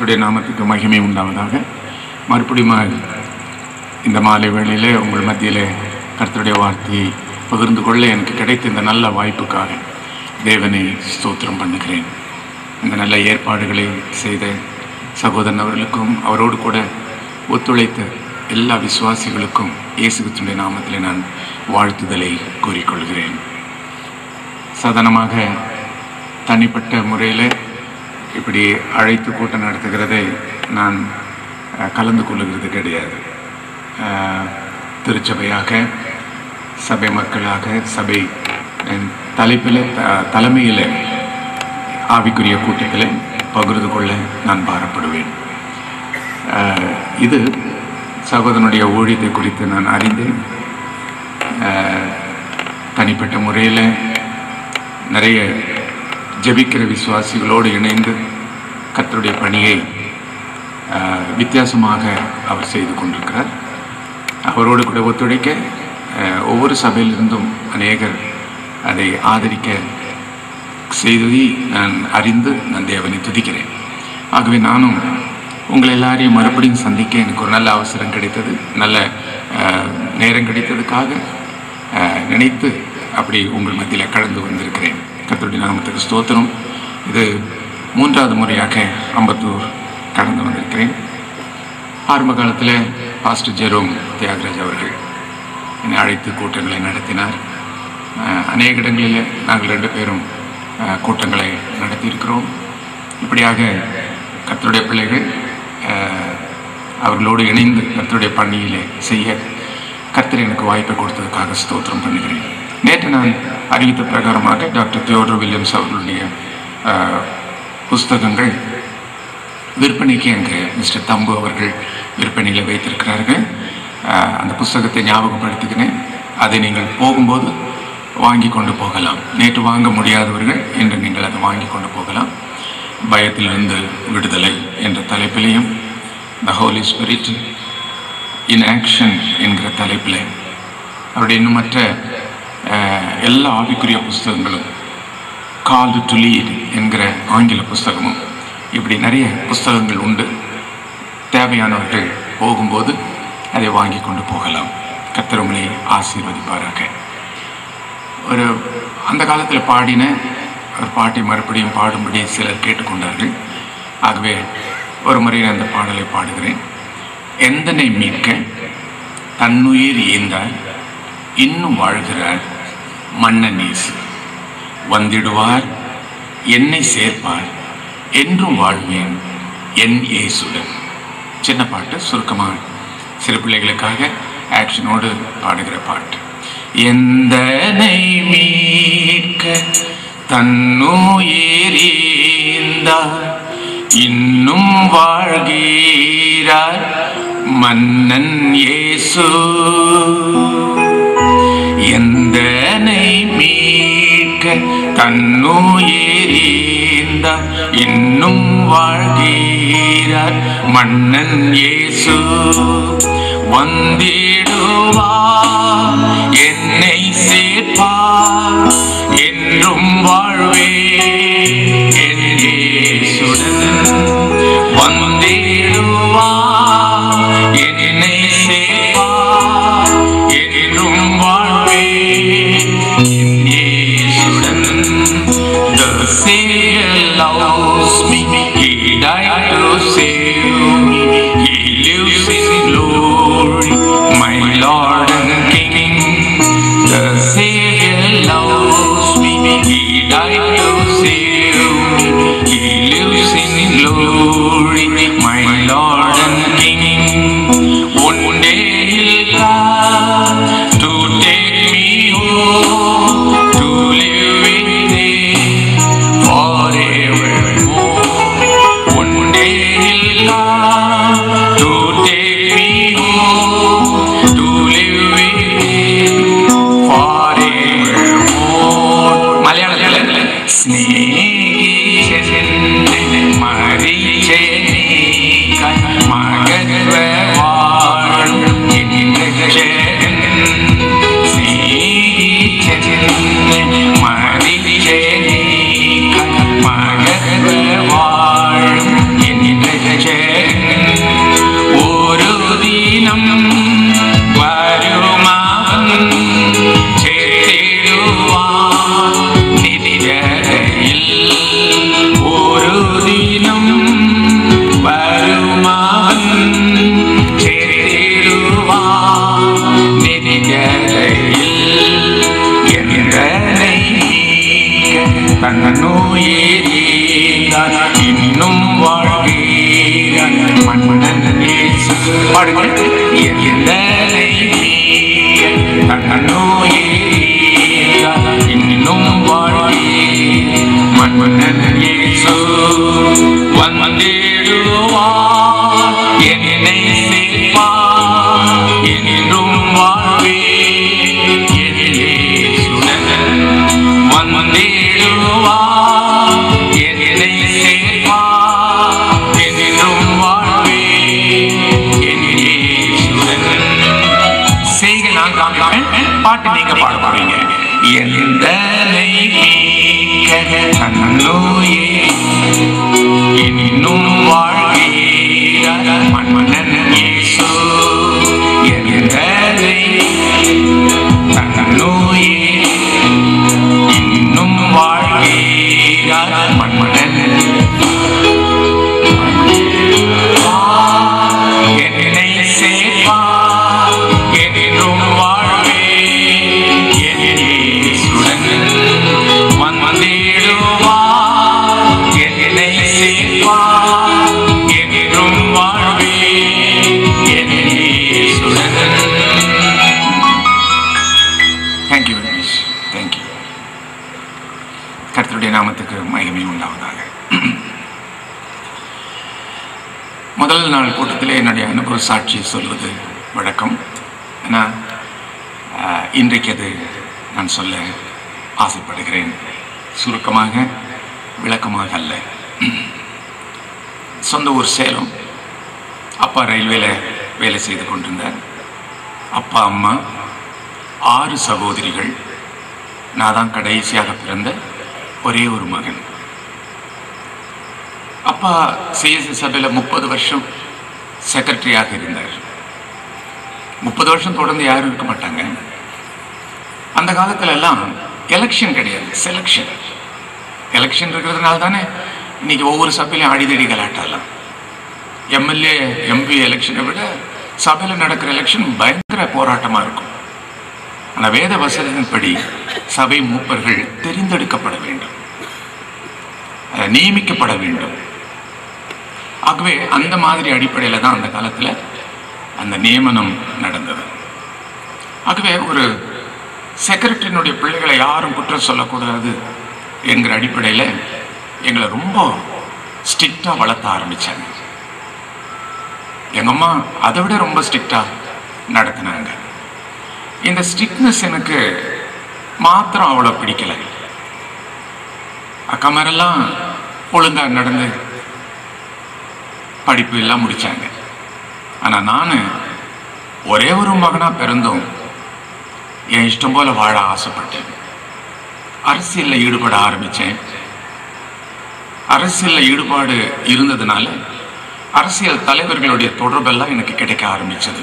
கர்த்தருடைய நாமத்துக்கு மகிமை உண்டாவதாக மறுபடியும் இந்த மாலை வேளையிலே உங்கள் மத்தியிலே கர்த்தருடைய வார்த்தையை பகிர்ந்து கொள்ள எனக்கு கிடைத்த இந்த நல்ல வாய்ப்புக்காக தேவனை ஸ்தோத்திரம் பண்ணுகிறேன் இந்த நல்ல ஏற்பாடுகளை செய்த சகோதரன் அவர்களுக்கும் அவரோடு கூட ஒத்துழைத்த எல்லா விசுவாசிகளுக்கும் இயேசு கிறிஸ்துவினுடைய நாமத்திலே நான் வாழ்த்துதலை கூறிக்கொள்கிறேன் சாதாரணமாக தனிப்பட்ட முறையில் இப்படி அழைத்து கூட்டம் நடத்துகிறதை நான் அஹ், கலந்து கொள்ளுகிறது கிடையாது அஹ், திருச்சபையாக சபை மக்களாக சபை அஹ், தலைப்பில் த தலைமையில் ஆவிக்குரிய கூட்டத்தில் பகிர்ந்து கொள்ள நான் பாரப்படுவேன் அஹ், இது சகோதரனுடைய ஊழியத்தை குறித்து நான் அறிந்தேன் அஹ், தனிப்பட்ட முறையில் நிறைய ஜெபிக்கிற விசுவாசிகளோடு இணைந்து கர்த்தருடைய பணியை அஹ், வித்தியாசமாக அவர் செய்து கொண்டிருக்கிறார் அவரோடு கூட ஒத்துழைக்க அஹ், ஒவ்வொரு சபையிலிருந்தும் அநேகர் அதை ஆதரிக்க செய்ததை நான் அறிந்து நான் தேவனை துதிக்கிறேன் ஆகவே நானும் உங்களை எல்லாரையும் மறுபடியும் சந்திக்க எனக்கு ஒரு நல்ல அவசரம் கிடைத்தது நல்ல அஹ், நேரம் கிடைத்ததுக்காக அஹ், நினைத்து அப்படி உங்கள் மத்தியில் கலந்து வந்திருக்கிறேன் கர்த்தருடைய நாமத்துக்கு ஸ்தோத்திரம் இது மூன்றாவது முறையாக அம்பத்தூர் கடந்து வந்திருக்கிறேன் ஆரம்ப காலத்தில் பாஸ்டர் ஜெரோம் தியாகராஜ் அவர்கள் என்னை அழைத்து கூட்டங்களை நடத்தினார் அஹ், அநேக இடங்களில் நாங்கள் ரெண்டு பேரும் அஹ், கூட்டங்களை நடத்தியிருக்கிறோம் இப்படியாக கர்த்தருடைய பிள்ளைகள் அஹ், அவர்களோடு இணைந்து கர்த்தருடைய பணியிலே செய்ய கர்த்தர் எனக்கு வாய்ப்பை கொடுத்ததுக்காக ஸ்தோத்திரம் பண்ணுகிறேன் நேற்று நான் அறிவித்த பிரகாரமாக டாக்டர் தியோடர் வில்லியம்ஸ் அவர்களுடைய அஹ், புஸ்தகங்கள் விற்பனைக்கு அங்கே மிஸ்டர் தம்பு அவர்கள் விற்பனையில் வைத்திருக்கிறார்கள் அஹ், அந்த புஸ்தகத்தை ஞாபகப்படுத்திக்கினேன் அதை நீங்கள் போகும்போது வாங்கி கொண்டு போகலாம் நேற்று வாங்க முடியாதவர்கள் இன்று நீங்கள் அதை வாங்கி கொண்டு போகலாம் பயத்திலிருந்து விடுதலை என்ற தலைப்பிலையும் the holy spirit in action என்கிற தலைப்பில் அவருடைய இன்னும் மற்ற அஹ், எல்லா ஆவிக்குரிய புஸ்தகங்களும் கால் டு லீட் என்கிற ஆங்கில புஸ்தகமும் இப்படி நிறைய புஸ்தகங்கள் உண்டு தேவையானவர்கள் போகும்போது அதை வாங்கி கொண்டு போகலாம் கர்த்தர் உங்களை ஆசீர்வதிப்பாராக ஒரு அந்த காலத்தில் பாடின ஒரு பாட்டை மறுபடியும் பாடும்படி சிலர் கேட்டுக்கொண்டார்கள் ஆகவே ஒரு முறை நான் அந்த பாடலை பாடுகிறேன் எந்தனை மீட்க தன்னுயிர் ஈந்தார் இன்னும் வாழ்கிறார் மன்னன் இயேசு வந்திடுவார் என்னை சேர்ப்பார் என்றும் வாழ்வேன் என் இயேசுடன் சின்ன பாட்டு சுருக்கமாக சிறு பிள்ளைகளுக்காக ஆக்ஷனோடு பாடுகிற பாட்டு எந்தனை மீட்க தன்னுயிரிந்தார் இன்னும் வாழ்கிறார் மன்னன் இயேசு எந்தனை மீட்க தன்னுயிரிந்தார் இன்னும் வாழ்கிறார் மன்னன் இயேசு வந்திடுவார் என்னை சேர்ப்பார் என்றும் வாழ்வே என் இயேசுடன் வந்திடுவார் என்னை சேர்ப்பார் என்றும் வாழ்வே என் இயேசுடன் The Savior loves me, He died to save me, He lives in glory, my Lord and King. The Savior loves me, He died to save தன்னோயேறினார் இன்னும் வாழ்கிறார் மன்னன் இயேசு பாடுங்கள் எந்தனை மீற தன்னோயேறினார் இன்னும் வாழ்கிறார் மன்னன் இயேசு வந்திடுவார் என்னை சேர்ப்பார் என்றும் வாழ்வே என்னே சுடன் வந்திடுவார் என்னை சேர்ப்பார் என்றும் வாழ்வே என்னே சுடன் செய்க நான் காமிப்பேன் பாட்டு நீங்க பாட போறீங்க எந்தனை நீக்க தன்னோயே இன்னும் வாழ்கிறார் மன்னன் இயேசு எந்தனை தன்னோயே இன்னும் வாழ்கிறார் மன்னன் என்னை சேர்ப்பார் என்றும் வாழ்வே என்னே சுடன் வந்திடுவார் என்னை சேர்ப்பார் என்றும் வாழ்வே என்னே சுடன் தேங்க்யூ வெரி மச் தேங்க்யூ கர்த்தருடைய நாமத்துக்கு மகிமை உண்டாவதாக முதல் நாள் கூட்டத்திலே என்னுடைய அனுபவ சாட்சியை சொல்வது வழக்கம் ஆனால் ஆஹ், இன்றைக்கு அது நான் சொல்ல ஆசைப்படுகிறேன் சுருக்கமாக விளக்கமாக அல்ல சொந்த ஊர் சேலம் அப்பா ரயில்வேல வேலை செய்து கொண்டிருந்தார் அப்பா அம்மா ஆறு சகோதரிகள் நான் தான் கடைசியாக பிறந்த ஒரே ஒரு மகன் அப்பா சிஎஸ்சி சபையில் முப்பது வருஷம் செக்ரட்டரியாக இருந்தார் முப்பது வருஷம் தொடர்ந்து யாரும் இருக்க மாட்டாங்க அந்த காலத்துல எல்லாம் எலெக்ஷன் கிடையாது செலெக்ஷன் எலெக்ஷன் இருக்கிறதுனால தானே இன்னைக்கு ஒவ்வொரு சபையிலையும் அடிதடி கலாட்டலாம் எம்எல்ஏ எம்பி எலெக்ஷனை விட சபையில் நடக்கிற எலெக்ஷன் பயங்கர போராட்டமாக இருக்கும் ஆனால் வேத வசதியின்படி சபை மூப்பர்கள் தெரிந்தெடுக்கப்பட வேண்டும் அஹ், நியமிக்கப்பட வேண்டும் ஆகவே அந்த மாதிரி அடிப்படையில் தான் அந்த காலத்தில் அந்த நியமனம் நடந்தது ஆகவே ஒரு செக்ரட்டரியினுடைய பிள்ளைகளை யாரும் குற்றம் சொல்லக்கூடாது என்கிற அடிப்படையில் எங்களை ரொம்ப ஸ்ட்ரிக்டாக வளர்த்த ஆரம்பித்தாங்க எங்கள் அம்மா அதை விட ரொம்ப ஸ்ட்ரிக்டாக நடத்தினாங்க இந்த ஸ்ட்ரிக்ட்னஸ் எனக்கு மாத்திரம் அவ்வளோ பிடிக்கலை அக்கா மாதிரெல்லாம் ஒழுங்கா நடந்து படிப்பு எல்லாம் முடிச்சாங்க ஆனால் நான் ஒரே ஒரு மகனாக பிறந்தும் என் இஷ்டம் போல வாழ ஆசைப்பட்டேன் அரசியலில் ஈடுபட ஆரம்பித்தேன் அரசியலில் ஈடுபாடு இருந்ததுனால அரசியல் தலைவர்களுடைய தொடர்பெல்லாம் எனக்கு கிடைக்க ஆரம்பிச்சது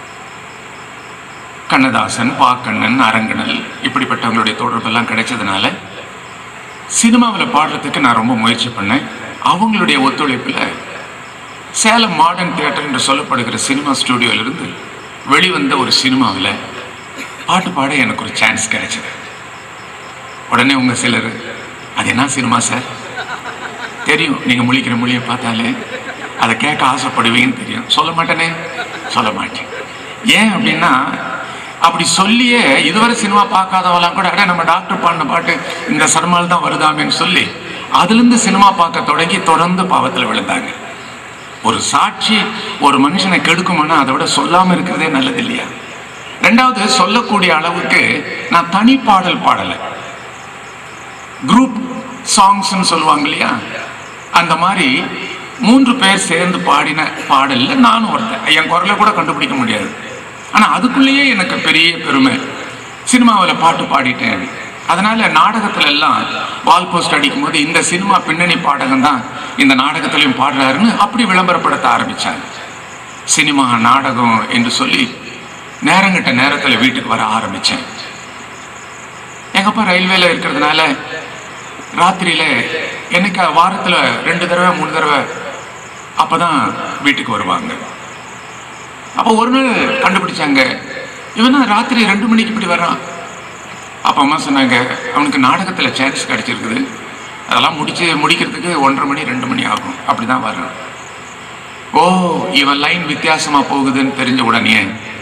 கண்ணதாசன் பாக்கண்ணன் அரங்கணல் இப்படிப்பட்டவங்களுடைய தொடர்பெல்லாம் கிடைச்சதுனால சினிமாவில் பாடுறதுக்கு நான் ரொம்ப முயற்சி பண்ணேன் அவங்களுடைய ஒத்துழைப்பில் சேலம் மாடர்ன் தியேட்டர் என்று சொல்லப்படுகிற சினிமா ஸ்டுடியோவிலிருந்து வெளிவந்த ஒரு சினிமாவில் பாட்டு பாட எனக்கு ஒரு சான்ஸ் கிடைச்சது உடனே உங்க சிலர் அது என்ன சினிமா சார் தெரியும் நீங்கள் முழிக்கிற மொழியை பார்த்தாலே அதை கேட்க ஆசைப்படுவீங்கன்னு தெரியும் சொல்ல மாட்டேனே சொல்ல மாட்டேன் ஏன் அப்படின்னா அப்படி சொல்லியே இதுவரை சினிமா பார்க்காதவெல்லாம் கூட அட நம்ம டாக்டர் பாடின பாட்டு இந்த சர்மால் தான் வருதாமேன்னு சொல்லி அதுலேருந்து சினிமா பார்க்க தொடங்கி தொடர்ந்து பாவத்தில் விழுந்தாங்க ஒரு சாட்சி ஒரு மனுஷனை கெடுக்குமானா அதை விட சொல்லாமல் இருக்கிறதே நல்லது இல்லையா ரெண்டாவது சொல்லக்கூடிய அளவுக்கு நான் தனி பாடல் பாடலை குரூப் சாங்ஸ்னு சொல்லுவாங்க இல்லையா அந்த மாதிரி மூன்று பேர் சேர்ந்து பாடின பாடல்ல நானும் ஒருத்தன் என் குரலை கூட கண்டுபிடிக்க முடியாது ஆனால் அதுக்குள்ளேயே எனக்கு பெரிய பெருமை சினிமாவில் பாட்டு பாடிட்டேன் அதனால நாடகத்துல எல்லாம் வால் போஸ்ட் அடிக்கும் போது இந்த சினிமா பின்னணி பாடகம் தான் இந்த நாடகத்திலையும் பாடுறாருன்னு அப்படி விளம்பரப்படுத்த ஆரம்பிச்சாங்க சினிமா நாடகம் என்று சொல்லி நேரங்கிட்ட நேரத்தில் வீட்டுக்கு வர ஆரம்பிச்சேன் எங்க அப்பா ரயில்வேல இருக்கிறதுனால ராத்திரியில என்னைக்கு வாரத்துல ரெண்டு தடவை மூணு தடவை அப்பதான் வீட்டுக்கு வருவாங்க அப்போ ஒரு நாள் கண்டுபிடிச்சாங்க இவன் தான் ராத்திரி ரெண்டு மணிக்கு இப்படி வர்றான் அப்பா அம்மா சொன்னாங்க அவனுக்கு நாடகத்துல சான்ஸ் கிடைச்சிருக்குது அதெல்லாம் முடிச்சு முடிக்கிறதுக்கு ஒன்றரை மணி ரெண்டு மணி ஆகும் அப்படிதான் வர்றேன் ஓ இவன் லைன் வித்தியாசமா போகுதுன்னு தெரிஞ்ச உடனே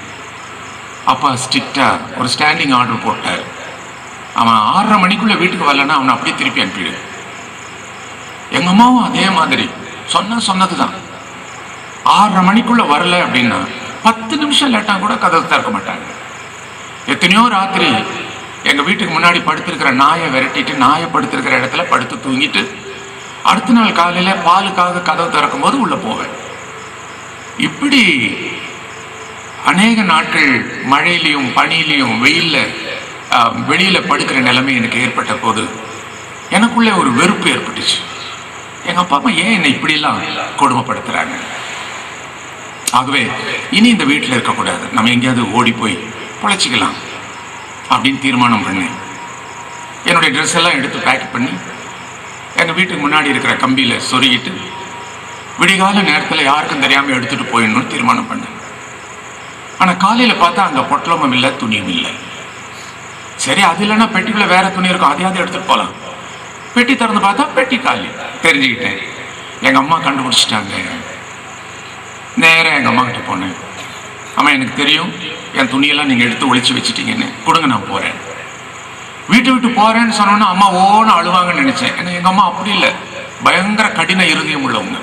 அப்பா ஸ்ட்ரிக்டா ஒரு ஸ்டாண்டிங் ஆர்டர் போட்டார் அவன் ஆறரை மணிக்குள்ள வீட்டுக்கு வரலன்னா அவனை அப்படியே திருப்பி அனுப்பிடு எங்க அம்மாவும் அதே மாதிரி சொன்ன சொன்னதுதான் ஆறரை மணிக்குள்ள வரல அப்படின்னா பத்து நிமிஷம் லேட்டா கூட கதவு திறக்க மாட்டாங்க எத்தனையோ ராத்திரி எங்க வீட்டுக்கு முன்னாடி படுத்திருக்கிற நாயை விரட்டிட்டு நாயை படுத்திருக்கிற இடத்துல படுத்து தூங்கிட்டு அடுத்த நாள் காலையில பாலுக்காக கதவு திறக்கும் போது உள்ள போவேன் இப்படி அநேக நாட்கள் மழையிலையும் பனியிலையும் வெயில்ல ஆஹ், வெளியில படுக்கிற நிலைமை எனக்கு ஏற்பட்ட போது எனக்குள்ள ஒரு வெறுப்பு ஏற்பட்டுச்சு எங்க அப்பா அம்மா ஏன் என்னை இப்படியெல்லாம் கொடுமைப்படுத்துறாங்க ஆகவே இனி இந்த வீட்டில் இருக்கக்கூடாது நம்ம எங்கேயாவது ஓடி போய் பொழைச்சிக்கலாம் அப்படின்னு தீர்மானம் பண்ணேன் என்னுடைய ட்ரெஸ் எல்லாம் எடுத்து பேக் பண்ணி எங்கள் வீட்டுக்கு முன்னாடி இருக்கிற கம்பியில் சொருகிட்டு விடிகால நேரத்தில் யாருக்கும் தெரியாமல் எடுத்துட்டு போயிடணும்னு தீர்மானம் பண்ணேன் ஆனால் காலையில் பார்த்தா அங்கே பொட்டலமும் இல்லை துணியும் இல்லை சரி அது இல்லைன்னா பெட்டிக்குள்ள வேற துணி இருக்கும் அதையாவது எடுத்துட்டு போகலாம் பெட்டி திறந்து பார்த்தா பெட்டி காலி தெரிஞ்சுக்கிட்டேன் எங்கள் அம்மா கண்டுபிடிச்சிட்டாங்க நேரா எங்கள் அம்மா கிட்ட போனேன் அம்மா எனக்கு தெரியும் என் துணியெல்லாம் நீங்கள் எடுத்து ஒளிச்சு வச்சிட்டீங்கன்னு கொடுங்க நான் போகிறேன் வீட்டை விட்டு போறேன்னு சொன்னோன்னா அம்மா ஓன்னு அழுவாங்கன்னு நினைச்சேன் ஏன்னா எங்க அம்மா அப்படி இல்லை பயங்கர கடின இருதயம் உள்ளவங்க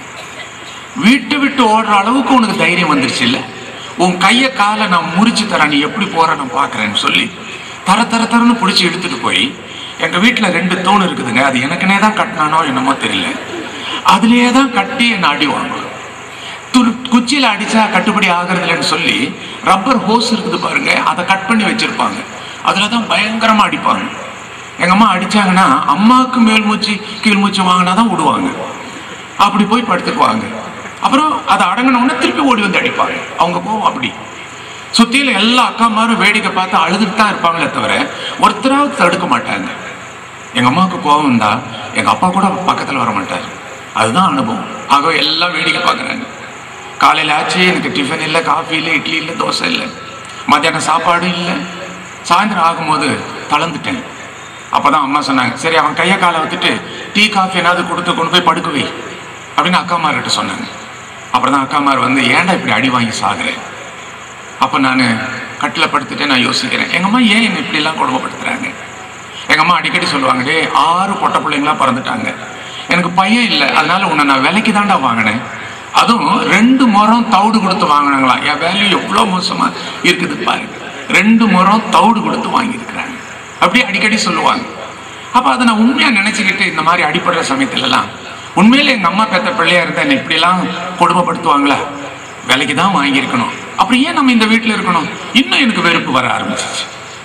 வீட்டை விட்டு ஓடுற அளவுக்கு உனக்கு தைரியம் வந்துருச்சு இல்ல உன் கையை காலை நான் முறிச்சு தரேன் நீ எப்படி போற நான் பார்க்கறேன்னு சொல்லி தர தர தரன்னு பிடிச்சி எடுத்துட்டு போய் எங்க வீட்டுல ரெண்டு தூண் இருக்குதுங்க அது எனக்குனே தான் கட்டினானோ என்னமோ தெரியல அதுலயே தான் கட்டி என்னை அடி வாங்குவாங்க துரு குச்சியில அடிச்சா கட்டுப்படி ஆகிறது இல்லைன்னு சொல்லி ரப்பர் ஹோஸ் இருக்குது பாருங்க அதை கட் பண்ணி வச்சிருப்பாங்க அதுல தான் பயங்கரமா அடிப்பாங்க எங்க அம்மா அடிச்சாங்கன்னா அம்மாவுக்கு மேல் மூச்சு கீழ் மூச்சு வாங்கினா தான் விடுவாங்க அப்படி போய் படுத்துக்குவாங்க அப்புறம் அதை அடங்கின உடனே திருப்பி ஓடி வந்து அடிப்பாங்க அவங்க போவோம் அப்படி சுத்தியில எல்லா அக்காமாரும் வேடிக்கை பார்த்து அழுதுட்டு தான் இருப்பாங்களே தவிர ஒருத்தராவது தடுக்க மாட்டாங்க எங்க அம்மாவுக்கு கோபம் வந்தா எங்க அப்பா கூட பக்கத்துல வர மாட்டார் அதுதான் அனுபவம் ஆக எல்லாம் வேடிக்கை பார்க்குறாங்க காலையில் ஆச்சு எனக்கு டிஃபன் இல்லை காஃபி இல்லை இட்லி இல்லை தோசை இல்லை மத்தியானம் சாப்பாடு இல்லை சாயந்தரம் ஆகும்போது தளர்ந்துட்டேன் அப்பதான் அம்மா சொன்னாங்க சரி அவன் கையை காலை வச்சுட்டு டீ காஃபி ஏதாவது கொடுத்து கொண்டு போய் படுக்க வை அப்படின்னு அக்காமார்கிட்ட சொன்னாங்க அப்புறம் தான் அக்காமார் வந்து ஏன்டா இப்படி அடி வாங்கி சாகுறேன் அப்போ நான் கட்டில் படுத்துட்டு நான் யோசிக்கிறேன் எங்கள் அம்மா ஏன் என்னை இப்படிலாம் கொடுமைப்படுத்துறாங்க எங்கள் அம்மா அடிக்கடி சொல்லுவாங்க டே ஆறு பொட்ட பிள்ளைங்களா பிறந்துட்டாங்க எனக்கு பையன் இல்லை அதனால உன்னை நான் விலைக்கு தாண்டா வாங்கினேன் அதுவும் ரெண்டு முறம் தவிடு கொடுத்து வாங்கினாங்களாம் என் வேல்யூ எவ்வளோ மோசமாக இருக்குது பாருங்க ரெண்டு முறம் தவிடு கொடுத்து வாங்கியிருக்கிறாங்க அப்படியே அடிக்கடி சொல்லுவாங்க அப்போ அதை நான் உண்மையாக நினச்சிக்கிட்டு இந்த மாதிரி அடிப்படுற சமயத்துலலாம் உண்மையிலே எங்கள் அம்மா பெத்த பிள்ளையா இருந்தா என்னை இப்படிலாம் கொடுமைப்படுத்துவாங்களா விலைக்கு தான் வாங்கியிருக்கணும் அப்புறம் ஏன் நம்ம இந்த வீட்டில் இருக்கணும் இன்னும் எனக்கு வெறுப்பு வர ஆரம்பிச்சிச்சு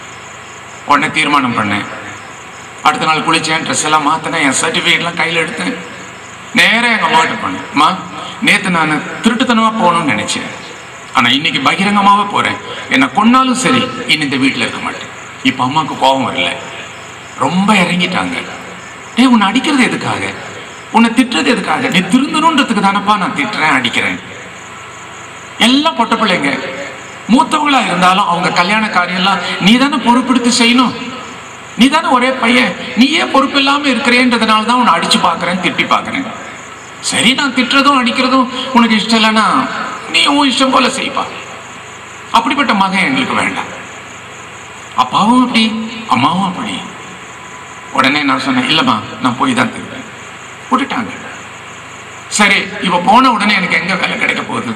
உடனே தீர்மானம் பண்ணேன் அடுத்த நாள் குளிச்சேன் ட்ரெஸ் எல்லாம் மாற்றினேன் என் சர்டிஃபிகேட்லாம் கையில் எடுத்தேன் நேராக எங்கள் அம்மாகிட்ட போனேன் அம்மா நேற்று நான் திருட்டுத்தனமாக போகணும்னு நினச்சேன் ஆனால் இன்னைக்கு பகிரங்கமாகவே போகிறேன் என்னை கொன்னாலும் சரி இனி இந்த வீட்டில் இருக்க மாட்டேன் இப்போ அம்மாவுக்கு கோபம் வரல ரொம்ப இறங்கிட்டாங்க ஏய் உன்னை அடிக்கிறது எதுக்காக உன்னை திட்டுறது எதுக்காக நீ திருந்தணுன்றதுக்கு தானப்பா நான் திட்டுறேன் அடிக்கிறேன் எல்லாம் பொட்ட பிள்ளைங்க மூத்தவங்களா இருந்தாலும் அவங்க கல்யாண காரியம்லாம் நீ தானே பொறுப்பெடுத்து செய்யணும் நீ தானே ஒரே பையன் நீயே பொறுப்பு இல்லாம இருக்கிறேன்றதுனால தான் உன்னை அடிச்சு பார்க்கறேன் திட்டி பார்க்கறேன் சரி நான் திட்டுறதும் அடிக்கிறதும் உனக்கு இஷ்டம் இல்லைன்னா நீ உன் இஷ்டம் போல செய்ப்பா அப்படிப்பட்ட மகன் எங்களுக்கு வேண்டாம் அப்பாவும் அப்படி அம்மாவும் அப்படி உடனே நான் சொன்னேன் இல்லைம்மா நான் போய் தான் திருப்பேன் விட்டுட்டாங்க சரி இப்போ போன உடனே எனக்கு எங்க வேலை கிடைக்க போகுது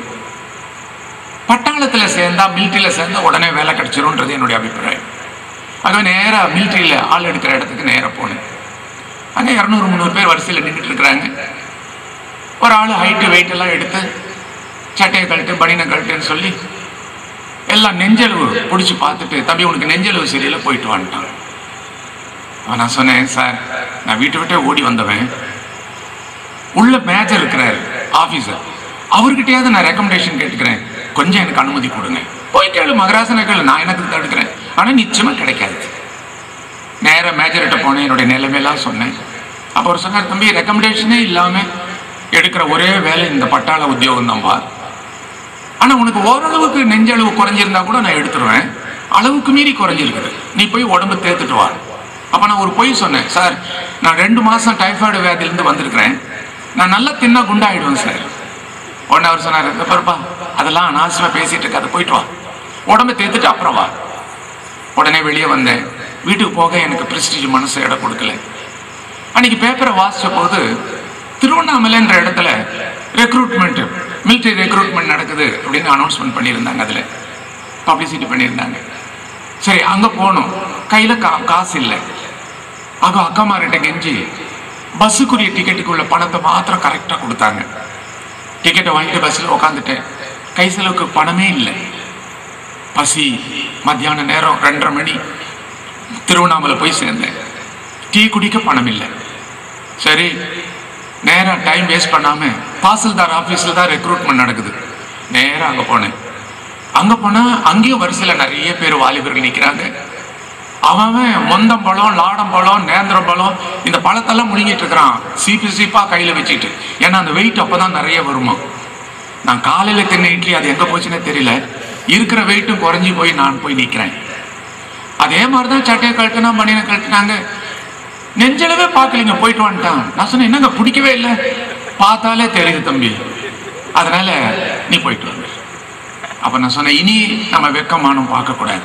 பட்டாளத்துல சேர்ந்தா மிலிட்டரியில சேர்ந்தா உடனே வேலை கிடைச்சிரும்ன்றது என்னுடைய அபிப்பிராயம் ஆகவே நேரா மிலிட்டரியில ஆள் எடுக்கிற இடத்துக்கு நேரா போனேன் அங்கே இரநூறு முந்நூறு பேர் வரிசையில் நின்றுட்டு இருக்கிறாங்க ஒரு ஆள் ஹைட்டு வெயிட் எல்லாம் எடுத்து சட்டையை கழட்டு பனினை கழட்டுன்னு சொல்லி எல்லாம் நெஞ்சளவு பிடிச்சி பார்த்துட்டு தம்பி உனக்கு நெஞ்சளவு சரியில்லை போயிட்டு வந்துட்டான் அவன் நான் சொன்னேன் சார் நான் வீட்டை விட்டே ஓடி வந்தவன் உள்ள மேஜர் இருக்கிறார் ஆபீசர் அவர்கிட்டயாவது நான் ரெக்கமெண்டேஷன் கேட்டுக்கிறேன் கொஞ்சம் எனக்கு அனுமதி கொடுங்க போய் கேளு மகராசனை கேளு நான் எனக்கு தடுக்கிறேன் ஆனா நிச்சயமா கிடைக்காது நேரா மேஜர்கிட்ட போனேன் என்னுடைய நிலைமையெல்லாம் சொன்னேன் அப்போ அவர் சொன்னார் தம்பி ரெக்கமெண்டேஷனே இல்லாம எடுக்கிற ஒரே வேலை இந்த பட்டாள உத்தியோகம் தான்பா ஆனா உனக்கு ஓரளவுக்கு நெஞ்சளவு குறைஞ்சிருந்தா கூட நான் எடுத்துருவேன் அளவுக்கு மீறி குறைஞ்சிருக்குது நீ போய் உடம்பு தேத்துட்டு வா அப்ப நான் ஒரு பொய் சொன்னேன் சார் நான் ரெண்டு மாசம் டைஃபாய்டு வியாதியிலேருந்து வந்திருக்கிறேன் நான் நல்லா தின்னா குண்டாயிடுவேன் சார் உடனே அவர் சொன்னார் இந்த பாருப்பா அதெல்லாம் அனாவசியமா பேசிட்டு இருக்காது போயிட்டு வா உடம்ப தேத்துட்டு அப்புறம் வா உடனே வெளியே வந்தேன் வீட்டுக்கு போக எனக்கு பிரஸ்டீஜ் மனசு இடம் கொடுக்கல அன்னைக்கு பேப்பரை வாசிச்ச போது திருவண்ணாமலைன்ற இடத்துல ரெக்ரூட்மெண்ட் military ரெக்ரூட்மெண்ட் நடக்குது அப்படின்னு அனௌன்ஸ்மெண்ட் பண்ணியிருந்தாங்க அதில் பப்ளிசிட்டி பண்ணியிருந்தாங்க சரி அங்கே போகணும் கையில் கா காசு இல்லை ஆக அக்காமார்கிட்ட கெஞ்சி பஸ்ஸுக்குரிய டிக்கெட்டுக்குள்ள பணத்தை மாத்திரம் கரெக்டாக கொடுத்தாங்க டிக்கெட்டை வாங்கிட்டு பஸ்ஸில் உட்காந்துட்டேன் கை செலவுக்கு பணமே இல்லை பசி மத்தியான நேரம் ரெண்டரை மணி திருவண்ணாமலை போய் சேர்ந்தேன் டீ குடிக்க பணம் இல்லை சரி நேரா டைம் வேஸ்ட் பண்ணாம தாசில்தார் ஆபீஸ்ல தான் ரெக்ரூட்மெண்ட் நடக்குது நேரா அங்க போனேன் அங்க போனா அங்கேயும் வரிசையில நிறைய பேர் வாலிபர்கள் நிக்கிறாங்க அவன் அவன் மொந்தம் பழம் லாடம் பழம் நேந்திரம் பழம் இந்த பழத்தெல்லாம் முழுங்கிட்டு இருக்கிறான் சீப்பு சீப்பா கையில வச்சுட்டு ஏன்னா அந்த வெயிட் அப்பதான் நிறைய வருமா நான் காலையில தின்ன இட்லி அது எங்க போச்சுன்னே தெரியல இருக்கிற வெயிட்டும் குறைஞ்சி போய் நான் போய் நிக்கிறேன் அதே மாதிரிதான் சட்டையை கழட்டினா மணியை கழட்டினாங்க நெஞ்சளவே பார்க்கலீங்க போயிட்டு வந்துட்டான் நான் சொன்னேன் என்னங்க பிடிக்கவே இல்லை பார்த்தாலே தெரியுது தம்பி அதனால நீ போயிட்டு வந்து அப்ப நான் சொன்னேன் இனி நம்ம வெக்கமானம் பார்க்கக்கூடாது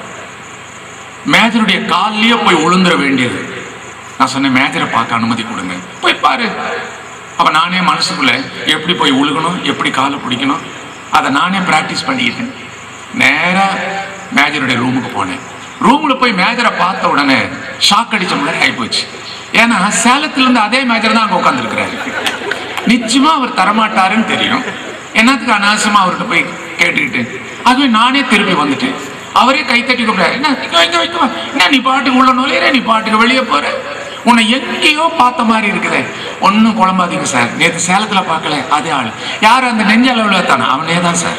மேஜருடைய கால்லயே போய் உளுந்துட வேண்டியது நான் சொன்னேன் மேஜரை பார்க்க அனுமதி கொடுங்க போய் பாரு அப்ப நானே மனசுக்குள்ள எப்படி போய் உழுகணும் எப்படி காலை பிடிக்கணும் அதை நானே பிராக்டிஸ் பண்ணிக்கிட்டேன் நேரா மேஜருடைய ரூமுக்கு போனேன் ரூம்ல போய் மேஜரை பார்த்த உடனே ஷாக் அடிச்ச மாதிரி ஆயிப்போச்சு ஏன்னா சேலத்துல இருந்து அதே மேஜர் தான் அங்க உட்காந்துருக்கிறாரு நிச்சயமா அவர் தரமாட்டாருன்னு தெரியும் என்னத்துக்கு அனாவசியமா அவர்கிட்ட போய் கேட்டுக்கிட்டு ஆகவே நானே திருப்பி வந்துட்டேன் அவரே கைத்தட்டி கூப்பிடாரு என்ன இங்க வைக்க வைக்க என்ன நீ பாட்டுக்கு உள்ள நுழையிற நீ பாட்டுக்கு வெளியே போற உன்னை எங்கேயோ பார்த்த மாதிரி இருக்குதே ஒன்றும் குழம்பாதீங்க சார் நேற்று சேலத்துல பார்க்கல அதே ஆள் யார் அந்த நெஞ்சளவில் தானே அவனே தான் சார்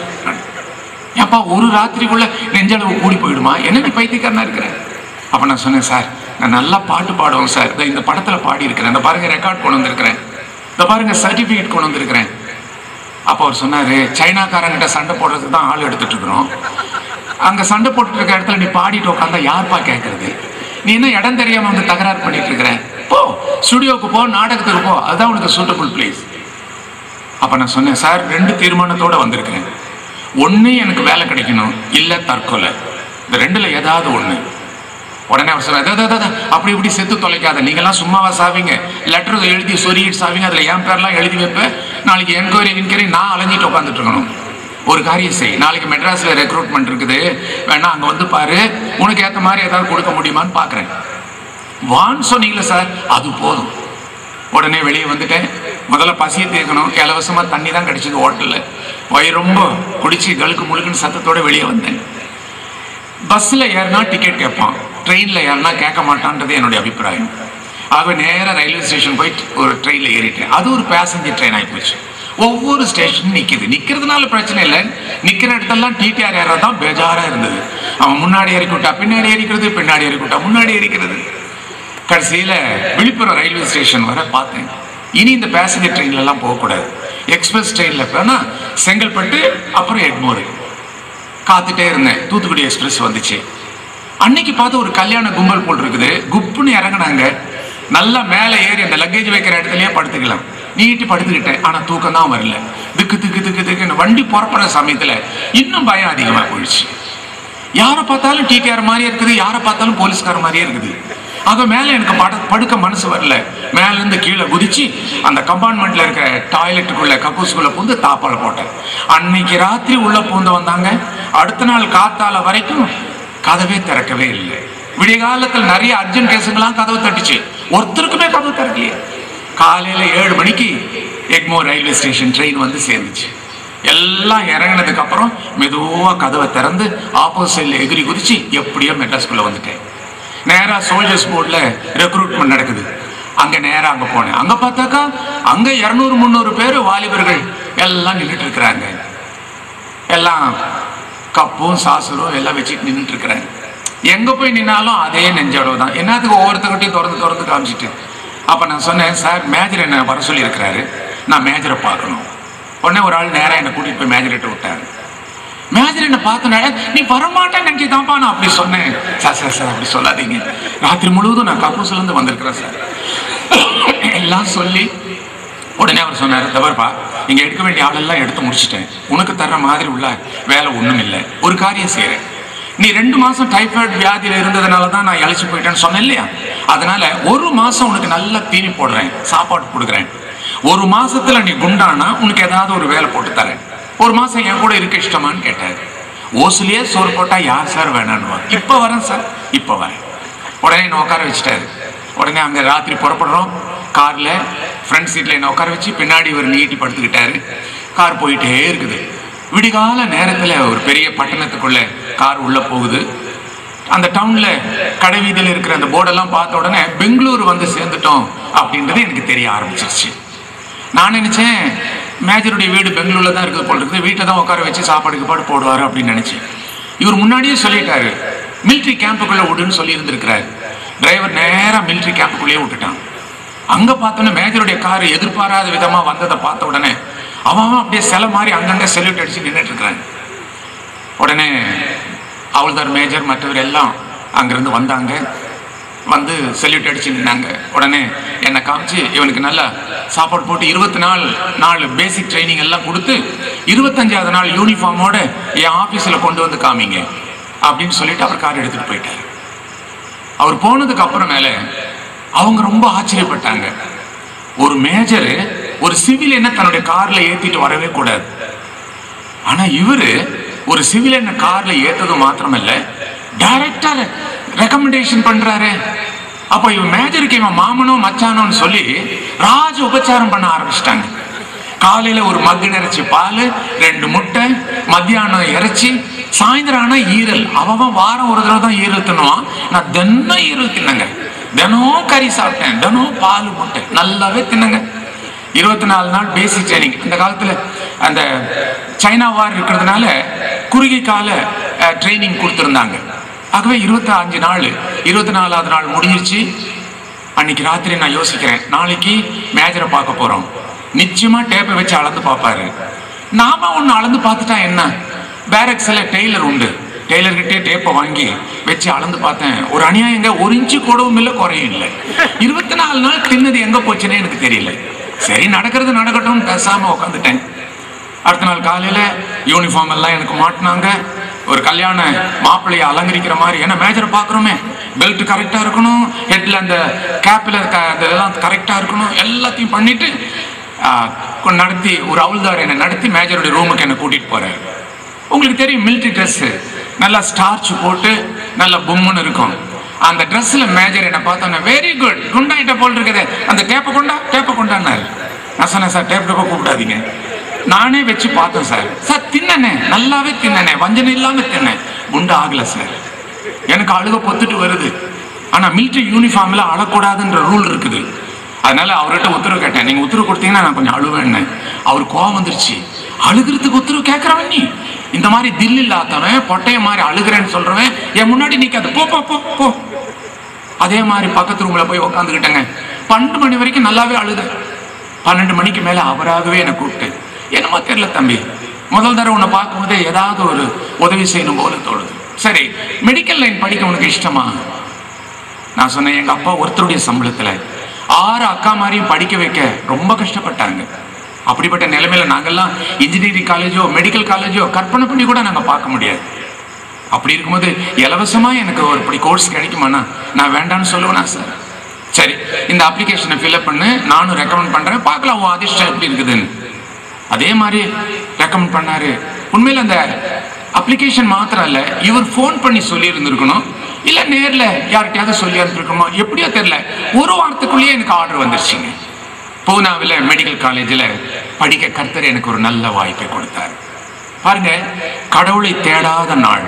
ஏப்பா ஒரு ராத்திரிக்குள்ள நெஞ்சளவு கூடி போயிடுமா என்ன நீ பைத்தியக்காரனா இருக்கிற அப்ப நான் சொன்னேன் சார் நான் நல்லா பாட்டு பாடுவேன் சார் இதோ இந்த படத்துல பாடி இருக்கிறேன் இந்த பாருங்க ரெக்கார்ட் கொண்டு வந்திருக்கிறேன் இந்த பாருங்க சர்டிபிகேட் கொண்டு வந்திருக்கிறேன் அப்போ அவர் சொன்னாரு சைனாக்காரங்கிட்ட சண்டை போடுறதுக்கு தான் ஆள் எடுத்துட்டு இருக்கிறோம் அங்க சண்டை போட்டுட்டு இருக்க இடத்துல நீ பாடிட்டு உட்காந்தா யார்ப்பா கேட்கறது நீ என்ன இடம் தெரியாம வந்து தகராறு பண்ணிட்டு இருக்கிற போ ஸ்டுடியோக்கு போ நாடகத்துக்கு போ அதுதான் உனக்கு சூட்டபுள் பிளேஸ் அப்ப நான் சொன்னேன் சார் ரெண்டு தீர்மானத்தோட வந்திருக்கிறேன் ஒண்ணு எனக்கு வேலை கிடைக்கணும் இல்ல தற்கொலை இந்த ரெண்டுல ஏதாவது ஒண்ணு உடனே அவர் சொன்னார் "அதான், அதான், அதான், அப்படி இப்படி செத்து தொலைக்காத நீங்கெல்லாம் சும்மாவா சாவீங்க லெட்டர் எழுதி சொருகிட்டு சாவீங்க அதுல என் பேர்லாம் எழுதி வைப்பேன் நாளைக்கு என்கொயரி என்கொயரி நான் அலைஞ்சிட்டு உட்காந்துட்டு இருக்கணும் ஒரு காரியம் செய் நாளைக்கு மெட்ராஸ்ல ரெக்ரூட்மெண்ட் இருக்குது வேணா அங்க வந்து பாரு உனக்கு ஏத்த மாதிரி ஏதாவது கொடுக்க முடியுமான்னு பாக்குறேன் வான்னு சொன்னீங்களே சார் அது போதும் உடனே வெளியே வந்துட்டேன் முதல்ல பசியை தீர்க்கணும் இலவசமா தண்ணி தான் கிடைச்சது ஹோட்டல்ல வயிறு ரொம்ப குடிச்சு கழுக்கு முழுக்குன்னு சத்தத்தோட வெளியே வந்தேன் பஸ்ல ஏறினா டிக்கெட் கேட்பான் ட்ரெயின்ல ஏறினா கேட்க மாட்டான்றது என்னுடைய அபிப்பிராயம் ஆகவே நேரா ரயில்வே ஸ்டேஷன் போய் ஒரு ட்ரெயின்ல ஏறிட்டேன் அது ஒரு பேசஞ்சர் ட்ரெயின் ஆகி போச்சு ஒவ்வொரு ஸ்டேஷனும் நிக்குது நிக்கிறதுனால பிரச்சனை இல்லை நிக்கிற இடத்தெல்லாம் டிடிஆர் ஏறா தான் பேஜாரா இருந்தது அவன் முன்னாடி இறக்கி விட்டா பின்னாடி எரிக்கிறது பின்னாடி இறக்கி விட்டா முன்னாடி எரிக்கிறது கடைசியில விழுப்புரம் ரயில்வே ஸ்டேஷன் வரை பார்த்தேன் இனி இந்த பேசஞ்சர் ட்ரெயின்ல எல்லாம் போகக்கூடாது எக்ஸ்பிரஸ் ட்ரெயின்ல போனா செங்கல்பட்டு அப்புறம் எட்மோர் காத்துட்டே இருந்தேன் தூத்துக்குடி எக்ஸ்பிரஸ் வந்துச்சு அன்னைக்கு பார்த்து ஒரு கல்யாண கும்பல் போல் இருக்குது குப்புன்னு இறங்குனாங்க நல்லா மேலே ஏறி அந்த லக்கேஜ் வைக்கிற இடத்துலயே படுத்துக்கலாம் நீட்டி படுத்துக்கிட்டேன் ஆனா தூக்கம் தான் வரல திக்கு திக்கு திக்கு திக்குன்னு வண்டி புறப்படுற சமயத்துல இன்னும் பயம் அதிகமா போயிடுச்சு யாரை பார்த்தாலும் டிடிஆர் மாதிரியே இருக்குது யாரை பார்த்தாலும் போலீஸ்கார மாதிரியே இருக்குது ஆக மேல எனக்கு பட படுக்க மனசு வரல மேல இருந்து கீழே குதிச்சு அந்த கம்பார்ட்மெண்ட்ல இருக்கிற டாய்லெட்டுக்குள்ள கக்கூசுக்குள்ள பூந்து தாப்பால் போட்டேன் அன்னைக்கு ராத்திரி உள்ள பூந்து வந்தாங்க அடுத்த நாள் காத்தால வரைக்கும் கதவே திறக்கவே இல்லை விடிய காலத்தில் நிறைய அர்ஜென்ட் கேஸுங்கெல்லாம் கதவு தட்டுச்சு ஒருத்தருக்குமே கதவு திறக்கலையே காலையில ஏழு மணிக்கு எக்மோர் ரயில்வே ஸ்டேஷன் ட்ரெயின் வந்து சேர்ந்துச்சு எல்லாம் இறங்கினதுக்கு அப்புறம் மெதுவா கதவை திறந்து ஆப்போசிட்ல எகிரி குதிச்சு எப்படியோ மெட்ராஸ்குள்ள வந்துட்டேன் நேரா சோல்ஜர்ஸ் போர்ட்ல ரெக்ரூட்மெண்ட் நடக்குது அங்க நேரா அங்க போனேன் அங்க பார்த்தாக்கா அங்க இருநூறு முந்நூறு பேர் வாலிபர்கள் எல்லாம் நின்றுட்டு இருக்கிறாங்க எல்லாம் கப்பும் சாசரும் எல்லாம் வச்சுட்டு நின்றுட்டு இருக்கிறாங்க எங்க போய் நின்னாலும் அதே நெஞ்சளவு தான் என்னத்துக்கு ஒவ்வொருத்தர்கிட்டையும் திறந்து திறந்து காமிச்சிட்டு அப்ப நான் சொன்னேன் சார் மேஜர் என்ன வர சொல்லி இருக்கிறாரு நான் மேஜரை பார்க்கணும் உடனே ஒரு ஆள் நேரா என்னை கூட்டிட்டு போய் மேஜர்கிட்ட விட்டாரு மேஜர் என்ன பார்த்தனால நீ வரமாட்டேன்னு நினைச்சு தான்ப்பா நான் அப்படி சொன்னேன் சார் சார் சார் அப்படி சொல்லாதீங்க ராத்திரி முழுவதும் நான் கக்கூசுல இருந்து வந்திருக்கிறேன் சார் எல்லாம் சொல்லி உடனே அவர் சொன்னார் தவறுப்பா இங்க எடுக்க வேண்டிய ஆளெல்லாம் எடுத்து முடிச்சிட்டேன் உனக்கு தர்ற மாதிரி உள்ள வேலை ஒண்ணும் இல்லை ஒரு காரியம் செய்யறேன் நீ ரெண்டு மாசம் டைஃபாய்டு வியாதியில இருந்ததுனால தான் நான் இழைச்சு போயிட்டேன்னு சொன்னேன் இல்லையா அதனால ஒரு மாசம் உனக்கு நல்ல தீனி போடுறேன் சாப்பாடு கொடுக்குறேன் ஒரு மாசத்துல நீ குண்டானா உனக்கு ஏதாவது ஒரு வேலை போட்டு தரேன் ஒரு மாசம் என் கூட இருக்க இஷ்டமான்னு கேட்டாரு ஓசுலயே சோறு போட்டா யார் சார் வேணான்னு இப்ப வரேன் சார் இப்ப வரேன் உடனே என்னை உட்கார வச்சுட்டாரு உடனே அங்க ராத்திரி புறப்படுறோம் கார்ல ஃப்ரண்ட் சீட்ல என்ன உட்கார வச்சு பின்னாடி ஒரு நீட்டி படுத்துக்கிட்டாரு கார் போயிட்டே இருக்குது விடிகால நேரத்துல ஒரு பெரிய பட்டணத்துக்குள்ள கார் உள்ள போகுது அந்த டவுன்ல கடை வீதியில இருக்கிற அந்த போர்டெல்லாம் பார்த்த உடனே பெங்களூர் வந்து சேர்ந்துட்டோம் அப்படின்றது எனக்கு தெரிய ஆரம்பிச்சிருச்சு நான் நினைச்சேன் மேஜருடைய வீடு பெங்களூர்ல தான் இருக்குது போல இருக்குது வீட்டில் தான் உட்கார வச்சு சாப்பாடு கீப்பாடு போடுவாரு அப்படின்னு நினைச்சேன் இவர் முன்னாடியே சொல்லிட்டாரு மிலிட்ரி கேம்புக்குள்ள விடுன்னு சொல்லி இருந்திருக்கிறாரு டிரைவர் நேரா மிலிட்ரி கேம்புக்குள்ளேயே விட்டுட்டான் அங்க பார்த்தோன்னே மேஜருடைய கார் எதிர்பாராத விதமா வந்ததை பார்த்த உடனே அவன் அவன் அப்படியே சிலை மாதிரி அங்கங்க செல்யூட் அடிச்சு நின்றுட்டு இருக்கிறான் உடனே அவள்தார் மேஜர் மற்றவர் எல்லாம் அங்கிருந்து வந்தாங்க வந்து செல்யூட் அடிச்சு நின்னாங்க உடனே என்னை காமிச்சு இவனுக்கு நல்லா சாப்பாடு போட்டு இருபத்தி நாலு நாலு பேசிக் ட்ரைனிங் எல்லாம் கொடுத்து இருபத்தஞ்சாவது நாள் யூனிஃபார்மோட என் ஆஃபீஸில் கொண்டு வந்து காமிங்க அப்படின்னு சொல்லிட்டு அவர் கார் எடுத்துட்டு போயிட்டார் அவர் போனதுக்கு அப்புறமேல அவங்க ரொம்ப ஆச்சரியப்பட்டாங்க ஒரு மேஜர் ஒரு சிவிலியனை தன்னுடைய கார்ல ஏத்திட்டு வரவே கூடாது ஆனா இவரு ஒரு சிவிலியனை கார்ல ஏத்தது மாத்திரமல்ல டைரக்டா ரெக்கமெண்டேஷன் பண்றாரு அப்ப இவன் மேஜருக்கு இவன் மாமனோ மச்சானோன்னு சொல்லி ராஜ உபச்சாரம் பண்ண ஆரம்பிச்சிட்டாங்க காலையில ஒரு மக்கு நிறைச்சி பால் ரெண்டு முட்டை மத்தியானம் இறைச்சி சாயந்தரம் ஆனா ஈரல் அவன் வாரம் ஒரு தடவை தான் ஈரல் தின்னுவான் நான் தினம் ஈரல் தின்னங்க தினம் கறி சாப்பிட்டேன் தினம் பால் முட்டை நல்லாவே தின்னுங்க இருபத்தி நாலு நாள் பேசிக் ட்ரைனிங் அந்த காலத்துல அந்த சைனா வார் இருக்கிறதுனால குறுகிய கால ட்ரைனிங் கொடுத்துருந்தாங்க ஆகவே இருபத்தி அஞ்சு நாள் இருபத்தி நாலாவது நாள் முடிஞ்சிருச்சு அன்னைக்கு ராத்திரி நான் யோசிக்கிறேன் நாளைக்கு மேஜரை பார்க்க போறோம் நிச்சயமா டேப்பை வச்சு அளந்து பார்ப்பாரு நாம ஒன்று அளந்து பார்த்துட்டா என்ன பேரக்ஸ்ல டெய்லர் உண்டு டெய்லர்கிட்டே டேப்பை வாங்கி வச்சு அளந்து பார்த்தேன் ஒரு அநியாயம் எங்க ஒரு இன்ச்சு கூடவும் இல்லை குறையும் இல்லை இருபத்தி நாலு நாள் தின்னது எங்க போச்சுன்னே எனக்கு தெரியல சரி நடக்கிறது நடக்கட்டும் பேசாம உட்காந்துட்டேன் அடுத்த நாள் காலையில யூனிஃபார்ம் எல்லாம் எனக்கு மாட்டினாங்க ஒரு கல்யாண மாப்பிள்ளைய அலங்கரிக்கிற மாதிரி ஏன்னா மேஜரை பார்க்குறோமே பெல்ட் கரெக்டாக இருக்கணும் ஹெட்ல அந்த கேப்பில் அதெல்லாம் கரெக்டாக இருக்கணும் எல்லாத்தையும் பண்ணிட்டு ஆ, கொ- நடத்தி ஒரு அவுல்தார் என்னை நடத்தி மேஜருடைய ரூமுக்கு என்னை கூட்டிட்டு போறாரு உங்களுக்கு தெரியும் மிலிட்ரி ட்ரெஸ்ஸு நல்லா ஸ்டார்ச் போட்டு நல்ல பொம்முன்னு இருக்கும் அந்த ட்ரெஸ்ஸில் மேஜர் என்னை பார்த்தோன்னே வெரி குட் குண்டாயிட்ட போல் இருக்குது அந்த டேப்பை கொண்டா டேப்பை கொண்டான்னாரு நான் சொன்னேன் சார் டேப் டேப்பை கூப்பிடாதீங்க நானே வச்சு பார்த்தேன் சார் சார் தின்னனே நல்லாவே தின்னனே வஞ்சனை இல்லாம தின்னேன் குண்டு ஆகல சார் எனக்கு அழுக பொத்துட்டு வருது ஆனா மிலிட்ரி யூனிஃபார்ம்ல அழக்கூடாதுன்ற ரூல் இருக்குது அதனால அவர்கிட்ட உத்தரவு கேட்டேன் நீங்க உத்தரவு கொடுத்தீங்கன்னா நான் கொஞ்சம் அழுவேன்னு அவர் கோவம் வந்துருச்சு அழுகிறதுக்கு உத்தரவு கேட்கறவன் நீ இந்த மாதிரி தில் இல்லாதவன் பொட்டைய மாதிரி அழுகிறேன்னு சொல்றவன் என் முன்னாடி நிக்காது போ போ போ போ அதே மாதிரி பக்கத்து ரூம்ல போய் உட்காந்துக்கிட்டேங்க பன்னெண்டு மணி வரைக்கும் நல்லாவே அழுத பன்னெண்டு மணிக்கு மேல அவராகவே என்னை கூப்பிட்டு என்னமோ தெரியல தம்பி முதல் தடவை உன்னை பார்க்கும்போதே ஏதாவது ஒரு உதவி செய்யணும் போல தோணுது சரி மெடிக்கல் லைன் படிக்க உனக்கு இஷ்டமா நான் சொன்னேன் எங்க அப்பா ஒருத்தருடைய சம்பளத்துல ஆறு அக்கா மாதிரியும் படிக்க வைக்க ரொம்ப கஷ்டப்பட்டாங்க அப்படிப்பட்ட நிலைமையில நாங்கெல்லாம் இன்ஜினியரிங் காலேஜோ மெடிக்கல் காலேஜோ கற்பனை பண்ணி கூட நாங்க பார்க்க முடியாது அப்படி இருக்கும்போது இலவசமா எனக்கு ஒரு இப்படி கோர்ஸ் கிடைக்குமாண்ணா நான் வேண்டாம்னு சொல்லுவேனா சார் சரி இந்த அப்ளிகேஷனை ஃபில்அப் பண்ணு நானும் ரெக்கமெண்ட் பண்றேன் பார்க்கலாம் உன் அதிர்ஷ்டம் எப்படி இருக்குதுன்னு அதே மாதிரி ரெக்கமெண்ட் பண்ணாரு உண்மையில அந்த அப்ளிகேஷன் மாத்திரம் இல்ல இவர் ஃபோன் பண்ணி சொல்லி இருந்திருக்கணும் இல்ல நேர்ல யார்கிட்டயாவது சொல்லி அனுப்பியிருக்கணுமோ எப்படியோ தெரியல ஒரு வாரத்துக்குள்ளேயே எனக்கு ஆர்டர் வந்துருச்சுங்க பூனாவில் மெடிக்கல் காலேஜில் படிக்க கர்த்தர் எனக்கு ஒரு நல்ல வாய்ப்பை கொடுத்தார் பாருங்க கடவுளை தேடாத நாள்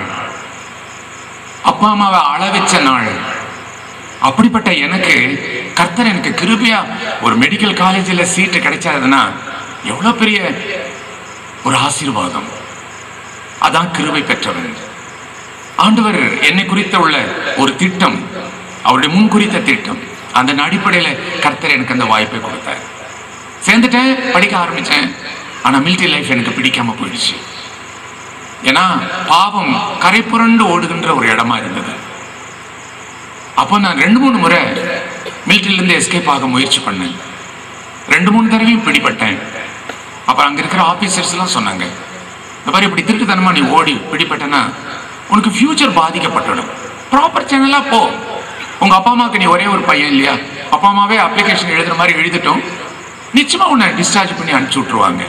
அப்பா அம்மாவை அழ வச்ச நாள் அப்படிப்பட்ட எனக்கு கர்த்தர் எனக்கு கிருபையா ஒரு மெடிக்கல் காலேஜில் சீட்டு கிடைச்சதுன்னா எவ்வளோ பெரிய ஒரு ஆசீர்வாதம் அதான் கிருபை பெற்றவன் ஆண்டவர் என்னை குறித்த உள்ள ஒரு திட்டம் அவருடைய முன் குறித்த திட்டம் அந்த அடிப்படையில் கர்த்தர் எனக்கு அந்த வாய்ப்பை கொடுத்தார் சேர்ந்துட்டேன் படிக்க ஆரம்பிச்சேன் ஆனா மிலிட்டரி லைஃப் எனக்கு பிடிக்காம போயிடுச்சு ஏன்னா பாவம் கரை புரண்டு ஓடுகின்ற ஒரு இடமா இருந்தது அப்போ நான் ரெண்டு மூணு முறை மிலிட்டரியிலேருந்து எஸ்கேப் ஆக முயற்சி பண்ணேன் ரெண்டு மூணு தடவையும் பிடிபட்டேன் அப்புறம் அங்கே இருக்கிற ஆஃபீஸர்ஸ் எல்லாம் சொன்னாங்க இந்த மாதிரி இப்படி திருட்டுத்தனமா நீ ஓடி பிடிபட்டனா உனக்கு ஃபியூச்சர் பாதிக்கப்பட்டுடும் ப்ராப்பர் சேனலாக போ உங்க அப்பா அம்மாவுக்கு நீ ஒரே ஒரு பையன் இல்லையா அப்பா அம்மாவே அப்ளிகேஷன் எழுதுற மாதிரி எழுதிட்டோம் நிச்சயமா உன்னை டிஸ்சார்ஜ் பண்ணி அனுப்பிச்சு விட்ருவாங்க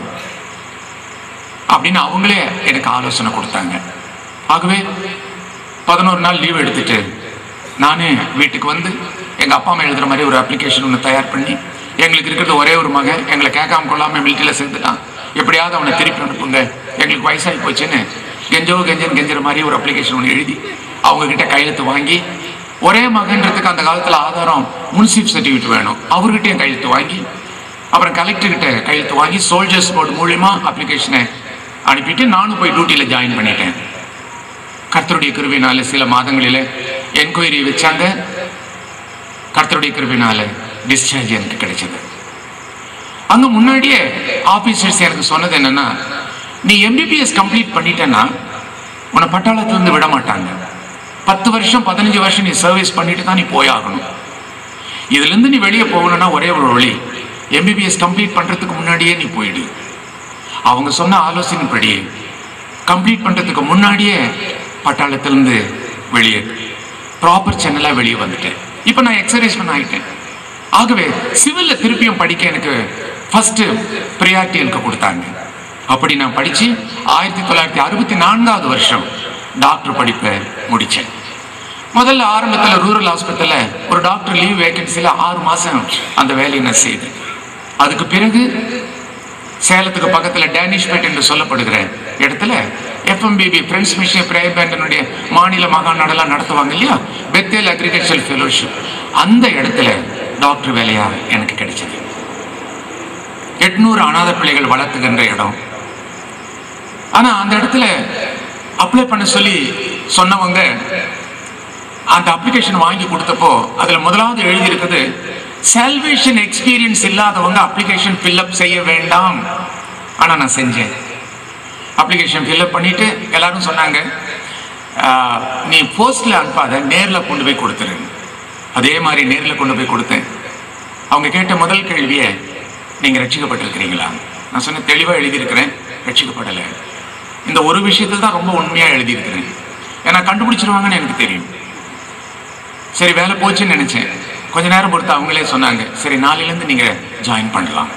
அப்படின்னு அவங்களே எனக்கு ஆலோசனை கொடுத்தாங்க ஆகவே பதினோரு நாள் லீவ் எடுத்துட்டு நானே வீட்டுக்கு வந்து எங்கள் அப்பா அம்மா எழுதுற மாதிரி ஒரு அப்ளிகேஷன் ஒன்று தயார் பண்ணி எங்களுக்கு இருக்கிறது ஒரே ஒரு மகன் எங்களை கேட்காம கொள்ளாமல் மிலிட்டரியில் சேர்ந்துட்டான் எப்படியாவது அவனை திருப்பி அனுப்புங்க எங்களுக்கு வயசாகி போச்சுன்னு கெஞ்சோ கெஞ்சன் கெஞ்சுற மாதிரி ஒரு அப்ளிகேஷன் ஒன்று எழுதி அவங்க கிட்ட கையெழுத்து வாங்கி ஒரே மகன்றதுக்கு அந்த காலத்தில் ஆதாரம் முன்சிப் சர்டிஃபிகேட் வேணும் அவர்கிட்டயும் கையெழுத்து வாங்கி அப்புறம் கலெக்டர் கிட்ட கையெழுத்து வாங்கி சோல்ஜர்ஸ் போர்டு மூலியமா அப்ளிகேஷனை அனுப்பிட்டு நானும் போய் டியூட்டியில் ஜாயின் பண்ணிட்டேன் கர்த்தருடைய கிருபினால சில மாதங்களில் என்கொயரி வச்சாங்க கர்த்தருடைய கிருபினால டிஸ்சார்ஜ் எனக்கு கிடைச்சது அங்க முன்னாடியே ஆபீசர்ஸ் எனக்கு சொன்னது என்னன்னா நீ எம்பிபிஎஸ் கம்ப்ளீட் பண்ணிட்டேன்னா உன்னை பட்டாளத்துல இருந்து விட மாட்டாங்க பத்து வருஷம் பதினஞ்சு வருஷம் நீ சர்வீஸ் பண்ணிட்டு தான் நீ போயாகணும் இதுல இருந்து நீ வெளியே போகணும்னா ஒரே ஒரு வழி எம்பிபிஎஸ் கம்ப்ளீட் பண்றதுக்கு முன்னாடியே நீ போயிடு அவங்க சொன்ன ஆலோசனைப்படி கம்ப்ளீட் பண்றதுக்கு முன்னாடியே பட்டாளத்திலிருந்து வெளியே ப்ராப்பர் சேனலா வெளியே வந்துட்டேன் இப்போ நான் எக்ஸர்சைஸ் ஆகிட்டேன் ஆகவே சிவில்ல திருப்பியும் படிக்க எனக்கு ஃபர்ஸ்ட் ப்ரியாரிட்டி எனக்கு கொடுத்தாங்க அப்படி நான் படிச்சு ஆயிரத்தி தொள்ளாயிரத்தி அறுபத்தி நான்காவது வருஷம் டாக்டர் படிப்பை முடிச்சேன் முதல்ல ஆரம்பத்தில் ரூரல் ஹாஸ்பிட்டலில் ஒரு டாக்டர் லீவ் வேகன்சியில் ஆறு மாதம் அந்த வேலையை நான் செய்தேன் அதுக்கு பிறகு சேலத்துக்கு பக்கத்தில் டேனிஷ்பேட் என்று சொல்லப்படுகிற இடத்துல எஃப்எம்பிபி ஃப்ரெண்ட்ஸ் மிஷன் பிரேயர் பேண்டனுடைய மாநில மகாநாடெல்லாம் நடத்துவாங்க இல்லையா பெத்தேல் அக்ரிகல்ச்சர் ஃபெலோஷிப் அந்த இடத்துல டாக்டர் வேலையா எனக்கு கிடைச்சது எட்நூறு அனாதை பிள்ளைகள் வளர்த்துகின்ற இடம் ஆனா அந்த இடத்துல அப்ளை பண்ண சொல்லி சொன்னவங்க அந்த அப்ளிகேஷன் வாங்கி கொடுத்தப்போ அதுல முதலாவது எழுதியிருக்குது சால்வேஷன் எக்ஸ்பீரியன்ஸ் இல்லாதவங்க அப்ளிகேஷன் ஃபில்அப் செய்ய வேண்டாம் ஆனா நான் செஞ்சேன் அப்ளிகேஷன் ஃபில்அப் பண்ணிட்டு எல்லாரும் சொன்னாங்க "ஆஹ், நீ போஸ்ட்ல அனுப்பாத நேர்ல கொண்டு போய் கொடுத்துரு அதே மாதிரி நேர்ல கொண்டு போய் கொடுத்தேன் அவங்க கேட்ட முதல் கேள்வியை நீங்க ரட்சிக்கப்பட்டிருக்கிறீங்களா நான் சொன்னேன் தெளிவா எழுதியிருக்கிறேன் ரட்சிக்கப்படலை இந்த ஒரு விஷயத்தில் தான் ரொம்ப உண்மையா எழுதியிருக்கிறேன் ஏன்னா கண்டுபிடிச்சிருவாங்கன்னு எனக்கு தெரியும் சரி வேலை போச்சுன்னு நினைச்சேன் கொஞ்ச நேரம் பொறுத்து அவங்களே சொன்னாங்க சரி நாளையிலேருந்து நீங்க ஜாயின் பண்ணலாம்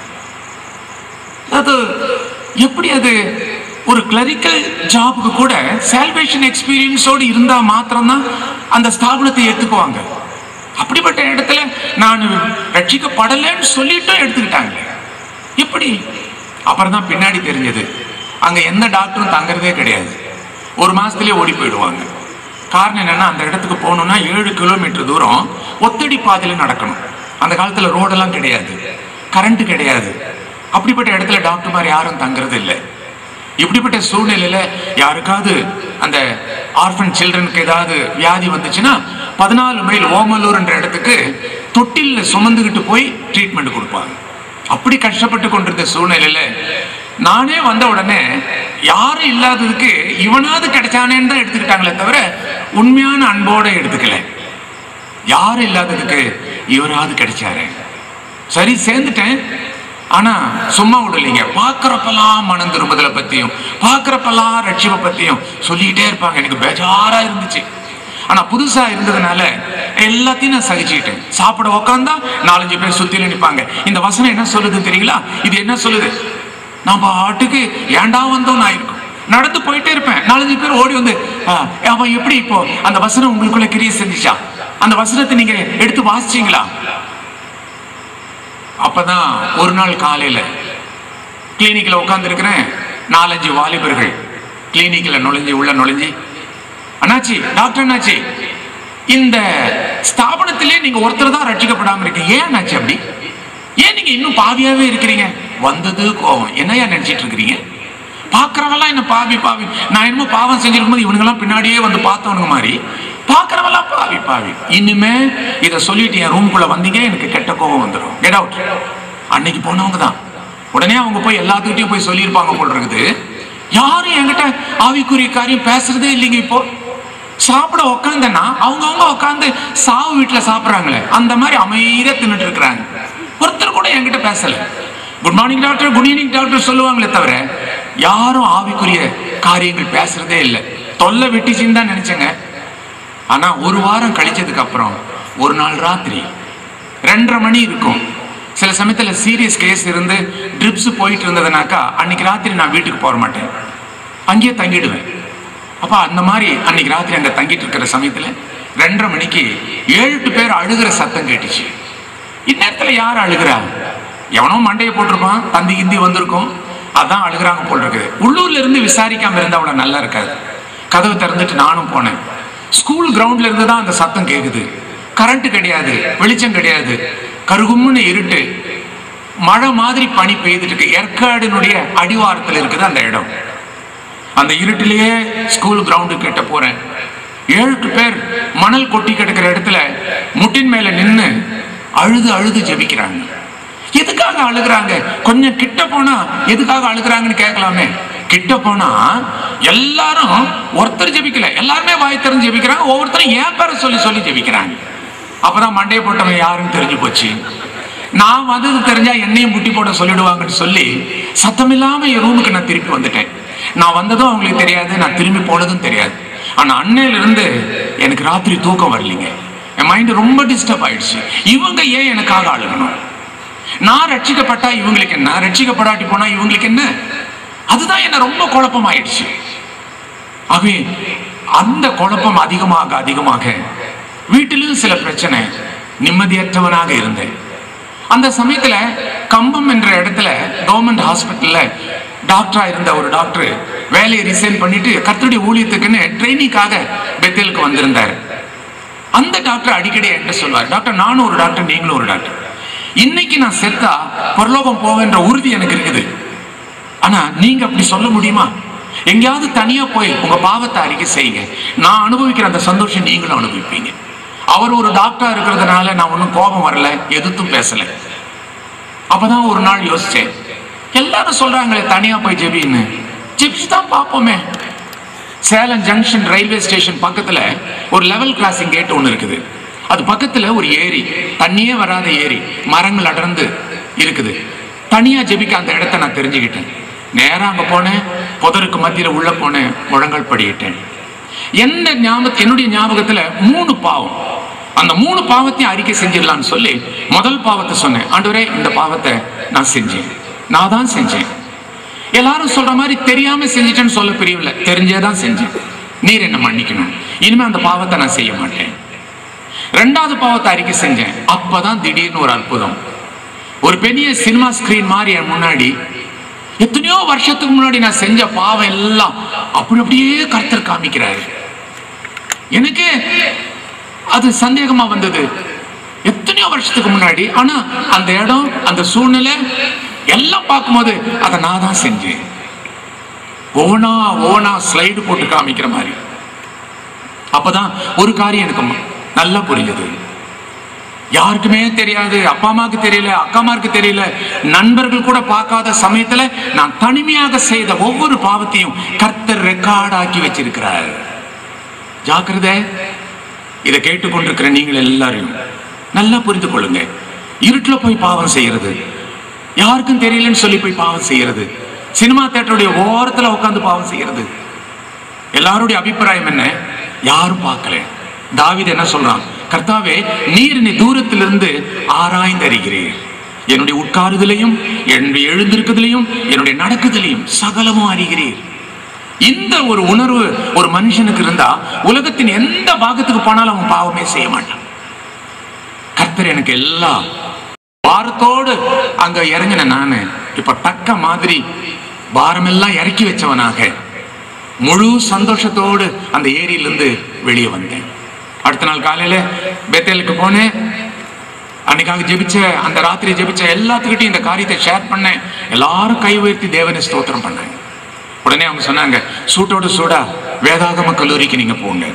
அது எப்படி அது ஒரு கிளரிக்கல் ஜாபுக்கு கூட சால்வேஷன் எக்ஸ்பீரியன்ஸோடு இருந்தா மாத்திரம்தான் அந்த ஸ்தாபனத்தை ஏத்துக்குவாங்க அப்படிப்பட்ட இடத்துல நான் ரட்சிக்கப்படலைன்னு சொல்லிட்டும் எடுத்துக்கிட்டாங்களே எப்படி அப்புறம் தான் பின்னாடி தெரிஞ்சது அங்க எந்த டாக்டரும் தங்குறதே கிடையாது ஒரு மாசத்துலயே ஓடி போயிடுவாங்க காரணம் என்னன்னா அந்த இடத்துக்கு போகணும்னா ஏழு கிலோமீட்டர் தூரம் ஒத்தடி பாதையில நடக்கணும் அந்த காலத்துல ரோடெல்லாம் கிடையாது கரண்ட் கிடையாது அப்படிப்பட்ட இடத்துல டாக்டர் மாதிரி யாரும் தங்குறது இல்லை இப்படிப்பட்ட சூழ்நிலையில யாருக்காவது அந்த ஆர்ஃபன் சில்ட்ரனுக்கு ஏதாவது வியாதி வந்துச்சுன்னா பதினாலு மைல் ஓமலூர் என்ற இடத்துக்கு தொட்டில்ல சுமந்துக்கிட்டு போய் ட்ரீட்மெண்ட் கொடுப்பாங்க அப்படி கஷ்டப்பட்டு கொண்டிருந்த சூழ்நிலையில நானே வந்த உடனே யாரும் இல்லாததுக்கு இவனாவது கிடைச்சானேன்னு தான் எடுத்துக்கிட்டாங்களே தவிர உண்மையான அன்போட எடுத்துக்கல யாரும் இல்லாததுக்கு இவராவது கிடைச்சாரு சரி சேர்ந்துட்டேன் ஆனா சும்மா விடலைங்க பார்க்கறப்பெல்லாம் மனம் திரும்புதலை பத்தியும் பார்க்கறப்பெல்லாம் ரட்சிப்பை பத்தியும் சொல்லிக்கிட்டே இருப்பாங்க எனக்கு பேஜாரா இருந்துச்சு ஆனா புதுசா இருந்ததுனால எல்லாத்தையும் நான் சகிச்சுக்கிட்டேன் சாப்பிட உக்காந்தா நாலஞ்சு பேர் சுத்தில நிப்பாங்க இந்த வசனம் என்ன சொல்லுது தெரியுங்களா இது என்ன சொல்லுது நான் பாட்டுக்கு ஏன்டா வந்தோம் நான் இருக்கும் நடந்து போயிட்டே இருப்பேன் நாலஞ்சு பேர் ஓடி வந்து "ஆ, அவன் எப்படி இப்போ அந்த வசனம் உங்களுக்குள்ள கிரிய செஞ்சுச்சா அந்த வசனத்தை நீங்க எடுத்து வாசிச்சீங்களா அப்பதான் ஒரு நாள் காலையில கிளினிக்ல உட்காந்துருக்கிறேன் நாலஞ்சு வாலிபர்கள் கிளினிக்ல நுழைஞ்சு உள்ள நுழைஞ்சு அண்ணாச்சி டாக்டர் அண்ணாச்சி இந்த ஸ்தாபனத்திலே நீங்க ஒருத்தர் தான் ரட்சிக்கப்படாம இருக்கீங்க ஏன் அண்ணாச்சி அப்படி ஏன் நீங்க இன்னும் பாவியாவே இருக்கிறீங்க வந்தது கோவம் என்னையா நினைச்சிட்டு இருக்கிறீங்க பார்க்கறவெல்லாம் என்ன பாவி பாவி நான் என்னமோ பாவம் செஞ்சிருக்கும்போது இவனுங்கெல்லாம் பின்னாடியே வந்து பார்த்தவனுங்க மாதிரி பார்க்கறவெல்லாம் பாவி பாவி இனிமே இதை சொல்லிட்டு என் ரூம்குள்ள வந்தீங்க எனக்கு கெட்ட கோவம் வந்துடும் கெட் அவுட் அன்னைக்கு போனவங்க தான் உடனே அவங்க போய் எல்லாத்துக்கிட்டையும் போய் சொல்லியிருப்பாங்க போல் இருக்குது யாரும் என்கிட்ட ஆவிக்குரிய காரியம் பேசுறதே இல்லைங்க இப்போ சாப்பிட உக்காந்தனா அவங்கவுங்க உட்காந்து சாவு வீட்டுல சாப்பிடுறாங்களே அந்த மாதிரி அமைதியா தின்னுட்டு இருக்கிறாங்க ஒருத்தர் கூட என்கிட்ட பேசல good morning doctor good evening doctor சொல்லுவாங்களே தவிர யாரும் ஆவிக்குரிய காரியங்கள் பேசுறதே இல்லை தொல்லை வெட்டிச்சின்னு தான் நினைச்சேங்க ஆனா ஒரு வாரம் கழிச்சதுக்கு அப்புறம் ஒரு நாள் ராத்திரி ரெண்டரை மணி இருக்கும் சில சமயத்துல சீரியஸ் கேஸ் இருந்து ட்ரிப்ஸ் போயிட்டு இருந்ததுனாக்கா அன்னைக்கு ராத்திரி நான் வீட்டுக்கு போக மாட்டேன் அங்கேயே தங்கிடுவேன் அப்ப அந்த மாதிரி அன்னைக்கு ராத்திரி அங்க தங்கிட்டு இருக்கிற சமயத்துல ரெண்டரை மணிக்கு ஏழு எட்டு பேர் அழுகிற சத்தம் கேட்டுச்சு இந்நேரத்துல யார் அழுகிறா எவனோ மண்டையை போட்டிருப்பான் தந்தி கிந்தி வந்திருக்கும் அதான் அழுகுறாங்க போல் இருக்குது உள்ளூர்ல இருந்து விசாரிக்காம இருந்தா அவ்வளவு நல்லா இருக்காது கதவு திறந்துட்டு நானும் போனேன் ஸ்கூல் கிரவுண்ட்ல இருந்து தான் அந்த சத்தம் கேக்குது கரண்ட் கிடையாது வெளிச்சம் கிடையாது கருகும்னு இருட்டு மழை மாதிரி பனி பெய்துட்டு இருக்கு ஏற்காடினுடைய அடிவாரத்தில் இருக்குது அந்த இடம் அந்த இருட்டிலேயே ஸ்கூல் கிரவுண்டு கிட்ட போறேன் ஏழு எட்டு பேர் மணல் கொட்டி கிடக்கிற இடத்துல முட்டின் மேல நின்னு அழுது அழுது ஜெபிக்கிறாங்க எதுக்காக அழுகுறாங்க கொஞ்சம் கிட்ட போனா எதுக்காக அழுகுறாங்கன்னு கேட்கலாமே கிட்ட போனா எல்லாரும் ஒருத்தர் ஜெபிக்கல எல்லாருமே வாய் திறந்து ஜெபிக்கிறாங்க ஒவ்வொருத்தரும் ஏன் பேரை சொல்லி சொல்லி ஜெபிக்கிறாங்க அப்பதான் மண்டையை போட்டவன் யாருன்னு தெரிஞ்சு போச்சு நான் வந்தது தெரிஞ்சா என்னையும் முட்டி போட சொல்லிடுவாங்கன்னு சொல்லி சத்தமில்லாம என் ரூமுக்கு நான் திருப்பி வந்துட்டேன் நான் வந்ததும் அவங்களுக்கு தெரியாது நான் திரும்பி போனதும் தெரியாது ஆனா அன்னையில இருந்து எனக்கு ராத்திரி தூக்கம் வரலைங்க என் மைண்ட் ரொம்ப டிஸ்டர்ப் ஆயிடுச்சு இவங்க ஏன் எனக்காக அழுகணும் நான் ரட்சிக்கப்பட்டா இவங்களுக்கு என்ன ரட்சிக்கப்படாட்டி போனா இவங்களுக்கு என்ன அதுதான் என்ன ரொம்ப குழப்பம் ஆயிடுச்சு ஆகவே அந்த குழப்பம் அதிகமாக அதிகமாக வீட்டிலும் சில பிரச்சனை நிம்மதியற்றவனாக இருந்தேன் அந்த சமயத்துல கம்பம் என்ற இடத்துல கவர்மெண்ட் ஹாஸ்பிட்டல்ல டாக்டரா இருந்த ஒரு டாக்டர் வேலையை ரிசைன் பண்ணிட்டு கர்த்தருடைய ஊழியத்துக்குன்னு ட்ரைனிங்காக பெத்தேலுக்கு வந்திருந்தார் அந்த டாக்டர் அடிக்கடி என்கிட்ட சொல்வார் டாக்டர் நானும் ஒரு டாக்டர் நீங்களும் ஒரு டாக்டர் இன்னைக்கு நான் செத்தா பரலோகம் போவேன்ற உறுதி எனக்கு இருக்குது ஆனா நீங்க அப்படி சொல்ல முடியுமா எங்கேயாவது தனியா போய் உங்க பாவத்தை அறிக்கை செய்யுங்க நான் அனுபவிக்கிற அந்த சந்தோஷம் நீங்களும் அனுபவிப்பீங்க அவர் ஒரு டாக்டரா இருக்கிறதுனால நான் ஒன்றும் கோபம் வரல எதிர்த்தும் பேசல அப்பதான் ஒரு நாள் யோசிச்சேன் எல்லாரும் சொல்றாங்களே தனியா போய் ஜெபின்னு ஜெபிச்சு தான் பார்ப்போமே சேலம் ஜங்ஷன் ரயில்வே ஸ்டேஷன் பக்கத்துல ஒரு லெவல் கிராசிங் கேட் ஒன்று இருக்குது அது பக்கத்துல ஒரு ஏரி தண்ணியே வராத ஏரி மரங்கள் அடர்ந்து இருக்குது தனியா ஜெபிக்க அந்த இடத்த நான் தெரிஞ்சுக்கிட்டேன் நேரா அங்க போனேன் புதருக்கு மத்தியில உள்ள போனேன் முழங்கால் படியிட்டேன் என்ன ஞாபக என்னுடைய ஞாபகத்துல மூணு பாவம் அந்த மூணு பாவத்தையும் அறிக்கை செஞ்சிடலாம்னு சொல்லி முதல் பாவத்தை சொன்னேன் ஆண்டவரே இந்த பாவத்தை நான் செஞ்சேன் நான் தான் செஞ்சேன் எல்லாரும் சொல்ற மாதிரி தெரியாம செஞ்சிட்டேன்னு சொல்ல பிரியவில்லை தெரிஞ்சே தான் செஞ்சேன் நீர் என்ன மன்னிக்கணும் இனிமே அந்த பாவத்தை நான் செய்ய மாட்டேன் ரெண்டாவது பாவத்தை அறிக்கை செஞ்சேன் அப்பதான் திடீர்னு ஒரு அற்புதம் ஒரு பெரிய சினிமா ஸ்கிரீன் மாதிரி என் முன்னாடி எத்தனையோ வருஷத்துக்கு முன்னாடி நான் செஞ்ச பாவம் எல்லாம் அப்படி அப்படியே கர்த்தர் காமிக்கிறாரு எனக்கு அது சந்தேகமா வந்தது எத்தனையோ வருஷத்துக்கு முன்னாடி ஆனா அந்த இடம் அந்த சூழ்நிலை எல்லாம் பார்க்கும்போது அதை நான் தான் செஞ்சேன் ஒவ்வொன்றா ஒவ்வொன்றா ஸ்லைடு போட்டு காமிக்கிற மாதிரி அப்பதான் ஒரு காரியம் எனக்கு ம- நல்லா புரிஞ்சது யாருக்குமே தெரியாது அப்பா அம்மாவுக்கு தெரியல அக்கா அம்மாருக்கு தெரியல நண்பர்கள் கூட பார்க்காத சமயத்துல நான் தனிமையாக செய்த ஒவ்வொரு பாவத்தையும் கர்த்தர் ரெக்கார்ட் ஆக்கி வச்சிருக்கிறார் ஜாக்கிரதை இதை கேட்டுக்கொண்டிருக்கிற நீங்கள் எல்லாரையும் நல்லா புரிந்து கொள்ளுங்க இருட்டுல போய் பாவம் செய்யறது யாருக்கும் தெரியலன்னு சொல்லி போய் பாவம் செய்யறது சினிமா தேட்டருடைய ஓரத்துல உட்காந்து பாவம் செய்யறது எல்லாருடைய அபிப்பிராயம் என்ன யாரும் பார்க்கல தாவீது என்ன சொல்றான் கர்த்தாவே நீர் என்னை தூரத்திலிருந்து ஆராய்ந்து அறிகிறீர் என்னுடைய உட்காருதலையும் என்னுடைய எழுந்திருக்குதலையும் என்னுடைய நடக்குதலையும் சகலமும் அறிகிறீர் இந்த ஒரு உணர்வு ஒரு மனுஷனுக்கு இருந்தா உலகத்தின் எந்த பாகத்துக்கு போனாலும் அவன் பாவமே செய்ய மாட்டான் கர்த்தர் எனக்கு எல்லாம் பாரத்தோடு அங்க இறங்கின நானு இப்ப தக்க மாதிரி பாரமெல்லாம் இறக்கி வச்சவனாக முழு சந்தோஷத்தோடு அந்த ஏரியிலிருந்து வெளியே வந்தேன் அடுத்த நாள் காலையில பெத்தேலுக்கு போனேன் அன்னைக்காக ஜெபிச்ச அந்த ராத்திரி ஜெபிச்ச எல்லாத்துக்கிட்டையும் இந்த காரியத்தை ஷேர் பண்ணேன் எல்லாரும் கை உயர்த்தி தேவனை ஸ்தோத்திரம் பண்ணாங்க உடனே அவங்க சொன்னாங்க சூட்டோட சூடா வேதாகம கல்லூரிக்கு நீங்க போங்க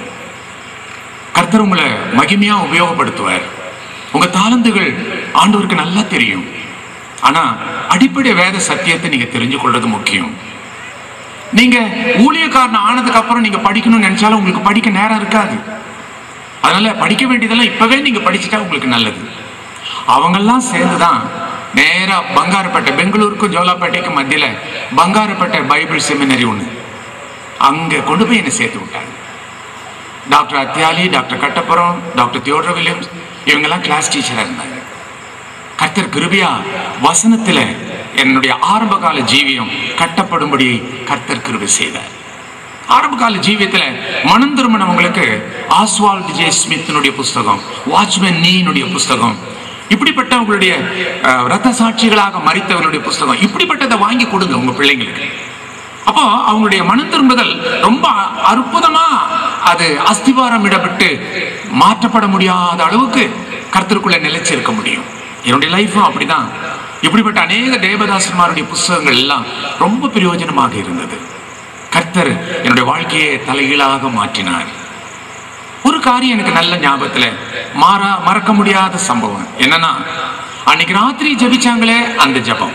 கர்த்தர் உங்களை மகிமையா உபயோகப்படுத்துவார் உங்க தாளந்துகள் ஆண்டவருக்கு நல்லா தெரியும் ஆனா அடிப்படை வேத சத்தியத்தை நீங்க தெரிஞ்சு கொள்றது முக்கியம் நீங்க ஊழியக்காரன் ஆனதுக்கு அப்புறம் நீங்க படிக்கணும்னு நினைச்சாலும் உங்களுக்கு படிக்க நேரம் இருக்காது அதனால படிக்க வேண்டியதெல்லாம் இப்பவே நீங்க படிச்சுட்டா உங்களுக்கு நல்லது அவங்கெல்லாம் சேர்ந்துதான் நேரா பங்காரப்பேட்டை பெங்களூருக்கும் ஜோலாப்பேட்டைக்கும் மத்தியில பங்காரப்பேட்டை பைபிள் செமினரி ஒண்ணு அங்க கொண்டு போய் என்னை சேர்த்து விட்டாங்க டாக்டர் அத்தியாலி டாக்டர் கட்டப்புறம் டாக்டர் தியோடர் வில்லியம்ஸ் இவங்கெல்லாம் கிளாஸ் டீச்சரா இருந்தாங்க கர்த்தர் கிருபியா வசனத்துல என்னுடைய ஆரம்ப கால ஜீவியம் கட்டப்படும்படி கர்த்தர் கிருபை செய்தார் ஆரம்ப கால ஜீவியத்துல மனம் திரும்பினவங்களுக்கு ஆஸ்வால்ட் ஜே ஸ்மித்தினுடைய புஸ்தகம் வாட்ச்மேன் நீனுடைய புஸ்தகம் இப்படிப்பட்டவங்களுடைய அஹ், ரத்த சாட்சிகளாக மறித்தவர்களுடைய புஸ்தகம் இப்படிப்பட்டதை வாங்கி கொடுங்க உங்க பிள்ளைங்களுக்கு அப்போ அவங்களுடைய மனம் திரும்புதல் ரொம்ப அற்புதமா அது அஸ்திவாரம் இடப்பட்டு மாற்றப்பட முடியாத அளவுக்கு கர்த்தருக்குள்ள நிலைச்சிருக்க முடியும் என்னுடைய லைஃபும் அப்படிதான் இப்படிப்பட்ட அநேக தேவதாசன்மாருடைய புஸ்தகங்கள் எல்லாம் ரொம்ப பிரயோஜனமாக இருந்தது கர்த்தர் என்னுடைய வாழ்க்கையை தலைகீழாக மாற்றினார் ஒரு காரியம் எனக்கு நல்ல ஞாபகத்துல மாறா மறக்க முடியாத சம்பவம் என்னன்னா அன்னைக்கு ராத்திரி ஜெபிச்சாங்களே அந்த ஜெபம்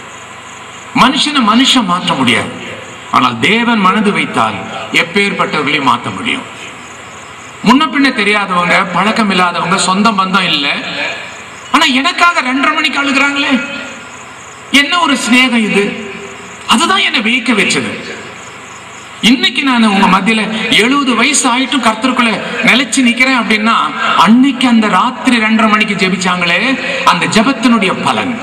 மனுஷனை மனுஷன் மாற்ற முடியாது ஆனால் தேவன் மனது வைத்தால் எப்பேற்பட்டவர்களையும் மாற்ற முடியும் முன்ன பின்ன தெரியாதவங்க பழக்கம் இல்லாதவங்க சொந்த பந்தம் இல்லை ஆனா எனக்காக ரெண்டரை மணிக்கு அழுகுறாங்களே என்ன ஒரு சிநேகம் இது அதுதான் என்னை வியக்க வச்சது இன்னைக்கு நான் உங்க மத்தியில எழுபது வயசு ஆயிட்டும் கர்த்தருக்குள்ள நிலைச்சு நிக்கிறேன் அப்படின்னா அன்னைக்கு அந்த ராத்திரி ரெண்டரை மணிக்கு ஜெபிச்சாங்களே அந்த ஜெபத்தினுடைய பலன்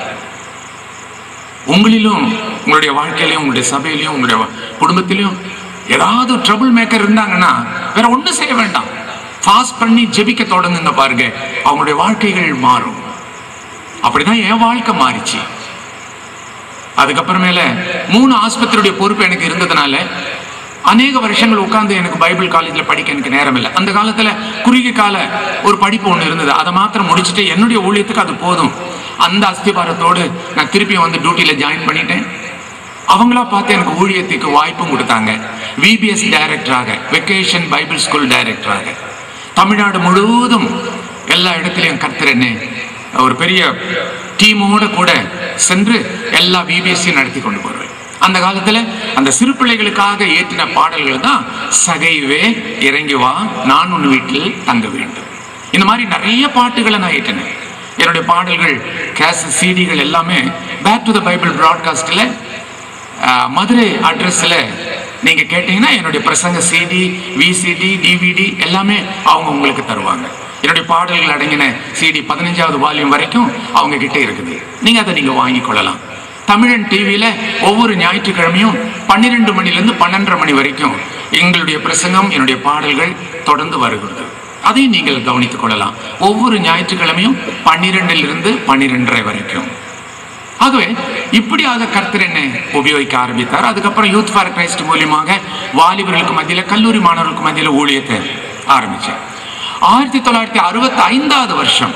உங்களிலும் உங்களுடைய வாழ்க்கையிலையும் உங்களுடைய சபையிலையும் உங்களுடைய குடும்பத்திலையும் ஏதாவது ட்ரபிள் மேக்கர் இருந்தாங்கன்னா வேற ஒண்ணும் செய்ய வேண்டாம் ஃபாஸ்ட் பண்ணி ஜெபிக்க தொடங்குங்க பாருங்க அவங்களுடைய வாழ்க்கைகள் மாறும் அப்படிதான் என் வாழ்க்கை மாறிச்சு அதுக்கப்புறமேல மூணு ஆஸ்பத்திரியுடைய பொறுப்பு எனக்கு இருந்ததுனால அநேக வருஷங்கள் உட்கார்ந்து எனக்கு பைபிள் காலேஜில் படிக்க எனக்கு நேரம் இல்லை அந்த காலத்தில் குறுகிய கால ஒரு படிப்பு ஒன்று இருந்தது அதை மாத்திரம் முடிச்சுட்டு என்னுடைய ஊழியத்துக்கு அது போதும் அந்த அஸ்திபாரத்தோடு நான் திருப்பி வந்து டியூட்டியில் ஜாயின் பண்ணிட்டேன் அவங்களா பார்த்து எனக்கு ஊழியத்துக்கு வாய்ப்பும் கொடுத்தாங்க விபிஎஸ் டைரக்டராக வெக்கேஷன் பைபிள் ஸ்கூல் டைரக்டராக தமிழ்நாடு முழுவதும் எல்லா இடத்துலையும் கர்த்தர் என்ன ஒரு பெரிய டீமோட கூட சென்று எல்லா விபிஎஸ்சியும் நடத்தி கொண்டு போடுவேன் அந்த காலத்துல அந்த சிறு பிள்ளைகளுக்காக ஏற்றின பாடல்கள் தான் சகைவே இறங்கி வா நான் உன் வீட்டில் தங்க வேண்டும் இந்த மாதிரி நிறைய பாட்டுகளை நான் ஏற்றினேன் என்னுடைய பாடல்கள் கேஸ் சிடிகள் எல்லாமே பேக் டு த பைபிள் ப்ராட்காஸ்டில் மதுரை அட்ரஸில் நீங்க கேட்டீங்கன்னா என்னுடைய பிரசங்க சிடி விசிடி டிவிடி எல்லாமே அவங்க உங்களுக்கு தருவாங்க என்னுடைய பாடல்கள் அடங்கின சிடி பதினஞ்சாவது வால்யூம் வரைக்கும் அவங்க கிட்ட இருக்குது நீங்க அதை நீங்க வாங்கி கொள்ளலாம் தமிழன் டிவியில ஒவ்வொரு ஞாயிற்றுக்கிழமையும் பன்னிரெண்டு மணிலேருந்து பன்னெண்டரை மணி வரைக்கும் எங்களுடைய பிரசங்கம் என்னுடைய பாடல்கள் தொடர்ந்து வருகிறது அதையும் நீங்கள் கவனித்துக் கொள்ளலாம் ஒவ்வொரு ஞாயிற்றுக்கிழமையும் பன்னிரெண்டிலிருந்து பன்னிரெண்டரை வரைக்கும் ஆகவே இப்படியாக கர்த்தர் என்னை உபயோகிக்க ஆரம்பித்தார் அதுக்கப்புறம் யூத் ஃபார் கிரைஸ்ட் மூலியமாக வாலிபர்களுக்கு மத்தியில் கல்லூரி மாணவர்களுக்கு மத்தியில் ஊழியத்தை ஆரம்பிச்சேன் ஆயிரத்தி தொள்ளாயிரத்தி அறுபத்தி ஐந்தாவது வருஷம்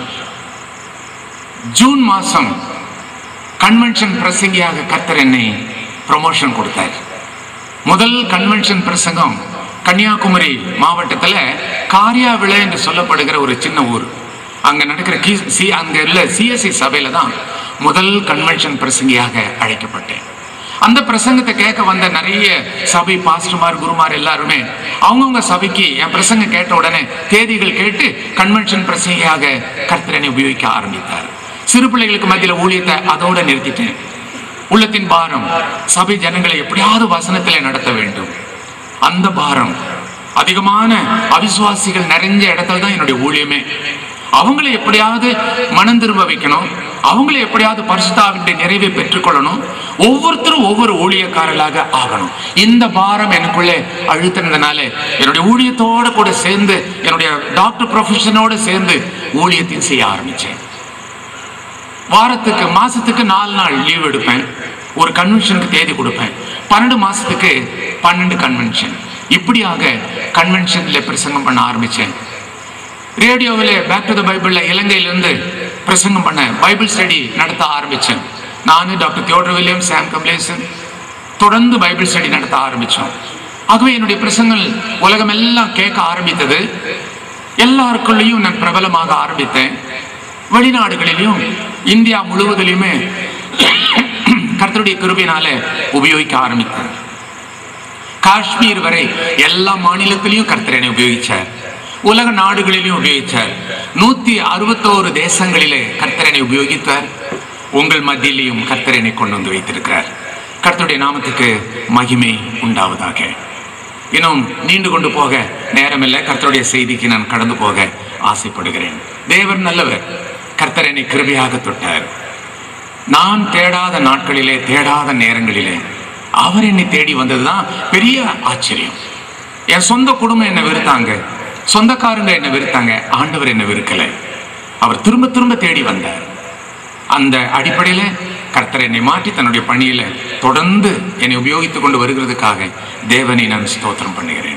ஜூன் மாசம் கன்வென்ஷன் பிரசங்கியாக கர்த்தர் என்னை ப்ரமோஷன் கொடுத்தார் முதல் கன்வென்ஷன் பிரசங்கம் கன்னியாகுமரி மாவட்டத்துல காரியாவிளை என்று சொல்லப்படுகிற ஒரு சின்ன ஊர் அங்க நடக்கிற கி சி அங்க உள்ள சிஎஸ்சி சபையில தான் முதல் கன்வென்ஷன் பிரசங்கியாக அழைக்கப்பட்டேன் அந்த பிரசங்கத்தை கேட்க வந்த நிறைய சபை பாஸ்டர்மார் குருமார் எல்லாருமே அவங்கவுங்க சபைக்கு என் பிரசங்கம் கேட்ட உடனே தேதிகள் கேட்டு கன்வென்ஷன் பிரசங்கியாக கர்த்தரனை உபயோகிக்க ஆரம்பித்தார் சிறு பிள்ளைகளுக்கு மத்தியில் ஊழியத்தை அதோட நிறுத்திட்டேன் உள்ளத்தின் பாரம் சபை ஜனங்களை எப்படியாவது வசனத்திலே நடத்த வேண்டும் அந்த பாரம் அதிகமான அவிசுவாசிகள் நிறைஞ்ச இடத்துல தான் என்னுடைய ஊழியமே அவங்களை எப்படியாவது மனம் திரும்ப வைக்கணும் அவங்களை எப்படியாவது பரிசுத்தாவினுடைய நிறைவை பெற்றுக்கொள்ளணும் ஒவ்வொருத்தரும் ஒவ்வொரு ஊழியக்காரர்களாக ஆகணும் இந்த பாரம் எனக்குள்ளே அழுத்தினதுனால என்னுடைய ஊழியத்தோட கூட சேர்ந்து என்னுடைய டாக்டர் ப்ரொஃபஷனோட சேர்ந்து ஊழியத்தையும் செய்ய ஆரம்பிச்சேன் வாரத்துக்கு மாசத்துக்கு நாலு நாள் லீவ் எடுப்பேன் ஒரு கன்வென்ஷனுக்கு தேதி கொடுப்பேன் பன்னெண்டு மாசத்துக்கு பன்னெண்டு கன்வென்ஷன் இப்படியாக கன்வென்ஷன்ல பிரசங்கம் பண்ண ஆரம்பிச்சேன் ரேடியோவில் பேக் டு த பைபிளில் இலங்கையிலிருந்து பிரசங்கம் பண்ண பைபிள் ஸ்டடி நடத்த ஆரம்பிச்சேன் நான் doctor Theodore William Sam Kamalesan தொடர்ந்து பைபிள் ஸ்டடி நடத்த ஆரம்பிச்சோம் ஆகவே என்னுடைய பிரசங்கள் உலகம் எல்லாம் கேட்க ஆரம்பித்தது எல்லாருக்குள்ளேயும் நான் பிரபலமாக ஆரம்பித்தேன் வெளிநாடுகளிலும் இந்தியா முழுவதிலுமே கர்த்தருடைய கிருபையினால உபயோகிக்க ஆரம்பித்தேன் காஷ்மீர் வரை எல்லா மாநிலத்திலையும் கர்த்தர் என்னை உபயோகிச்சார் உலக நாடுகளிலும் உபயோகிச்சார் நூத்தி அறுபத்தோரு தேசங்களிலே கர்த்தர் என்னை உபயோகித்தார் உங்கள் மத்தியிலையும் கர்த்தர் என்னை கொண்டு வந்து வைத்திருக்கிறார் கர்த்தருடைய நாமத்துக்கு மகிமை உண்டாவதாக இன்னும் நீண்டு கொண்டு போக நேரமில்லை கர்த்தருடைய செய்திக்கு நான் கடந்து போக ஆசைப்படுகிறேன் தேவர் நல்லவர் கர்த்தர் என்னை கிருபையாக தொட்டார் நான் தேடாத நாட்களிலே தேடாத நேரங்களிலே அவர் என்னை தேடி வந்ததுதான் பெரிய ஆச்சரியம் என் சொந்த குடும்பம் என்னை வெறுத்தாங்க சொந்தக்காரங்க என்னை வெறுத்தாங்க ஆண்டவர் என்னை வெறுக்கலை அவர் திரும்ப திரும்ப தேடி வந்தார் அந்த அடிப்படையில கர்த்தர் என்னை மாற்றி தன்னுடைய பணியில தொடர்ந்து என்னை உபயோகித்துக் கொண்டு வருகிறதுக்காக தேவனை நான் ஸ்தோத்திரம் பண்ணுகிறேன்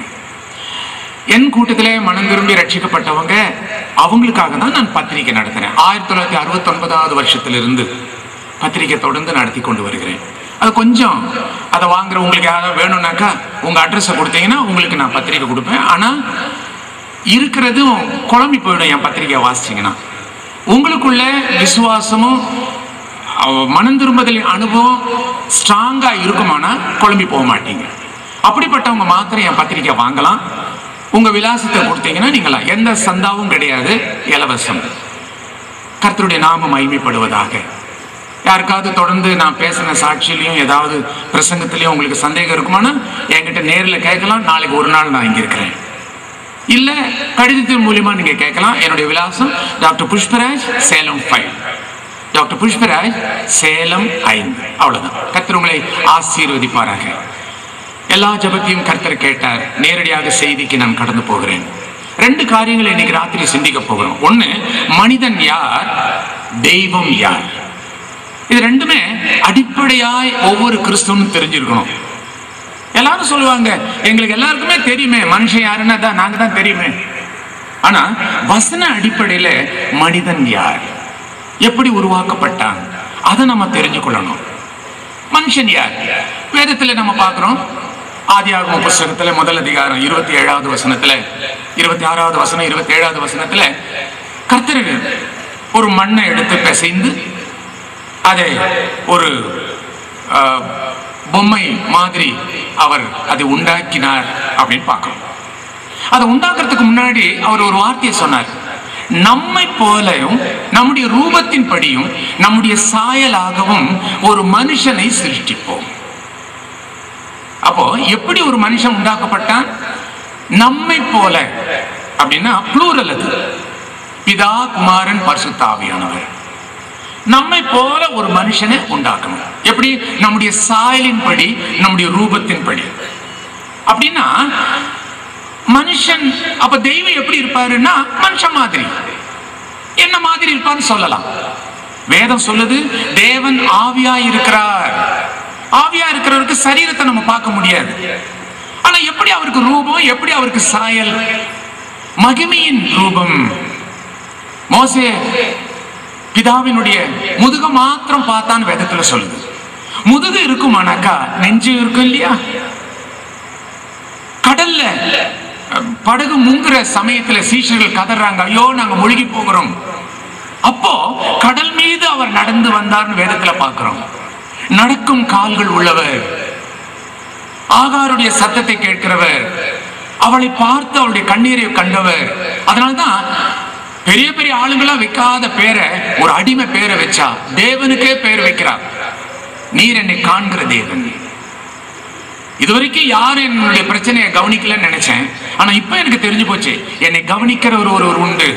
என் கூட்டத்திலே மனம் திரும்பி ரட்சிக்கப்பட்டவங்க அவங்களுக்காக தான் நான் பத்திரிக்கை நடத்துறேன் ஆயிரத்தி தொள்ளாயிரத்தி அறுபத்தி ஒன்பதாவது வருஷத்திலிருந்து பத்திரிக்கை தொடர்ந்து நடத்தி கொண்டு வருகிறேன் அது கொஞ்சம் அதை வாங்குற உங்களுக்கு யாராவது வேணும்னாக்கா உங்க அட்ரஸை கொடுத்தீங்கன்னா உங்களுக்கு நான் பத்திரிக்கை கொடுப்பேன் ஆனா இருக்கிறதும் குழம்பி போயிடும் என் பத்திரிக்கை வாசிச்சீங்கன்னா உங்களுக்குள்ள விசுவாசமும் அஹ், மனம் திரும்புதலின் அனுபவம் ஸ்ட்ராங்கா இருக்குமானா குழம்பி போக மாட்டீங்க அப்படிப்பட்டவங்க மாத்திரம் என் பத்திரிக்கை வாங்கலாம் உங்க விலாசத்தை கொடுத்தீங்கன்னா நீங்களா எந்த சந்தாவும் கிடையாது இலவசம் கர்த்தருடைய நாமம் மகிமைப்படுவதாக யாருக்காவது தொடர்ந்து நான் பேசின சாட்சியிலையும் ஏதாவது பிரசங்கத்திலையும் உங்களுக்கு சந்தேகம் இருக்குமானா என்கிட்ட நேரில் கேட்கலாம் நாளைக்கு ஒரு நாள் நான் இங்க இருக்கிறேன் இல்ல கடிதத்தின் மூலியமா நீங்க கேட்கலாம் என்னுடைய விலாசம் doctor Pushparaj Salem five doctor Pushparaj Salem ஐந்து அவ்வளவுதான் கர்த்தர் உங்களை ஆசீர்வதிப்பாராக எல்லா ஜபத்தையும் கர்த்தர் கேட்டார் நேரடியாக செய்திக்கு நான் கடந்து போகிறேன் ரெண்டு காரியங்களை இன்னைக்கு ராத்திரி சிந்திக்க போகிறோம் ஒண்ணு மனிதன் யார் தெய்வம் யார் இது ரெண்டுமே அடிப்படையாய் ஒவ்வொரு கிறிஸ்தவனும் தெரிஞ்சிருக்கணும் எல்லாரும் சொல்லுவாங்க எங்களுக்கு எல்லாருக்குமே தெரியுமே மனுஷன் யாருன்னா தான் நாங்க தான் தெரியுமே ஆனா வசன அடிப்படையில மனிதன் யார் எப்படி உருவாக்கப்பட்டான் அதை நம்ம தெரிஞ்சு கொள்ளணும் மனுஷன் யார் வேதத்துல நம்ம பார்க்கிறோம் ஆதியாகம புஸ்தகத்துல முதல் அதிகாரம் இருபத்தி ஏழாவது வசனத்துல இருபத்தி ஆறாவது வசனம் இருபத்தி ஏழாவது வசனத்துல கர்த்தர் ஒரு மண்ணை எடுத்து பிசைந்து அதை ஒரு ஆஹ், பொம்மை மாதிரி அவர் அதை உண்டாக்கினார் அப்படின்னு பார்க்கிறோம் அதை உண்டாக்குறதுக்கு முன்னாடி அவர் ஒரு வார்த்தையை சொன்னார் நம்மை போலவும் நம்முடைய ரூபத்தின் படியும் நம்முடைய சாயலாகவும் ஒரு மனுஷனை சிருஷ்டிப்போம் அப்போ எப்படி ஒரு மனுஷன் உண்டாக்கப்பட்டான் நம்மை போல அப்படின்னா ப்ளூரல் அது பிதா குமாரன் பரிசுத்த ஆவியானவர் நம்மை போல ஒரு மனுஷனை உண்டாக்கணும் எப்படி நம்முடைய சாயலின் படி நம்முடைய ரூபத்தின் படி அப்படின்னா மனுஷன் அப்ப தெய்வம் எப்படி இருப்பாருன்னா மனுஷன் மாதிரி என்ன மாதிரி இருப்பான்னு சொல்லலாம் வேதம் சொல்லுது தேவன் ஆவியா இருக்கிறார் ஆவியா இருக்கிறவருக்கு சரீரத்தை நம்ம பார்க்க முடியாது ஆனா எப்படி அவருக்கு ரூபம் எப்படி அவருக்கு சாயல் மகிமையின் ரூபம் மோசே பிதாவினுடைய முதுக மாத்திரம் பார்த்தான்னு வேதத்துல சொல்லுது முதுகு இருக்குமானாக்கா நெஞ்சு இருக்கும் இல்லையா கடல்ல அஹ், படகு முங்குற சமயத்துல சீஷர்கள் கதறாங்க ஐயோ நாங்க முழுகி போகிறோம் அப்போ கடல் மீது அவர் நடந்து வந்தார்னு வேதத்துல பார்க்கிறோம் நடக்கும் கால்கள் உள்ளவர் ஆகாருடைய சத்தத்தை கேட்கிறவர் அவளை பார்த்து அவளுடைய கண்ணீரை கண்டவர் அதனால்தான் பெரிய பெரிய ஆளுங்களா வைக்காத பேரை ஒரு அடிமை பேரை வச்சா தேவனுக்கே பேர் வைக்கிறார் நீர் என்னை காண்கிற தேவன் இதுவரைக்கும் யாரும் என்னுடைய பிரச்சனையை கவனிக்கலன்னு நினைச்சேன் ஆனா இப்ப எனக்கு தெரிஞ்சு போச்சு என்னை கவனிக்கிற ஒரு ஒருவர் உண்டு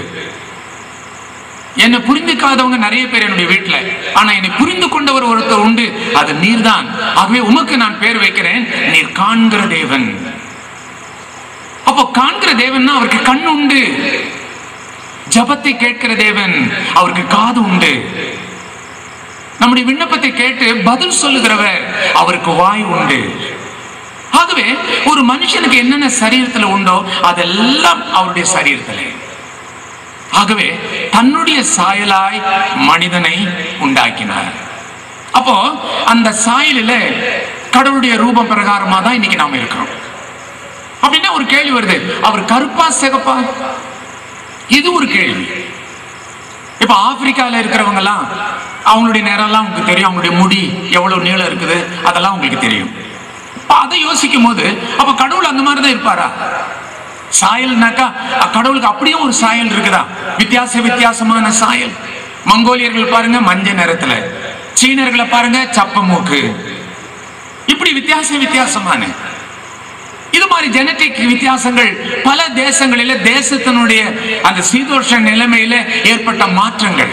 என்னை புரிந்துக்காதவங்க நிறைய பேர் என்னுடைய வீட்டுல ஆனா என்னை புரிந்து கொண்டவர் ஒருத்தர் உண்டு அது நீர்தான் ஆகவே உமக்கு நான் பேர் வைக்கிறேன் நீர் காண்கிற தேவன் அப்போ காண்கிற தேவன்னா அவருக்கு கண் உண்டு ஜபத்தை கேட்கிற தேவன் அவருக்கு காது உண்டு நம்முடைய விண்ணப்பத்தை கேட்டு பதில் சொல்லுகிறவர் அவருக்கு வாய் உண்டு ஆகவே ஒரு மனுஷனுக்கு என்னென்ன சரீரத்துல உண்டோ அதெல்லாம் அவருடைய சரீரத்திலே ஆகவே தன்னுடைய சாயலாய் மனிதனை உண்டாக்கினார் அப்போ அந்த சாயலில கடவுளுடைய ரூபம் பிரகாரமா தான் இன்னைக்கு நாம இருக்கிறோம் அப்படின்னா ஒரு கேள்வி வருது அவர் கருப்பா சிகப்பா இது ஒரு கேள்வி இப்ப ஆப்பிரிக்கால இருக்கிறவங்க எல்லாம் அவங்களுடைய நேரம்லாம் உங்களுக்கு தெரியும் அவங்களுடைய முடி எவ்வளவு நீளம் இருக்குது அதெல்லாம் உங்களுக்கு தெரியும் அப்ப அதை யோசிக்கும் போது அப்ப கடவுள் அந்த மாதிரி தான் இருப்பாரா சாயல்னாக்கா அ- கடவுளுக்கு அப்படியே ஒரு சாயல் இருக்குதா வித்தியாச வித்தியாசமான சாயல் மங்கோலியர்கள் பாருங்க மஞ்சள் நிறத்துல சீனர்களை பாருங்க சப்ப மூக்கு இப்படி வித்தியாச வித்தியாசமான இது மாதிரி ஜெனட்டிக் வித்தியாசங்கள் பல தேசங்களில தேசத்தினுடைய அந்த சீதோஷ நிலைமையில ஏற்பட்ட மாற்றங்கள்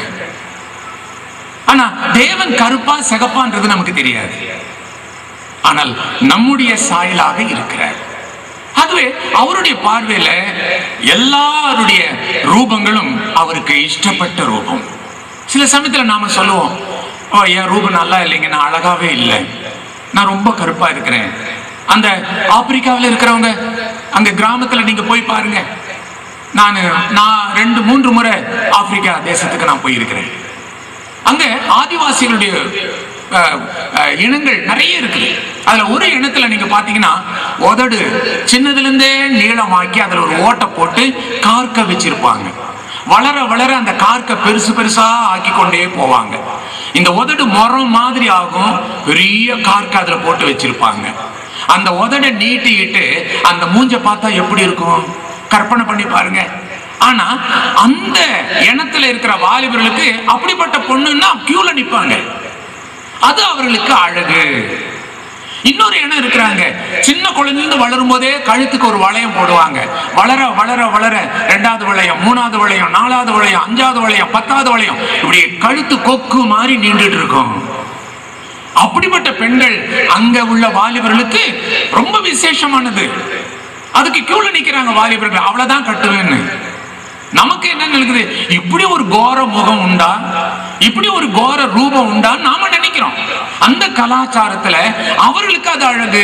ஆனா தேவன் கருப்பா சிகப்பான்றது நமக்கு தெரியாது ஆனால் நம்முடைய சாயலாக இருக்கிறார் அதுவே அவருடைய பார்வையில எல்லாருடைய ரூபங்களும் அவருக்கு இஷ்டப்பட்ட ரூபம் சில சமயத்துல நாம சொல்லுவோம் ஓ என் ரூபம் நல்லா இல்லைங்க நான் அழகாவே இல்லை நான் ரொம்ப கருப்பா இருக்கிறேன் அந்த ஆப்பிரிக்காவில் இருக்கிறவங்க அங்க கிராமத்துல நீங்க போய் பாருங்க நான் நான் ரெண்டு மூன்று முறை ஆப்பிரிக்கா தேசத்துக்கு நான் போயிருக்கிறேன் அங்க ஆதிவாசிகளுடைய அஹ், அஹ், இனங்கள் நிறைய இருக்குது அதுல ஒரு இனத்துல நீங்க பாத்தீங்கன்னா உதடு சின்னதுல இருந்தே நீளமாக்கி அதுல ஒரு ஓட்டை போட்டு கார்க்க வச்சிருப்பாங்க வளர வளர அந்த கார்க்க பெருசு பெருசா ஆக்கி கொண்டே போவாங்க இந்த உதடு முறம் மாதிரி ஆகும் பெரிய கார்க்க அதுல போட்டு வச்சிருப்பாங்க அந்த உதடை நீட்டிக்கிட்டு அந்த மூஞ்ச பார்த்தா எப்படி இருக்கும் கற்பனை பண்ணி பாருங்க ஆனா அந்த இனத்துல இருக்கிற வாலிபர்களுக்கு அப்படிப்பட்ட பொண்ணுன்னா கியூல நிப்பாங்க அது அவர்களுக்கு அழகு இன்னொரு இனம் இருக்கிறாங்க சின்ன குழந்தைந்து வளரும் போதே கழுத்துக்கு ஒரு வளையம் போடுவாங்க வளர வளர வளர ரெண்டாவது வளையம் மூணாவது வளையம் நாலாவது வளையம் அஞ்சாவது வளையம் பத்தாவது வளையம் இப்படி கழுத்து கொக்கு மாதிரி நீண்டுட்டு இருக்கும் அப்படிப்பட்ட பெண்கள் அங்க உள்ள வாலிபர்களுக்கு ரொம்ப விசேஷமானது அதுக்கு கியூல நிக்கிறாங்க வாலிபர்கள் அவ்வளவுதான் கட்டுவேன்னு நமக்கு என்ன நினைக்குது இப்படி ஒரு கோர முகம் உண்டா இப்படி ஒரு கோர ரூபம் உண்டா நாம நினைக்கிறோம் அந்த கலாச்சாரத்துல அவர்களுக்கு அது அழகு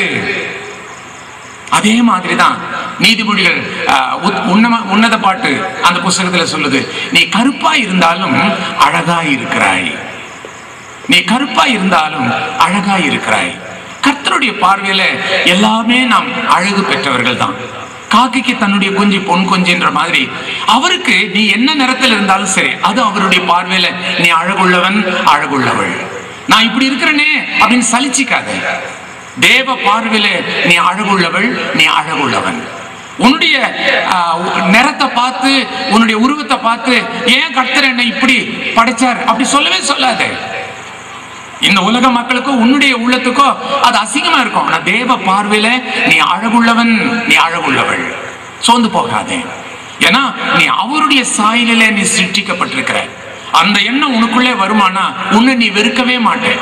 அதே மாதிரிதான் நீதிமொழிகள் ஆஹ், உத்- உன்னம- உன்னத பாட்டு அந்த புஸ்தகத்துல சொல்லுது நீ கருப்பா இருந்தாலும் அழகா இருக்கிறாய் நீ கருப்பா இருந்தாலும் அழகா இருக்கிறாய் கர்த்தருடைய பார்வையில எல்லாமே நாம் அழகு பெற்றவர்கள் தான் காக்கைக்கு தன்னுடைய குஞ்சு பொன் குஞ்சுன்ற மாதிரி அவருக்கு நீ என்ன நிறத்தில் இருந்தாலும் சரி அது அவருடைய பார்வையில நீ அழகுள்ளவன் அழகுள்ளவள் நான் இப்படி இருக்கிறேனே அப்படின்னு சலிச்சிக்காத தேவ பார்வையில நீ அழகுள்ளவள் நீ அழகுள்ளவன் உன்னுடைய ஆஹ், உ- நிறத்தை பார்த்து உன்னுடைய உருவத்தை பார்த்து ஏன் கர்த்தர் என்னை இப்படி படைச்சார் அப்படி சொல்லவே சொல்லாதே இந்த உலக மக்களுக்கோ உன்னுடைய உள்ளத்துக்கோ அது அசிங்கமா இருக்கும் ஆனா தேவ பார்வையில நீ அழகுள்ளவன் நீ அழகுள்ளவள் சோர்ந்து போகாதே ஏன்னா நீ அவருடைய சாயலிலே நீ சிருஷ்டிக்கப்பட்டிருக்கிற அந்த எண்ணம் உனக்குள்ளே வருமானா உன்னை நீ வெறுக்கவே மாட்டே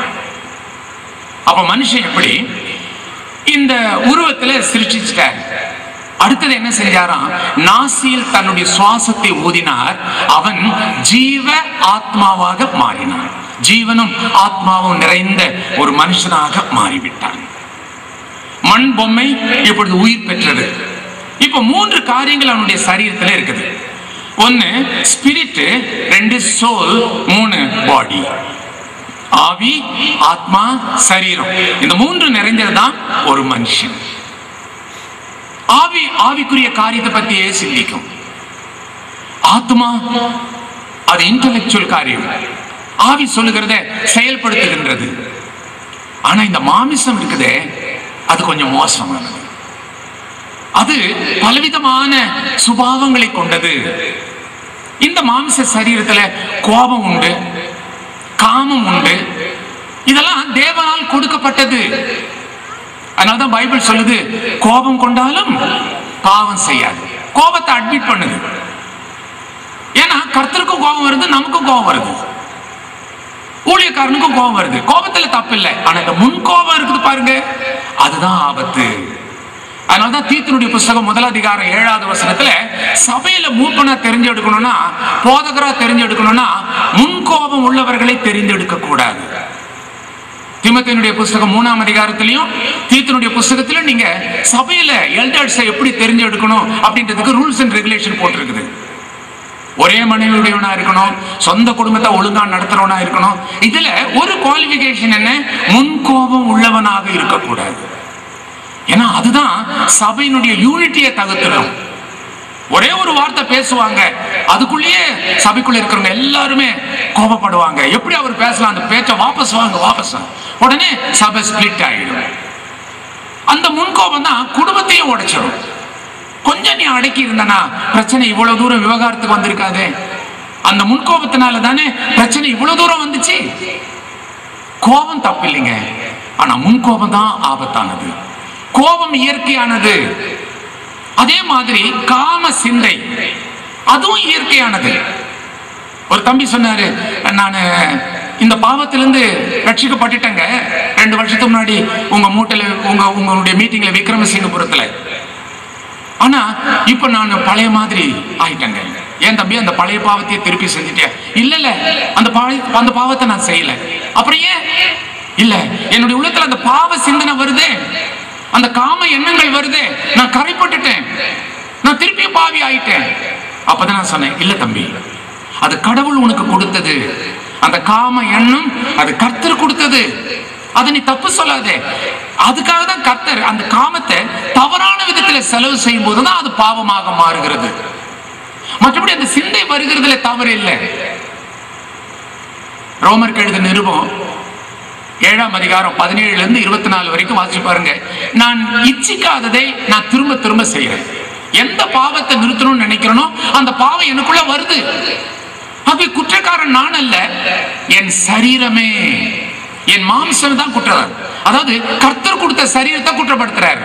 அப்ப மனுஷன் எப்படி இந்த உருவத்துல சிருஷ்டிச்சிட்டார் அடுத்தது என்ன செஞ்சாராம் நாசியில் தன்னுடைய சுவாசத்தை ஊதினார் அவன் ஜீவ ஆத்மாவாக மாறினான் ஜீவனும் ஆத்மாவும் நிறைந்த ஒரு மனுஷனாக மாறிவிட்டான் மண் பொம்மை இப்பொழுது உயிர் பெற்றது இப்ப மூன்று காரியங்கள் அவனுடைய சரீரத்துல இருக்குது ஒன்னு ஸ்பிரிட் ரெண்டு சோல் மூணு பாடி ஆவி ஆத்மா சரீரம் இந்த மூன்று நிறைந்ததுதான் ஒரு மனுஷன் ஆவி ஆவிக்குரிய காரியத்தை பத்தியே சிந்திக்கும் ஆத்மா அது இன்டலெக்சுவல் காரியம் ஆவி சொல்லுகிறத செயல்படுத்துகின்றது ஆனா இந்த மாமிசம் இருக்குதே அது கொஞ்சம் மோசமானது அது பலவிதமான சுபாவங்களை கொண்டது இந்த மாமிச சரீரத்துல கோபம் உண்டு காமம் உண்டு இதெல்லாம் தேவனால் கொடுக்கப்பட்டது அதனாலதான் பைபிள் சொல்லுது கோபம் கொண்டாலும் பாவம் செய்யாது கோபத்தை அட்மிட் பண்ணுது ஏன்னா கர்த்தருக்கும் கோபம் வருது நமக்கும் கோபம் வருது ஊழியக்காரனுக்கும் கோபம் வருது கோபத்துல தப்பு இல்லை ஆனா இந்த முன் கோபம் இருக்குது பாருங்க அதுதான் ஆபத்து அதனாலதான் தீத்தினுடைய புஸ்தகம் முதல் அதிகாரம் ஏழாவது வசனத்துல சபையில மூப்பனா தெரிஞ்செடுக்கணும்னா போதகரா தெரிஞ்செடுக்கணும்னா முன் கோபம் உள்ளவர்களை தெரிந்தெடுக்க கூடாது திமத்தினுடைய புஸ்தகம் மூணாம் அதிகாரத்திலையும் தீத்தினுடைய புஸ்தகத்திலும் நீங்க சபையில எல்டர்ஸை எப்படி தெரிஞ்செடுக்கணும் அப்படின்றதுக்கு ரூல்ஸ் அண்ட் ரெகுலேஷன் போட்டிருக்குது ஒரே மனைவியுடையவனா இருக்கணும் சொந்த குடும்பத்தை ஒழுங்கா நடத்துறவனா இருக்கணும் இதுல ஒரு குவாலிபிகேஷன் என்ன முன் கோபம் உள்ளவனாக இருக்கக்கூடாது ஏன்னா அதுதான் சபையினுடைய யூனிட்டியை தகுத்துடும் ஒரே ஒரு வார்த்தை பேசுவாங்க அதுக்குள்ளேயே சபைக்குள்ள இருக்கிறவங்க எல்லாருமே கோபப்படுவாங்க எப்படி அவர் பேசலாம் அந்த பேச்சை வாபஸ் வாங்க வாபஸ் வாங்க. உடனே சபை ஸ்பிளிட் ஆயிடும் அந்த முன்கோபம் தான் குடும்பத்தையும் உடைச்சிடும் கொஞ்சம் நீ அடக்கி இருந்தனா பிரச்சனை இவ்வளவு தூரம் விவகாரத்துக்கு வந்திருக்காதே அந்த முன்கோபத்தினால தானே பிரச்சனை இவ்வளவு தூரம் வந்துச்சு கோபம் தப்பு இல்லைங்க ஆனா முன்கோபம் தான் ஆபத்தானது கோபம் இயற்கையானது அதே மாதிரி காம சிந்தை அதுவும் இயற்கையானது ஒரு தம்பி சொன்னாரு நான் இந்த பாவத்திலிருந்து ரட்சிக்கப்பட்டுட்டேங்க ரெண்டு வருஷத்துக்கு முன்னாடி உங்க மூட்டையில உங்க உங்களுடைய மீட்டிங்ல விக்ரமசிங்கபுரத்துல ஆனா இப்ப நான் பழைய மாதிரி ஆயிட்டேங்க ஏன் தம்பி அந்த பழைய பாவத்தையே திருப்பி செஞ்சுட்டியா இல்ல இல்ல அந்த பழைய அந்த பாவத்தை நான் செய்யல அப்புறம் ஏன் இல்ல என்னுடைய உள்ளத்துல அந்த பாவ சிந்தனை வருதே அந்த காம எண்ணங்கள் வருதே நான் கரைப்பட்டுட்டேன் நான் திருப்பியும் பாவி ஆயிட்டேன் அப்பதான் நான் சொன்னேன் இல்ல தம்பி அது கடவுள் உனக்கு கொடுத்தது அந்த காம எண்ணம் அது கர்த்தர் கொடுத்தது அதை நீ தப்பு சொல்லாதே அதுக்காக தான் கர்த்தர் அந்த காமத்தை தவறான விதத்துல செலவு செய்யும் போதுதான் அது பாவமாக மாறுகிறது மற்றபடி அந்த சிந்தை வருகிறதுல தவறு இல்லை ரோமருக்கு எழுத நிருபம் ஏழாம் அதிகாரம் பதினேழுல இருந்து இருபத்தி நாலு வரைக்கும் வாசிச்சு பாருங்க நான் இச்சிக்காததை நான் திரும்ப திரும்ப செய்யறேன் எந்த பாவத்தை நிறுத்தணும்னு நினைக்கிறேனோ அந்த பாவம் எனக்குள்ள வருது அது குற்றக்காரன் நான் அல்ல என் சரீரமே என் மாம்சம் தான் குற்றம் அதாவது கர்த்தர் கொடுத்த சரீரத்தை குற்றப்படுத்துறாரு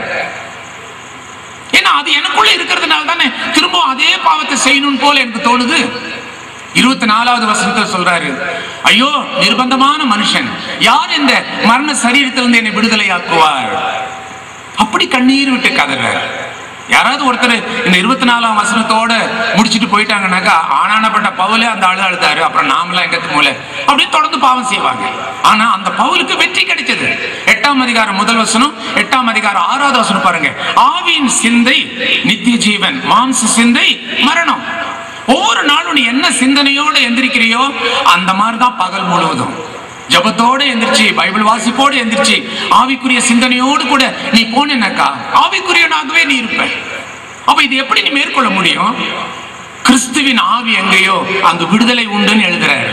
ஏன்னா அது எனக்குள்ள இருக்கிறதுனால தானே திரும்ப அதே பாவத்தை செய்யணும் போல எனக்கு தோணுது இருபத்தி நாலாவது வசனத்தில் சொல்றாரு ஐயோ நிர்பந்தமான மனுஷன் யார் இந்த மரண சரீரத்திலிருந்து என்னை விடுதலையாக்குவார் அப்படி கண்ணீர் விட்டு கதறார் யாராவது ஒருத்தர் இந்த இருபத்தி நாலாம் வசனத்தோட முடிச்சுட்டு போயிட்டாங்கன்னாக்கா ஆனானப்பட்ட பவுலே அந்த அழு அழுதாரு அப்புறம் நாமெல்லாம் எங்கத்து மூல அப்படியே தொடர்ந்து பாவம் செய்வாங்க ஆனா அந்த பவுலுக்கு வெற்றி கிடைச்சது எட்டாம் அதிகாரம் முதல் வசனம் எட்டாம் அதிகாரம் ஆறாவது வசனம் பாருங்க ஆவியின் சிந்தை நித்திய ஜீவன் மாம்ச சிந்தை மரணம் ஒவ்வொரு நாளும் நீ என்ன சிந்தனையோட எந்திரிக்கிறியோ அந்த மாதிரி தான் பகல் முழுவதும் ஜபத்தோட எந்திரிச்சு பைபிள் வாசிப்போடு எந்திரிச்சு ஆவிக்குரிய சிந்தனையோடு கூட நீ போனேனாக்கா ஆவிக்குரியனாகவே நீ இருப்ப அப்ப இது எப்படி நீ மேற்கொள்ள முடியும் கிறிஸ்துவின் ஆவி எங்கேயோ அங்கு விடுதலை உண்டுன்னு எழுதுறாரு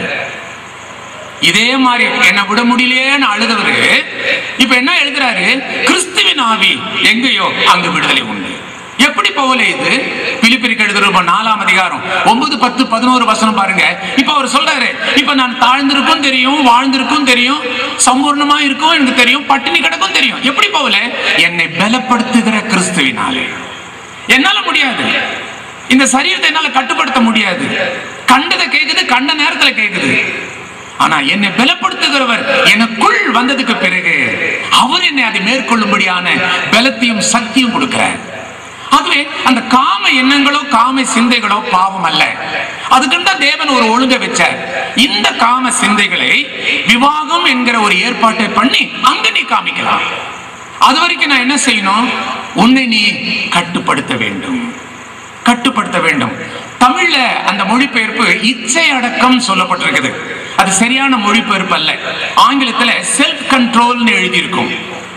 இதே மாதிரி என்ன விட முடியலையேன்னு அழுதவரு இப்ப என்ன எழுதுறாரு கிறிஸ்துவின் ஆவி எங்கேயோ அங்கு விடுதலை உண்டு எப்படி போகல இது பிலிப்பிரிக்கு எழுதுற நாலாம் அதிகாரம் ஒன்பது பத்து பதினோரு வசனம் பாருங்க இப்ப அவர் சொல்றாரு இப்ப நான் தாழ்ந்திருக்கும் தெரியும் வாழ்ந்திருக்கும் தெரியும் சம்பூர்ணமா இருக்கும் எனக்கு தெரியும் பட்டினி கிடக்கும் தெரியும் எப்படி போகல என்னை பலப்படுத்துகிற கிறிஸ்துவினாலே என்னால முடியாது இந்த சரீரத்தை என்னால கட்டுப்படுத்த முடியாது கண்டதை கேக்குது கண்ட நேரத்துல கேக்குது ஆனா என்னை பலப்படுத்துகிறவர் எனக்குள் வந்ததுக்கு பிறகு அவர் என்னை அதை மேற்கொள்ளும்படியான பலத்தையும் சக்தியும் கொடுக்கிறார் ஆகவே அந்த காம எண்ணங்களோ காம சிந்தைகளோ பாவம் அல்ல அதுக்குன்னு தான் தேவன் ஒரு ஒழுங்க வச்சார் இந்த காம சிந்தைகளை விவாகம் என்கிற ஒரு ஏற்பாட்டை பண்ணி அங்க நீ காமிக்கலாம் அது வரைக்கும் நான் என்ன செய்யணும் உன்னை நீ கட்டுப்படுத்த வேண்டும் கட்டுப்படுத்த வேண்டும் தமிழ்ல அந்த மொழிபெயர்ப்பு இச்சை அடக்கம் சொல்லப்பட்டிருக்குது அது சரியான மொழிபெயர்ப்பு அல்ல ஆங்கிலத்துல செல்ஃப் கண்ட்ரோல்னு எழுதியிருக்கும்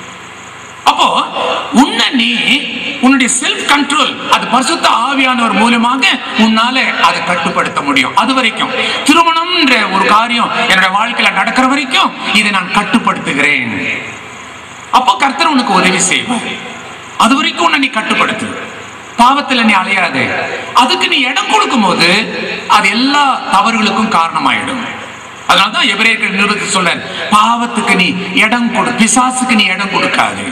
அப்போ உன்னை நீ உன்னுடைய செல்ஃப் கண்ட்ரோல் அது பரிசுத்த ஆவியானவர் மூலமாக உன்னால அதை கட்டுப்படுத்த முடியும் அது வரைக்கும் திருமணம்ன்ற ஒரு காரியம் என்னோட வாழ்க்கையில நடக்கிற வரைக்கும் இதை நான் கட்டுப்படுத்துகிறேன் அப்போ கர்த்தர் உனக்கு உதவி செய்வார் அது வரைக்கும் உன்னை நீ கட்டுப்படுத்து பாவத்துல நீ அலையாதே அதுக்கு நீ இடம் கொடுக்கும் போது அது எல்லா தவறுகளுக்கும் காரணமாயிடும் அதனாலதான் எபிரேயர்கள் நிருபத்தை சொல்ல பாவத்துக்கு நீ இடம் கொடு பிசாசுக்கு நீ இடம் கொடுக்காது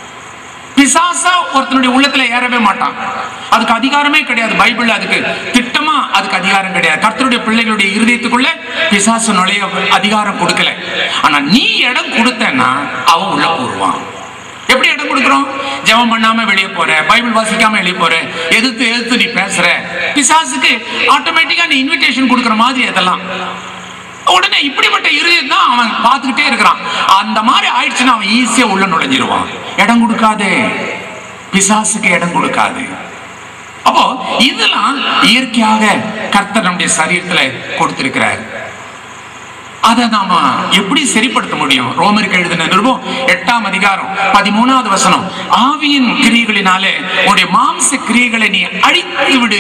பிசாசா ஒருத்தனுடைய உள்ளத்துல ஏறவே மாட்டான் அதுக்கு அதிகாரமே கிடையாது பைபிள் அதுக்கு திட்டமா அதுக்கு அதிகாரம் கிடையாது கர்த்தருடைய பிள்ளைகளுடைய இருதயத்துக்குள்ள பிசாசு நுழைய அதிகாரம் கொடுக்கல ஆனா நீ இடம் கொடுத்தன்னா அவன் உள்ள கூறுவான் எப்படி இடம் கொடுக்குறோம் ஜெபம் பண்ணாம வெளியே போற பைபிள் வாசிக்காம வெளியே போற எதிர்த்து எதிர்த்து நீ பேசுற பிசாசுக்கு ஆட்டோமேட்டிக்கா நீ இன்விடேஷன் கொடுக்குற மாதிரி அதெல்லாம் உடனே இப்படிப்பட்ட இருதயம் தான் அவன் பார்த்துக்கிட்டே இருக்கிறான் அந்த மாதிரி ஆயிடுச்சுன்னா அவன் ஈஸியா உள்ள நுழைஞ்சிருவான் இடம் கொடுக்காதே பிசாசுக்கு இடம் கொடுக்காது அப்போ இதெல்லாம் இயற்கையாக கர்த்தர் நம்முடைய சரீரத்துல கொடுத்திருக்கிறார் அதை நாம எப்படி சரிப்படுத்த முடியும் ரோமருக்கு எழுதின நிருபம் எட்டாம் அதிகாரம் பதிமூணாவது வசனம் ஆவியின் கிரியைகளினாலே உன்னுடைய மாம்ச கிரியைகளை நீ அழித்து விடு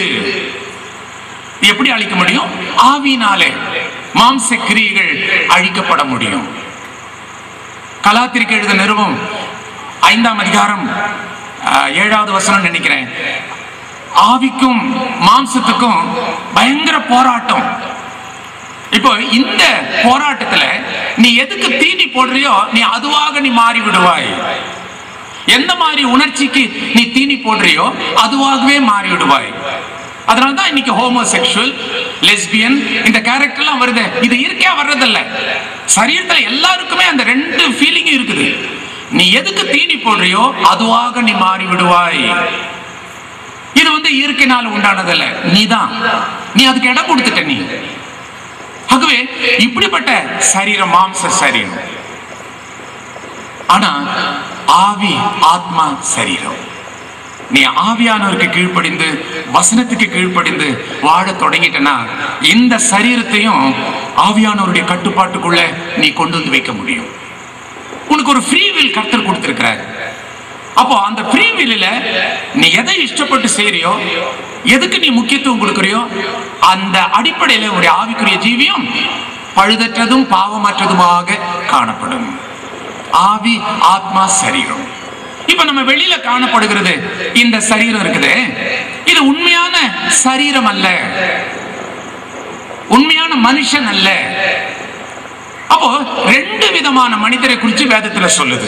எப்படி அழிக்க முடியும் ஆவியினாலே மாம்ச கிரியைகள் அழிக்கப்பட முடியும் கலாத்திரிக்கு எழுத நிறுவம் ஐந்தாம் அதிகாரம் ஆஹ், ஏழாவது வசனம் நினைக்கிறேன் ஆவிக்கும் மாம்சத்துக்கும் பயங்கர போராட்டம் இப்போ இந்த போராட்டத்துல நீ எதுக்கு தீனி போடுறியோ நீ அதுவாக நீ மாறி விடுவாய் எந்த மாதிரி உணர்ச்சிக்கு நீ தீனி போடுறியோ அதுவாகவே மாறி விடுவாய் அதனால தான் இன்னைக்கு ஹோமோசெக்சுவல் லெஸ்பியன் இந்த கேரக்டர்லாம் வருது இது இயற்கையா வர்றதில்ல சரீரத்துல எல்லாருக்குமே அந்த ரெண்டு ஃபீலிங் இருக்குது நீ எதுக்கு தீனி போடுறியோ அதுவாக நீ மாறி விடுவாய் இது வந்து இயற்கையினால உண்டானதல்ல நீதான் நீ அதுக்கு இடம் கொடுத்துட்ட நீ ஆகவே இப்படிப்பட்ட சரீரம் மாம்ச சரீரம் ஆனா ஆவி ஆத்மா சரீரம் நீ ஆவியானவருக்கு கீழ்ப்படிந்து வசனத்துக்கு கீழ்ப்படிந்து வாழ தொடங்கிட்டனா இந்த சரீரத்தையும் ஆவியானவருடைய கட்டுப்பாட்டுக்குள்ள நீ கொண்டு வந்து வைக்க முடியும் உனக்கு ஒரு ஃப்ரீ வில் கர்த்தர் கொடுத்திருக்கிறார் அப்போ அந்த ஃப்ரீ வில்லில் நீ எதை இஷ்டப்பட்டு செய்றியோ எதுக்கு நீ முக்கியத்துவம் கொடுக்கறியோ அந்த அடிப்படையில் உன்னுடைய ஆவிக்குரிய ஜீவியம் பழுதற்றதும் பாவமற்றதுமாக காணப்படும் ஆவி ஆத்மா சரீரம் இப்ப நம்ம வெளியில காணப்படுகிறது இந்த சரீரம் இருக்குது இது உண்மையான சரீரம் அல்ல உண்மையான மனுஷன் அல்ல அப்போ ரெண்டு விதமான மனிதரை குறித்து வேதத்துல சொல்லுது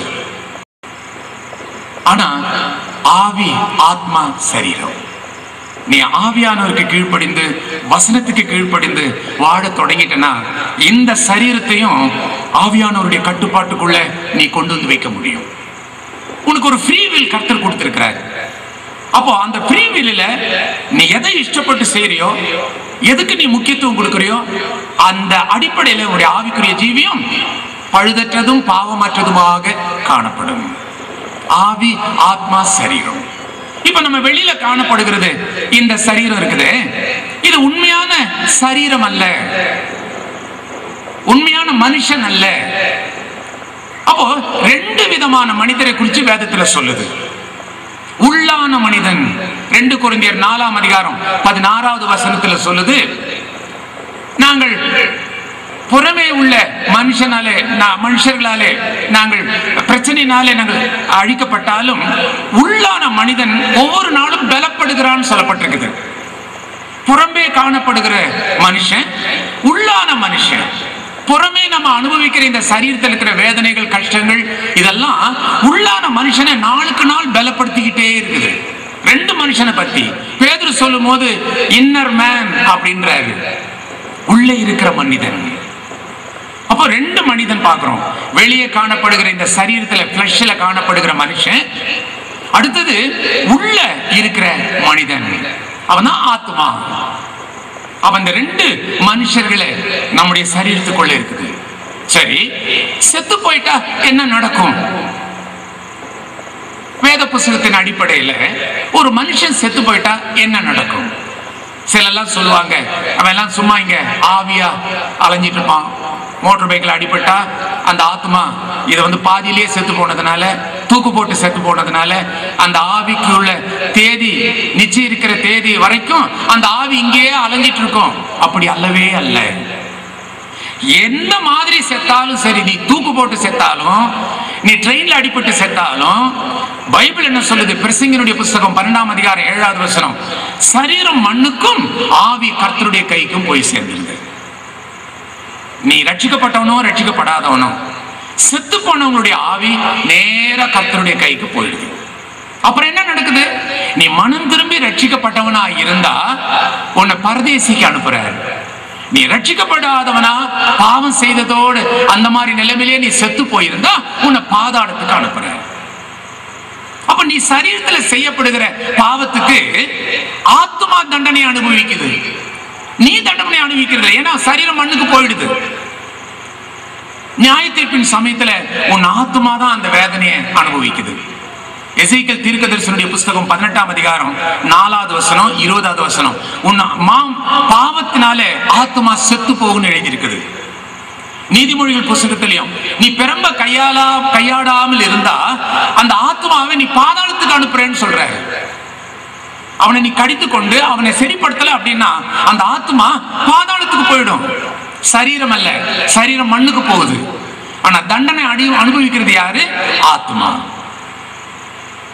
ஆனா ஆவி ஆத்மா சரீரம் நீ ஆவியானவருக்கு கீழ்ப்படிந்து வசனத்துக்கு கீழ்ப்படிந்து வாழ தொடங்கிட்டனா இந்த சரீரத்தையும் ஆவியானவருடைய கட்டுப்பாட்டுக்குள்ள நீ கொண்டு வந்து வைக்க முடியும் உனக்கு ஒரு ஃப்ரீ வில் கர்த்தர் கொடுத்திருக்கிறார் அப்போ அந்த ஃப்ரீ வில்லில் நீ எதை இஷ்டப்பட்டு செய்றியோ எதுக்கு நீ முக்கியத்துவம் கொடுக்கறியோ அந்த அடிப்படையில் உன்னுடைய ஆவிக்குரிய ஜீவியம் பழுதற்றதும் பாவமற்றதுமாக காணப்படும் ஆவி ஆத்மா சரீரம் இப்ப நம்ம வெளியில காணப்படுகிறது இந்த சரீரம் இருக்குது இது உண்மையான சரீரம் அல்ல உண்மையான மனுஷன் அல்ல அப்போ ரெண்டு விதமான மனிதரை குறித்து வேதத்துல சொல்லுது உள்ளான மனிதன் ரெண்டு குருந்தியர் நாலாம் அதிகாரம் பதினாறாவது வசனத்துல சொல்லுது நாங்கள் புறமே உள்ள மனுஷனாலே நா- மனுஷர்களாலே நாங்கள் பிரச்சனையினாலே நாங்கள் அழிக்கப்பட்டாலும் உள்ளான மனிதன் ஒவ்வொரு நாளும் பலப்படுகிறான்னு சொல்லப்பட்டிருக்குது புறம்பே காணப்படுகிற மனுஷன் உள்ளான மனுஷன் புறமே நம்ம அனுபவிக்கிற இந்த சரீரத்தில் இருக்கிற வேதனைகள் கஷ்டங்கள் இதெல்லாம் உள்ளான மனுஷனை நாளுக்கு நாள் பலப்படுத்திக்கிட்டே இருக்குது ரெண்டு மனுஷனை பத்தி பேதுரு சொல்லும் போது இன்னர் மேன் அப்படின்றாரு உள்ளே இருக்கிற மனிதன் அப்போ ரெண்டு மனிதன் பார்க்கிறோம் வெளியே காணப்படுகிற இந்த சரீரத்துல பிளஷ்ல காணப்படுகிற மனுஷன் அடுத்தது உள்ள இருக்கிற மனிதன் அவன் தான் ஆத்மா அவன் இந்த ரெண்டு மனுஷர்களை நம்முடைய சரீரத்துக்குள்ள இருக்குது சரி செத்து போயிட்டா என்ன நடக்கும் வேத புஸ்தகத்தின் அடிப்படையில ஒரு மனுஷன் செத்து போயிட்டா என்ன நடக்கும் சிலெல்லாம் சொல்லுவாங்க அவன் எல்லாம் சும்மா இங்க ஆவியா அலைஞ்சிட்டு இருப்பான் மோட்டர் பைக்கில் அடிபட்டா அந்த ஆத்மா இதை வந்து பாதியிலேயே செத்து போனதுனால தூக்கு போட்டு செத்து போனதுனால அந்த ஆவிக்கு உள்ள தேதி நிச்சயம் இருக்கிற தேதி வரைக்கும் அந்த ஆவி இங்கேயே அலைஞ்சிட்டு இருக்கும் அப்படி அல்லவே அல்ல எந்த மாதிரி செத்தாலும் சரி நீ தூக்கு போட்டு செத்தாலும் நீ ட்ரெயின்ல அடிபட்டு செத்தாலும் பைபிள் என்ன சொல்லுது பிரசங்கனுடைய புஸ்தகம் பன்னெண்டாம் அதிகாரம் ஏழாவது வசனம் சரீரம் மண்ணுக்கும் ஆவி கர்த்தருடைய கைக்கும் போய் சேர்ந்திருந்தது நீ ரட்சிக்கப்பட்டவனோ ரட்சிக்கப்படாதவனோ செத்து போனவங்களுடைய ஆவி நேரா கர்த்தருடைய கைக்கு போயிடுது அப்புறம் என்ன நடக்குது நீ மனம் திரும்பி ரட்சிக்கப்பட்டவனா இருந்தா உன்னை பரதேசிக்கு அனுப்புறாரு நீ ரட்சிக்கப்படாதவனா பாவம் செய்ததோடு அந்த மாதிரி நிலைமையிலே நீ செத்து போயிருந்தா உன்னை பாதாளத்துக்கு அனுப்புறாரு அப்ப நீ சரீரத்துல செய்யப்படுகிற பாவத்துக்கு ஆத்மா தண்டனை அனுபவிக்குது நீ தண்டனை அனுபவிக்கிறது ஏன்னா சரீரம் மண்ணுக்கு போயிடுது நியாய தீர்ப்பின் சமயத்துல உன் ஆத்மா தான் அந்த வேதனையை அனுபவிக்குது எசைக்கல் தீர்க்கதரிசனுடைய புஸ்தகம் பதினெட்டாம் அதிகாரம் நாலாவது வசனம் இருபதாவது வசனம் உன் மாம் பாவத்தினாலே ஆத்மா செத்து போகும்னு எழுதியிருக்குது நீதிமொழிகள் புஸ்தகத்திலையும் நீ பெரம்ப கையாளா கையாடாமல் இருந்தா அந்த ஆத்மாவை நீ பாதாளத்துக்கு அனுப்புறேன்னு சொல்ற அவனை நீ கடித்து கொண்டு அவனை சரிப்படுத்தல அப்படின்னா அந்த ஆத்மா பாதாளத்துக்கு போயிடும் சரீரம் அல்ல சரீரம் மண்ணுக்கு போகுது ஆனா தண்டனை அடி அனுபவிக்கிறது யாரு ஆத்மா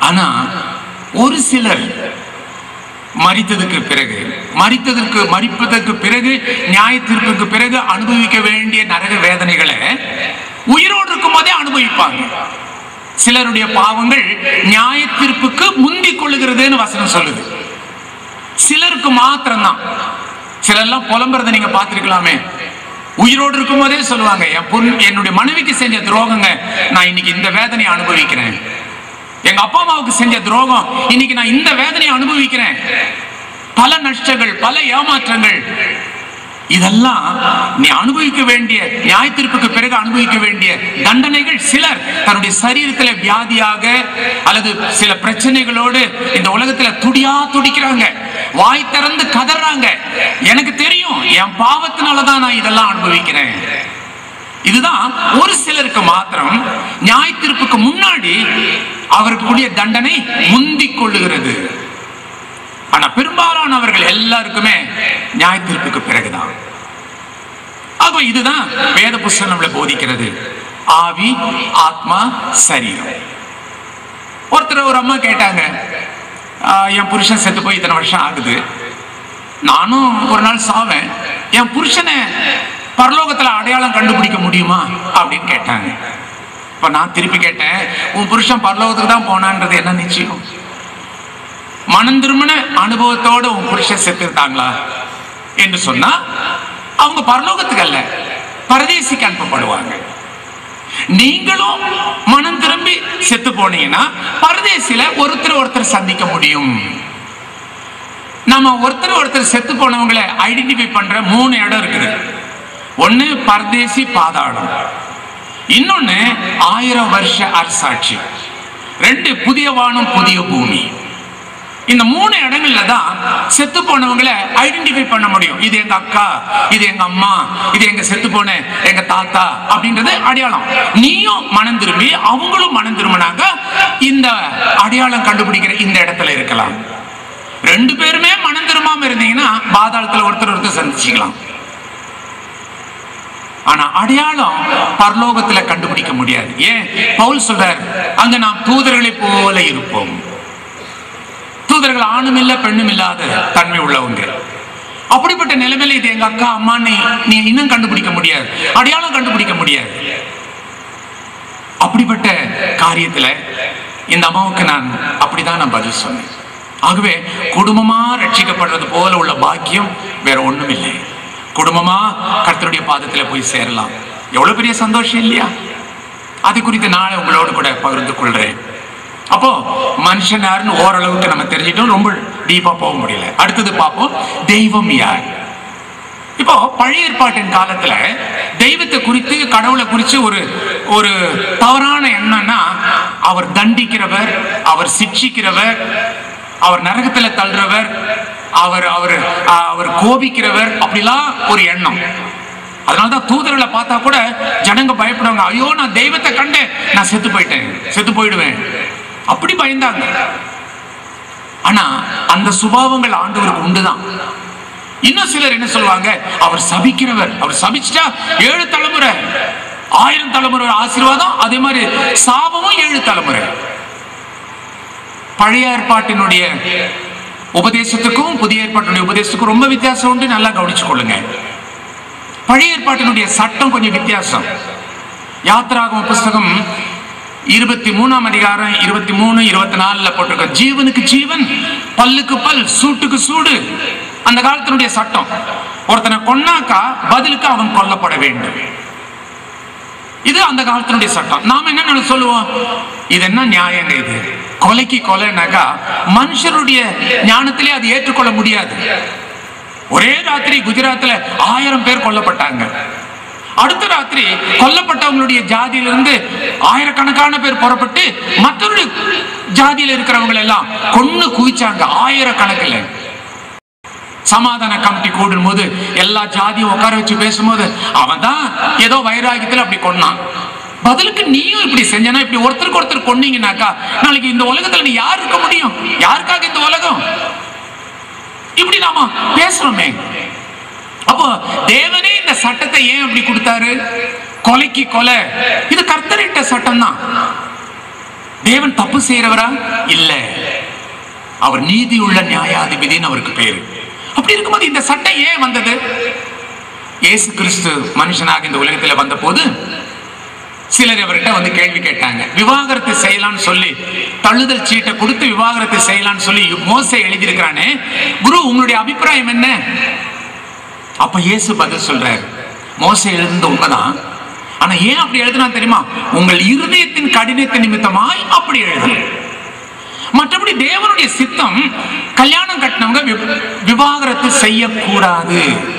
ஆனா ஒரு சிலர் மரித்ததுக்கு பிறகு மரித்ததற்கு மரிப்பதற்கு பிறகு நியாய தீர்ப்புக்கு பிறகு அனுபவிக்க வேண்டிய நரக வேதனைகளை உயிரோடு இருக்கும் போதே அனுபவிப்பாங்க சிலருடைய பாவங்கள் நியாய தீர்ப்புக்கு முந்திக் கொள்ளுகிறதுன்னு வசனம் சொல்லுது சிலருக்கு மாத்திரம்தான் சிலர்லாம் புலம்புறதை நீங்க பார்த்திருக்கலாமே உயிரோடு இருக்கும் போதே சொல்லுவாங்க என் பொன் என்னுடைய மனைவிக்கு செஞ்ச துரோகங்க நான் இன்னைக்கு இந்த வேதனையை அனுபவிக்கிறேன் எங்க அப்பா அம்மாவுக்கு செஞ்ச துரோகம் இன்னைக்கு நான் இந்த வேதனையை அனுபவிக்கிறேன் பல நஷ்டங்கள் பல ஏமாற்றங்கள் இதெல்லாம் நீ அனுபவிக்க வேண்டிய நியாயத்திற்புக்கு பிறகு அனுபவிக்க வேண்டிய தண்டனைகள் சிலர் தன்னுடைய சரீரத்தில் வியாதியாக அல்லது சில பிரச்சனைகளோடு இந்த உலகத்துல துடியா துடிக்கிறாங்க வாய் திறந்து கதறாங்க எனக்கு தெரியும் என் பாவத்தினால தான் நான் இதெல்லாம் அனுபவிக்கிறேன் இதுதான் ஒரு சிலருக்கு மாத்திரம் நியாயத்திற்புக்கு முன்னாடி அவருக்கு கூடிய தண்டனை முந்திக் கொள்ளுகிறது ஆனா பெரும்பாலானவர்கள் எல்லாருக்குமே நியாயத்திற்புக்கு பிறகுதான் ஆக இதுதான் வேத புஸ்தகம் நம்மளை போதிக்கிறது ஆவி ஆத்மா சரீரம் ஒருத்தர் ஒரு அம்மா கேட்டாங்க "ஆஹ், என் புருஷன் செத்து போய் இத்தனை வருஷம் ஆகுது நானும் ஒரு நாள் சாவேன் என் புருஷனை பரலோகத்துல அடையாளம் கண்டுபிடிக்க முடியுமா அப்படின்னு கேட்டாங்க இப்ப நான் திருப்பி கேட்டேன் உன் புருஷன் பரலோகத்துக்கு தான் போனான்றது என்ன நிச்சயம் மனம் திரும்பின அனுபவத்தோட உன் புருஷன் செத்துட்டாங்களா என்று சொன்னா அவங்க பரலோகத்துக்கு அல்ல பரதேசிக்கு அனுப்பப்படுவாங்க நீங்களும் மனம் திரும்பி செத்து போனீங்கன்னா பரதேசில ஒருத்தர் ஒருத்தர் சந்திக்க முடியும் நம்ம ஒருத்தர் ஒருத்தர் செத்து போனவங்களை ஐடென்டிஃபை பண்ற மூணு இடம் இருக்குது ஒண்ணு பரதேசி பாதாளம் இன்னொன்னு ஆயிரம் வருஷ அரசாட்சி ரெண்டு புதிய வானம் புதிய பூமி இந்த மூணு இடங்கள்ல தான் செத்து போனவங்களை ஐடென்டிஃபை பண்ண முடியும் இது எங்க அக்கா இது எங்க அம்மா இது எங்க செத்து போன எங்க தாத்தா அப்படின்றது அடையாளம் நீயும் மனம் திரும்பி அவங்களும் மனம் திரும்பினாங்க இந்த அடையாளம் கண்டுபிடிக்கிற இந்த இடத்துல இருக்கலாம் ரெண்டு பேருமே மனம் திரும்பாம இருந்தீங்கன்னா பாதாளத்துல ஒருத்தர் ஒருத்தர் சந்திச்சுக்கலாம் ஆனா அடையாளம் பரலோகத்துல கண்டுபிடிக்க முடியாது ஏன் பவுல் சொல்றார் அங்க நாம் தூதர்களை போல இருப்போம் தூதர்கள் ஆணும் இல்ல பெண்ணும் இல்லாத தன்மை உள்ளவங்க அப்படிப்பட்ட நிலைமையில இது எங்க அக்கா அம்மான்னு நீ இன்னும் கண்டுபிடிக்க முடியாது அடையாளம் கண்டுபிடிக்க முடியாது அப்படிப்பட்ட காரியத்துல இந்த அம்மாவுக்கு நான் அப்படிதான் நான் பதில் சொன்னேன் ஆகவே குடும்பமா ரட்சிக்கப்படுறது போல உள்ள பாக்கியம் வேற ஒண்ணும் இல்லை குடும்பமா கர்த்தருடைய பாதத்துல போய் சேரலாம் எவ்வளவு பெரிய சந்தோஷம் இல்லையா அது குறித்து நாளை உங்களோடு கூட பகிர்ந்து கொள்றேன் அப்போ மனுஷன் யாருன்னு ஓரளவுக்கு நம்ம தெரிஞ்சிட்டோம் ரொம்ப டீப்பா போக முடியல அடுத்தது பார்ப்போம் தெய்வம் யார் இப்போ பழைய ஏற்பாட்டின் காலத்துல தெய்வத்தை குறித்து கடவுளை குறித்து ஒரு ஒரு தவறான எண்ணம்னா அவர் தண்டிக்கிறவர் அவர் சிட்சிக்கிறவர் அவர் நரகத்துல தள்ளுறவர் அவர் அவர் அவர் கோபிக்கிறவர் அப்படிலாம் ஒரு எண்ணம் அதனாலதான் தூதர்களை பார்த்தா கூட ஜனங்க பயப்படுவாங்க ஐயோ நான் தெய்வத்தை கண்டேன் நான் செத்து போயிட்டேன் செத்து போயிடுவேன் அப்படி பயந்தாங்க ஆனா அந்த சுபாவங்கள் ஆண்டவருக்கு உண்டுதான் இன்னும் சிலர் என்ன சொல்லுவாங்க அவர் சபிக்கிறவர் அவர் சபிச்சிட்டா ஏழு தலைமுறை ஆயிரம் தலைமுறை ஆசீர்வாதம் அதே மாதிரி சாபமும் ஏழு தலைமுறை பழைய ஏற்பாட்டினுடைய உபதேசத்துக்கும் புதிய ஏற்பாட்டினுடைய உபதேசத்துக்கும் ரொம்ப வித்தியாசம் உண்டு நல்லா கவனிச்சு கொள்ளுங்க பழைய ஏற்பாட்டினுடைய சட்டம் கொஞ்சம் வித்தியாசம் யாத்ராகம புஸ்தகம் இருபத்தி மூணாம் அதிகாரம் இருபத்தி மூணு இருபத்தி நாலுல போட்டிருக்க ஜீவனுக்கு ஜீவன் பல்லுக்கு பல் சூட்டுக்கு சூடு அந்த காலத்தினுடைய சட்டம் ஒருத்தனை கொன்னாக்கா பதிலுக்கு அவன் கொல்லப்பட வேண்டும் இது அந்த காலத்தினுடைய சட்டம் நாம என்ன நினை சொல்லுவோம் இது என்ன நியாயங்க இது கொலைக்கு கொலைனாக்கா மனுஷருடைய ஞானத்திலே அது ஏற்றுக்கொள்ள முடியாது ஒரே ராத்திரி குஜராத்ல ஆயிரம் பேர் கொல்லப்பட்டாங்க அடுத்த ராத்திரி கொல்லப்பட்டவங்களுடைய ஜாதியிலிருந்து ஆயிரக்கணக்கான பேர் புறப்பட்டு மற்றொரு ஜாதியில இருக்கிறவங்க எல்லாம் கொன்னு குவிச்சாங்க ஆயிரக்கணக்கில் சமாதான கமிட்டி கூடும் போது எல்லா ஜாதியும் உட்கார வச்சு பேசும்போது அவன் தான் ஏதோ வைராகியத்தில் அப்படி கொன்னான் பதிலுக்கு நீயும் இப்படி செஞ்சனா இப்படி ஒருத்தருக்கு ஒருத்தர் கொன்னீங்கனாக்கா நாளைக்கு இந்த உலகத்துல நீ யார் இருக்க முடியும் யாருக்காக இந்த உலகம் இப்படி நாம பேசுறோமே அப்போ தேவனே இந்த சட்டத்தை ஏன் அப்படி கொடுத்தாரு கொலைக்கு கொலை இது கர்த்தரிட்ட சட்டம் தான் தேவன் தப்பு செய்யறவரா இல்ல அவர் நீதி உள்ள நியாயாதிபதினு அவருக்கு பேரு அப்படி இருக்கும்போது இந்த சட்டை ஏன் வந்தது இயேசு கிறிஸ்து மனுஷனாக இந்த உலகத்தில் வந்தபோது சிலர் அவர்கிட்ட வந்து கேள்வி கேட்டாங்க விவாகரத்து செய்யலாம்னு சொல்லி தள்ளுதல் சீட்டை கொடுத்து விவாகரத்து செய்யலாம்னு சொல்லி மோசை எழுதியிருக்கிறானே குரு உங்களுடைய அபிப்பிராயம் என்ன அப்ப இயேசு பதில் சொல்றாரு மோசை எழுதுனது உண்மைதான் ஆனா ஏன் அப்படி எழுதுனா தெரியுமா உங்கள் இருதயத்தின் கடினத்தின் நிமித்தமாய் அப்படி எழுதும் மற்றபடி தேவனுடைய சித்தம் கல்யாணம் கட்டினவங்க வி- விவாகரத்து செய்யக்கூடாது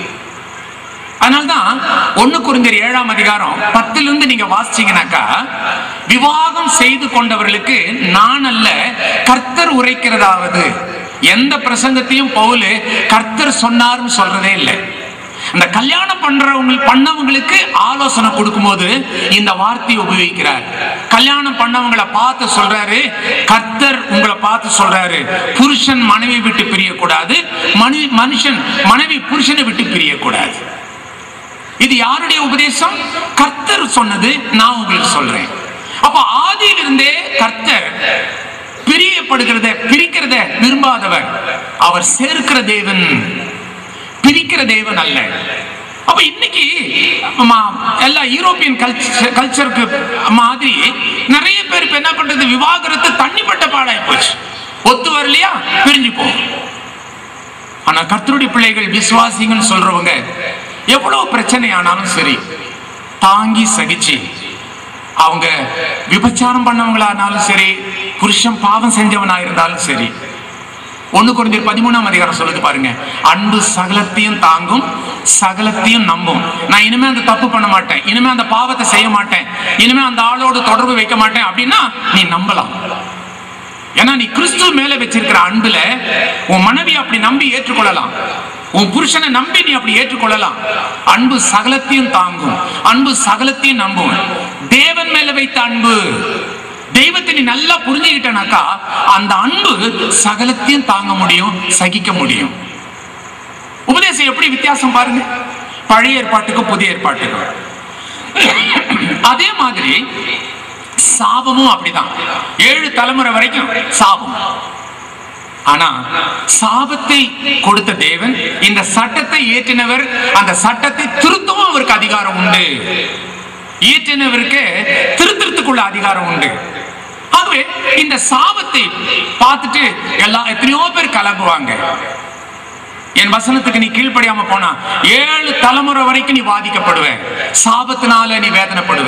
அதனால்தான் ஒண்ணு குறிஞ்சர் ஏழாம் அதிகாரம் பத்துல இருந்து நீங்க வாசிச்சீங்கன்னாக்கா விவாகம் செய்து கொண்டவர்களுக்கு நான் அல்ல கர்த்தர் உரைக்கிறதாவது எந்த பிரசங்கத்தையும் பவுலு கர்த்தர் சொன்னார்னு சொல்றதே இல்லை அந்த கல்யாணம் பண்றவங்க பண்ணவங்களுக்கு ஆலோசனை கொடுக்கும்போது இந்த வார்த்தையை உபயோகிக்கிறார் கல்யாணம் பண்ணவங்களை பார்த்து சொல்றாரு கர்த்தர் உங்களை பார்த்து சொல்றாரு புருஷன் மனைவி விட்டு பிரியக்கூடாது மனைவி மனுஷன் மனைவி புருஷனை விட்டு பிரியக்கூடாது இது யாருடைய உபதேசம் கர்த்தர் சொன்னது நான் உங்களுக்கு சொல்றேன் அப்ப ஆதியிலிருந்தே கர்த்தர் பிரியப்படுகிறத பிரிக்கிறத விரும்பாதவர் அவர் சேர்க்கிற தேவன் பிரிக்கிற தேவன் அல்ல அப்ப இன்னைக்கு ஆமா, எல்லா யூரோப்பியன் கல்ச்சர் கல்ச்சருக்கு மாதிரி நிறைய பேர் இப்ப என்ன பண்றது விவாகரத்து தண்ணிப்பட்ட பாடாய் போச்சு ஒத்து வரலையா பிரிஞ்சு போ ஆனா கர்த்தருடைய பிள்ளைகள் விசுவாசிங்கன்னு சொல்றவங்க எவ்வளவு பிரச்சனை ஆனாலும் சரி தாங்கி சகிச்சு அவங்க விபச்சாரம் பண்ணவங்களானாலும் சரி புருஷன் பாவம் செஞ்சவனா இருந்தாலும் சரி ஒண்ணு குறைஞ்ச பதிமூணாம் அதிகாரம் சொல்லுது பாருங்க அன்பு சகலத்தையும் தாங்கும் சகலத்தையும் நம்பும் நான் இனிமே அந்த தப்பு பண்ண மாட்டேன் இனிமே அந்த பாவத்தை செய்ய மாட்டேன் இனிமே அந்த ஆளோடு தொடர்பு வைக்க மாட்டேன் அப்படின்னா நீ நம்பலாம் ஏன்னா நீ கிறிஸ்துவ மேல வச்சிருக்கிற அன்புல உன் மனைவி அப்படி நம்பி ஏற்றுக்கொள்ளலாம் உன் புருஷனை நம்பி நீ அப்படி ஏற்றுக்கொள்ளலாம் அன்பு சகலத்தையும் தாங்கும் அன்பு சகலத்தையும் நம்பும் தேவன் மேல வைத்த அன்பு தெய்வத்தை நீ நல்லா புரிஞ்சுக்கிட்டனாக்கா அந்த அன்பு சகலத்தையும் தாங்க முடியும் சகிக்க முடியும் உபதேசம் எப்படி வித்தியாசம் பாருங்க பழைய ஏற்பாட்டுக்கும் புதிய ஏற்பாட்டுக்கும் அதே மாதிரி சாபமும் அப்படிதான் ஏழு தலைமுறை வரைக்கும் சாபம் ஆனா சாபத்தை கொடுத்த தேவன் இந்த சட்டத்தை ஏற்றினவர் அந்த சட்டத்தை திருத்தவும் அவருக்கு அதிகாரம் உண்டு இயற்றினவருக்கு திருத்தறதுக்குள்ள அதிகாரம் உண்டு ஆகவே இந்த சாபத்தை பார்த்துட்டு எல்லா எத்தனையோ பேர் கலங்குவாங்க என் வசனத்துக்கு நீ கீழ்ப்படியாம போனா ஏழு தலைமுறை வரைக்கும் நீ பாதிக்கப்படுவ சாபத்தினால நீ வேதனைப்படுவ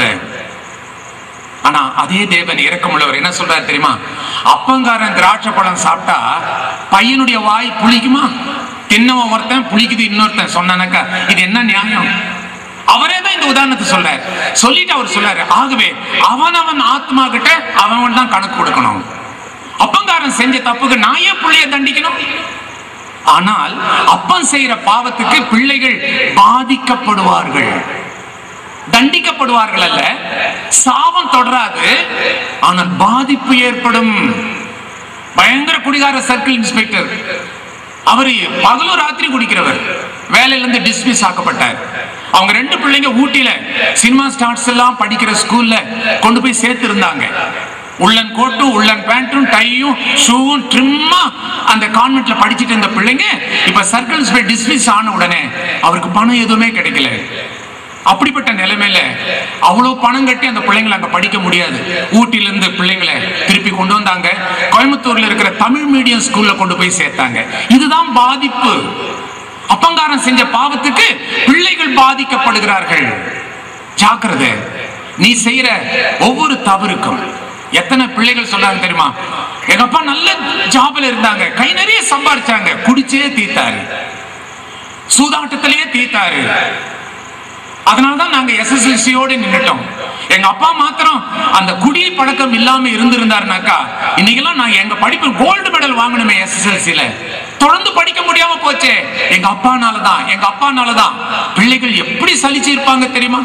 ஆனா அதே தேவன் இரக்கமுள்ளவர் என்ன சொல்றாரு தெரியுமா அப்பங்காரன் திராட்சை பழம் சாப்பிட்டா பையனுடைய வாய் புளிக்குமா தின்னவன் ஒருத்தன் புளிக்குது இன்னொருத்தன் சொன்னானாக்கா இது என்ன நியாயம் அவரே தான் இந்த உதாரணத்தை சொல்றாரு சொல்லிட்டு அவர் சொல்றாரு ஆகவே அவன் அவன் ஆத்மா கிட்ட அவன் தான் கணக்கு கொடுக்கணும் அப்பங்காரன் செஞ்ச தப்புக்கு நான் ஏன் புள்ளைய தண்டிக்கணும் ஆனால் அப்பன் செய்யற பாவத்துக்கு பிள்ளைகள் பாதிக்கப்படுவார்கள் தண்டிக்கப்படுவார்கள் அல்ல சாபம் தொடராது ஆனால் பாதிப்பு ஏற்படும் பயங்கர குடிகார சர்க்கிள் இன்ஸ்பெக்டர் அவர் பகலும் ராத்திரி குடிக்கிறவர் வேலையில இருந்து டிஸ்மிஸ் ஆக்கப்பட்டார் அவங்க ரெண்டு பிள்ளைங்க ஊட்டியில சினிமா ஸ்டார்ஸ் எல்லாம் படிக்கிற ஸ்கூல்ல கொண்டு போய் சேர்த்து இருந்தாங்க உள்ளன் கோட்டும் உள்ளன் பேண்ட்டும் டையும் ஷூவும் ட்ரிம்மா அந்த கான்வென்ட்ல படிச்சிட்டு இருந்த பிள்ளைங்க இப்ப சர்க்கிள் இன்ஸ்பெக்டர் டிஸ்மிஸ் ஆன உடனே அவருக்கு பணம் எதுவுமே கிடைக்கல அப்படிப்பட்ட நிலைமையில அவ்வளவு பணம் கட்டி அந்த பிள்ளைங்களை அங்க படிக்க முடியாது ஊட்டில இருந்து பிள்ளைங்களை திருப்பி கொண்டு வந்தாங்க கோயம்புத்தூர்ல இருக்கிற தமிழ் மீடியம் ஸ்கூல்ல கொண்டு போய் சேர்த்தாங்க இதுதான் பாதிப்பு அப்பங்காரம் செஞ்ச பாவத்துக்கு பிள்ளைகள் பாதிக்கப்படுகிறார்கள் ஜாக்கிரதை நீ செய்யற ஒவ்வொரு தவறுக்கும் எத்தனை பிள்ளைகள் சொல்றாங்க தெரியுமா எங்க அப்பா நல்ல ஜாப்ல இருந்தாங்க கை நிறைய சம்பாரிச்சாங்க குடிச்சே தீத்தாரு சூதாட்டத்திலேயே தீத்தாரு அதனாலதான் நாங்க எஸ்எஸ்எல்சியோட நின்னுட்டோம் எங்க அப்பா மாத்திரம் அந்த குடி பழக்கம் இல்லாம இருந்திருந்தாருனாக்கா இன்னைக்கெல்லாம் நான் எங்க படிப்பு கோல்டு மெடல் வாங்கணுமே எஸ்எஸ்எல்சில தொடர்ந்து படிக்க முடியாம போச்சே எங்க அப்பானால தான் எங்க அப்பானால தான் பிள்ளைகள் எப்படி சலிச்சு இருப்பாங்க தெரியுமா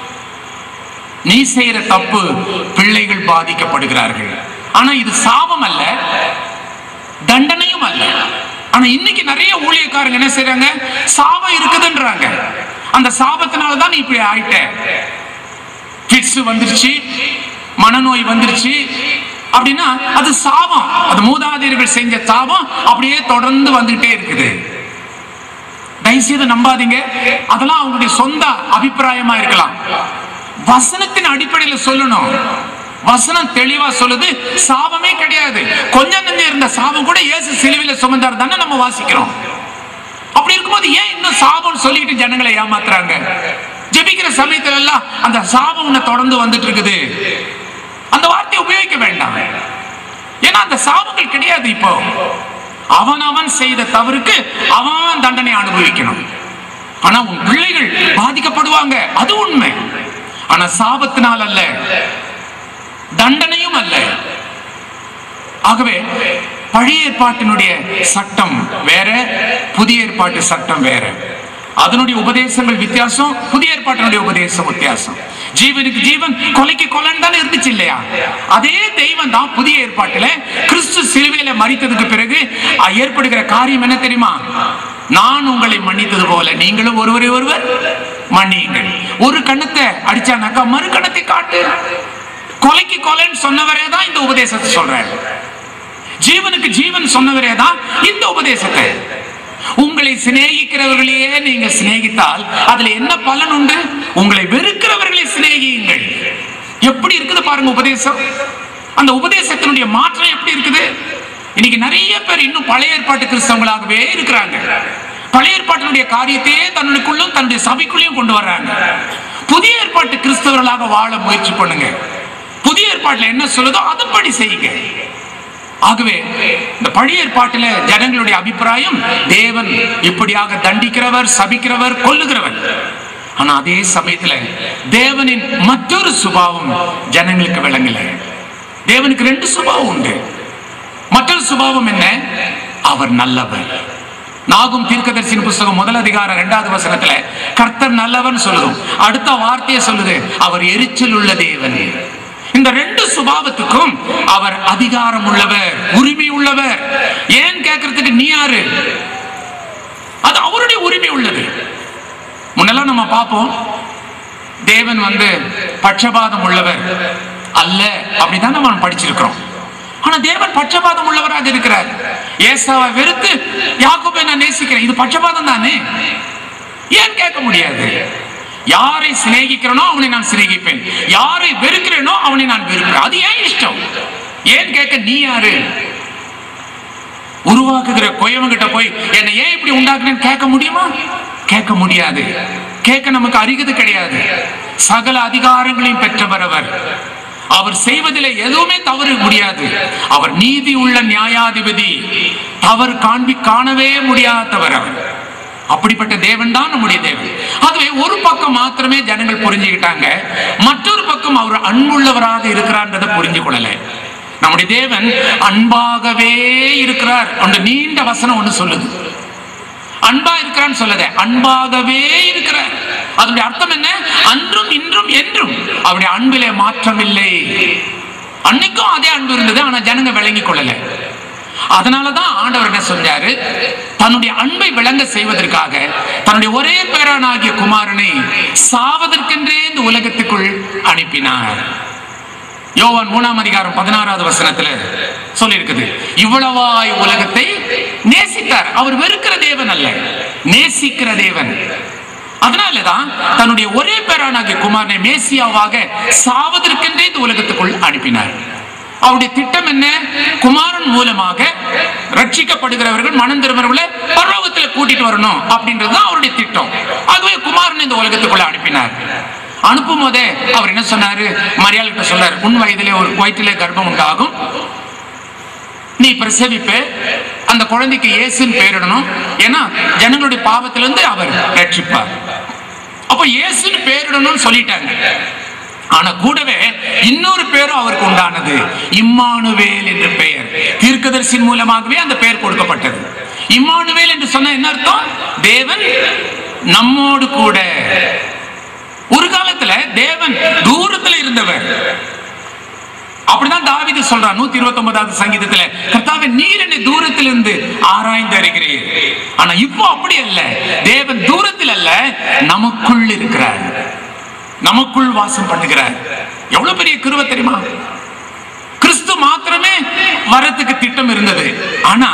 நீ செய்யற தப்பு பிள்ளைகள் பாதிக்கப்படுகிறார்கள் ஆனா இது சாபம் அல்ல தண்டனையும் அல்ல ஆனா இன்னைக்கு நிறைய ஊழியக்காரங்க என்ன செய்றாங்க சாபம் இருக்குதுன்றாங்க அந்த சாபத்தினால தான் நீ இப்படி ஆயிட்ட கிட்ஸ் வந்துருச்சு மனநோய் வந்துருச்சு அப்படின்னா அது சாபம் அது மூதாதையர்கள் செஞ்ச சாபம் அப்படியே தொடர்ந்து வந்துகிட்டே இருக்குது தயவுசெய்து நம்பாதீங்க அதெல்லாம் அவங்களுடைய சொந்த அபிப்பிராயமா இருக்கலாம் வசனத்தின் அடிப்படையில் சொல்லணும் வசனம் தெளிவா சொல்லுது சாபமே கிடையாது கொஞ்சம் நஞ்சம் இருந்த சாபம் கூட இயேசு சிலுவையில சுமந்தார் தானே நம்ம வாசிக்கிறோம் அப்படி இருக்கும்போது ஏன் இன்னும் சாபம் சொல்லிட்டு ஜனங்களை ஏமாத்துறாங்க ஜெபிக்கிற சமயத்துல எல்லாம் அந்த சாபம் உன்னை தொடர்ந்து வந்துட்டு இருக்குது அந்த வார்த்தையை உபயோகிக்க வேண்டாம் ஏன்னா அந்த சாபங்கள் கிடையாது இப்போ அவன் அவன் செய்த தவறுக்கு அவன் தண்டனை அனுபவிக்கணும் ஆனா உன் பிள்ளைகள் பாதிக்கப்படுவாங்க அது உண்மை ஆனா சாபத்தினால் அல்ல தண்டனையும் அல்ல ஆகவே பழைய ஏற்பாட்டினுடைய சட்டம் வேற புதிய ஏற்பாட்டு சட்டம் வேற அதனுடைய உபதேசங்கள் வித்தியாசம் புதிய ஏற்பாட்டினுடைய உபதேசம் வித்தியாசம் ஜீவனுக்கு ஜீவன் கொலைக்கு கொலைன்னு தானே இருந்துச்சு இல்லையா அதே தெய்வம் தான் புதிய ஏற்பாட்டில கிறிஸ்து சிலுவையில மறித்ததுக்கு பிறகு அஹ், ஏற்படுகிற காரியம் என்ன தெரியுமா நான் உங்களை மன்னித்தது போல நீங்களும் ஒருவரை ஒருவர் மன்னியுங்கள் ஒரு கண்ணத்தை அடிச்சானாக்கா மறு கண்ணத்தை காட்டு கொலைக்கு கொலைன்னு சொன்னவரே தான் இந்த உபதேசத்தை சொல்றாரு ஜீவனுக்கு ஜீவன் சொன்னவரே தான் இந்த உபதேசத்தை உங்களை சிநேகிக்கிறவர்களையே நீங்க சிநேகித்தால் அதுல என்ன பலன் உண்டு உங்களை வெறுக்கிறவர்களை சிநேகியுங்கள் எப்படி இருக்குது பாருங்க உபதேசம் அந்த உபதேசத்தினுடைய மாற்றம் எப்படி இருக்குது இன்னைக்கு நிறைய பேர் இன்னும் பழைய ஏற்பாட்டு கிறிஸ்தவங்களாகவே இருக்கிறாங்க பழைய ஏற்பாட்டினுடைய காரியத்தையே தன்னுக்குள்ளும் தன்னுடைய சபைக்குள்ளேயும் கொண்டு வர்றாங்க புதிய ஏற்பாட்டு கிறிஸ்தவர்களாக வாழ முயற்சி பண்ணுங்க புதிய ஏற்பாட்டுல என்ன சொல்லுதோ அதுபடி செய்யுங்க ஆகவே இந்த பழைய ஏற்பாட்டில ஜனங்களுடைய அபிப்பிராயம் தேவன் இப்படியாக தண்டிக்கிறவர் சபிக்கிறவர் கொல்லுகிறவர் ஆனா அதே சமயத்துல தேவனின் மற்றொரு சுபாவம் ஜனங்களுக்கு விளங்கல தேவனுக்கு ரெண்டு சுபாவம் உண்டு மற்றொரு சுபாவம் என்ன அவர் நல்லவர் நாகும் தீர்க்கதரிசியின் புஸ்தகம் முதல் அதிகாரம் இரண்டாவது வசனத்துல கர்த்தர் நல்லவன் சொல்லுதும் அடுத்த வார்த்தையை சொல்லுது அவர் எரிச்சல் உள்ள தேவன் இந்த ரெண்டு சுபாவத்துக்கும் அவர் அதிகாரம் உள்ளவர் உரிமை உள்ளவர் ஏன் கேட்கறதுக்கு நீ யாரு அது அவருடைய உரிமை உள்ளது முன்னெல்லாம் நம்ம பார்ப்போம் தேவன் வந்து பட்சபாதம் உள்ளவர் அல்ல அப்படிதான் நம்ம படிச்சிருக்கிறோம் ஆனா தேவன் பட்சபாதம் உள்ளவராக இருக்கிறார் ஏசாவை வெறுத்து யாக்கோபை நான் நேசிக்கிறேன் இது பட்சபாதம் தானே ஏன் கேட்க முடியாது யாரை சிநேகிக்கிறேனோ அவனை நான் சிநேகிப்பேன் யாரை வெறுக்கிறேனோ அவனை நான் வெறுக்கிறேன் அது ஏன் இஷ்டம் ஏன் கேட்க நீ யாரு உருவாக்குகிற கொயவங்கிட்ட போய் என்னை ஏன் இப்படி உண்டாக்குனேன்னு கேட்க முடியுமா கேட்க முடியாது கேட்க நமக்கு அருகது கிடையாது சகல அதிகாரங்களையும் பெற்றவர் அவர் அவர் செய்வதில் எதுவுமே தவறு முடியாது அவர் நீதி உள்ள நியாயாதிபதி தவறு காண்பி காணவே முடியாதவர் அவர் அப்படிப்பட்ட தேவன் தான் நம்முடைய தேவன் ஆகவே ஒரு பக்கம் மாத்திரமே ஜனங்கள் புரிஞ்சுக்கிட்டாங்க மற்றொரு பக்கம் அவர் அன்புள்ளவராக இருக்கிறான்றதை புரிஞ்சு கொள்ளல நம்முடைய தேவன் அன்பாகவே இருக்கிறார் அந்த நீண்ட வசனம் ஒண்ணு சொல்லுது அன்பா இருக்கிறான்னு சொல்லத அன்பாகவே இருக்கிறார் அதனுடைய அர்த்தம் என்ன அன்றும் இன்றும் என்றும் அவருடைய அன்பிலே மாற்றம் இல்லை அன்னைக்கும் அதே அன்பு இருந்தது ஆனா ஜனங்க விளங்கி கொள்ளல அதனாலதான் ஆண்டவர் என்ன சொன்னாரு தன்னுடைய அன்பை விளங்க செய்வதற்காக தன்னுடைய ஒரே பேரானாகிய குமாரனை சாவதற்கென்றே இந்த உலகத்துக்குள் அனுப்பினார் யோவான் மூணாம் அதிகாரம் பதினாறாவது வசனத்துல சொல்லியிருக்குது இவ்வளவாய் உலகத்தை நேசித்தார் அவர் வெறுக்கிற தேவன் அல்ல நேசிக்கிற தேவன் அதனாலதான் தன்னுடைய ஒரே பேரானாகிய குமாரனை மேசியாவாக சாவதற்கென்றே இந்த உலகத்துக்குள் அனுப்பினார் அவருடைய திட்டம் என்ன குமாரன் மூலமாக ரட்சிக்கப்படுகிறவர்கள் மனம் திரும்பவர்களை பரலோகத்துல கூட்டிட்டு வரணும் அப்படின்றது தான் அவருடைய திட்டம் ஆகவே குமாரன் இந்த உலகத்துக்குள்ள அனுப்பினார் அனுப்பும் போதே அவர் என்ன சொன்னாரு மரியாதை கிட்ட சொன்னார் உன் வயதிலே ஒரு வயிற்றிலே கர்ப்பம் உண்டாகும் நீ பிரசவிப்ப அந்த குழந்தைக்கு இயேசுன்னு பேரிடணும் ஏன்னா ஜனங்களுடைய பாவத்திலிருந்து அவர் ரட்சிப்பார் அப்ப இயேசுன்னு பேரிடணும்னு சொல்லிட்டாங்க ஆனா கூடவே இன்னொரு பேரும் அவருக்கு உண்டானது இம்மானுவேல் என்ற பெயர் தீர்க்கதரிசின் மூலமாகவே அந்த பெயர் கொடுக்கப்பட்டது இம்மானுவேல் என்று சொன்ன என்ன அர்த்தம் தேவன் நம்மோடு கூட ஒரு காலத்துல தேவன் தூரத்துல இருந்தவர் அப்படிதான் தாவீது சொல்றான் நூத்தி இருபத்தி ஒன்பதாவது சங்கீதத்துல கர்த்தாவே நீர் என்னை தூரத்தில் இருந்து ஆராய்ந்து அறிகிறீர் ஆனா இப்போ அப்படி அல்ல தேவன் தூரத்தில் அல்ல நமக்குள் இருக்கிறார் நமக்குள் வாசம் பண்ணுகிறார் எவ்வளவு பெரிய கிருபை தெரியுமா கிறிஸ்து கிறிஸ்து மாத்திரமே வரத்துக்கு திட்டம் இருந்தது ஆனா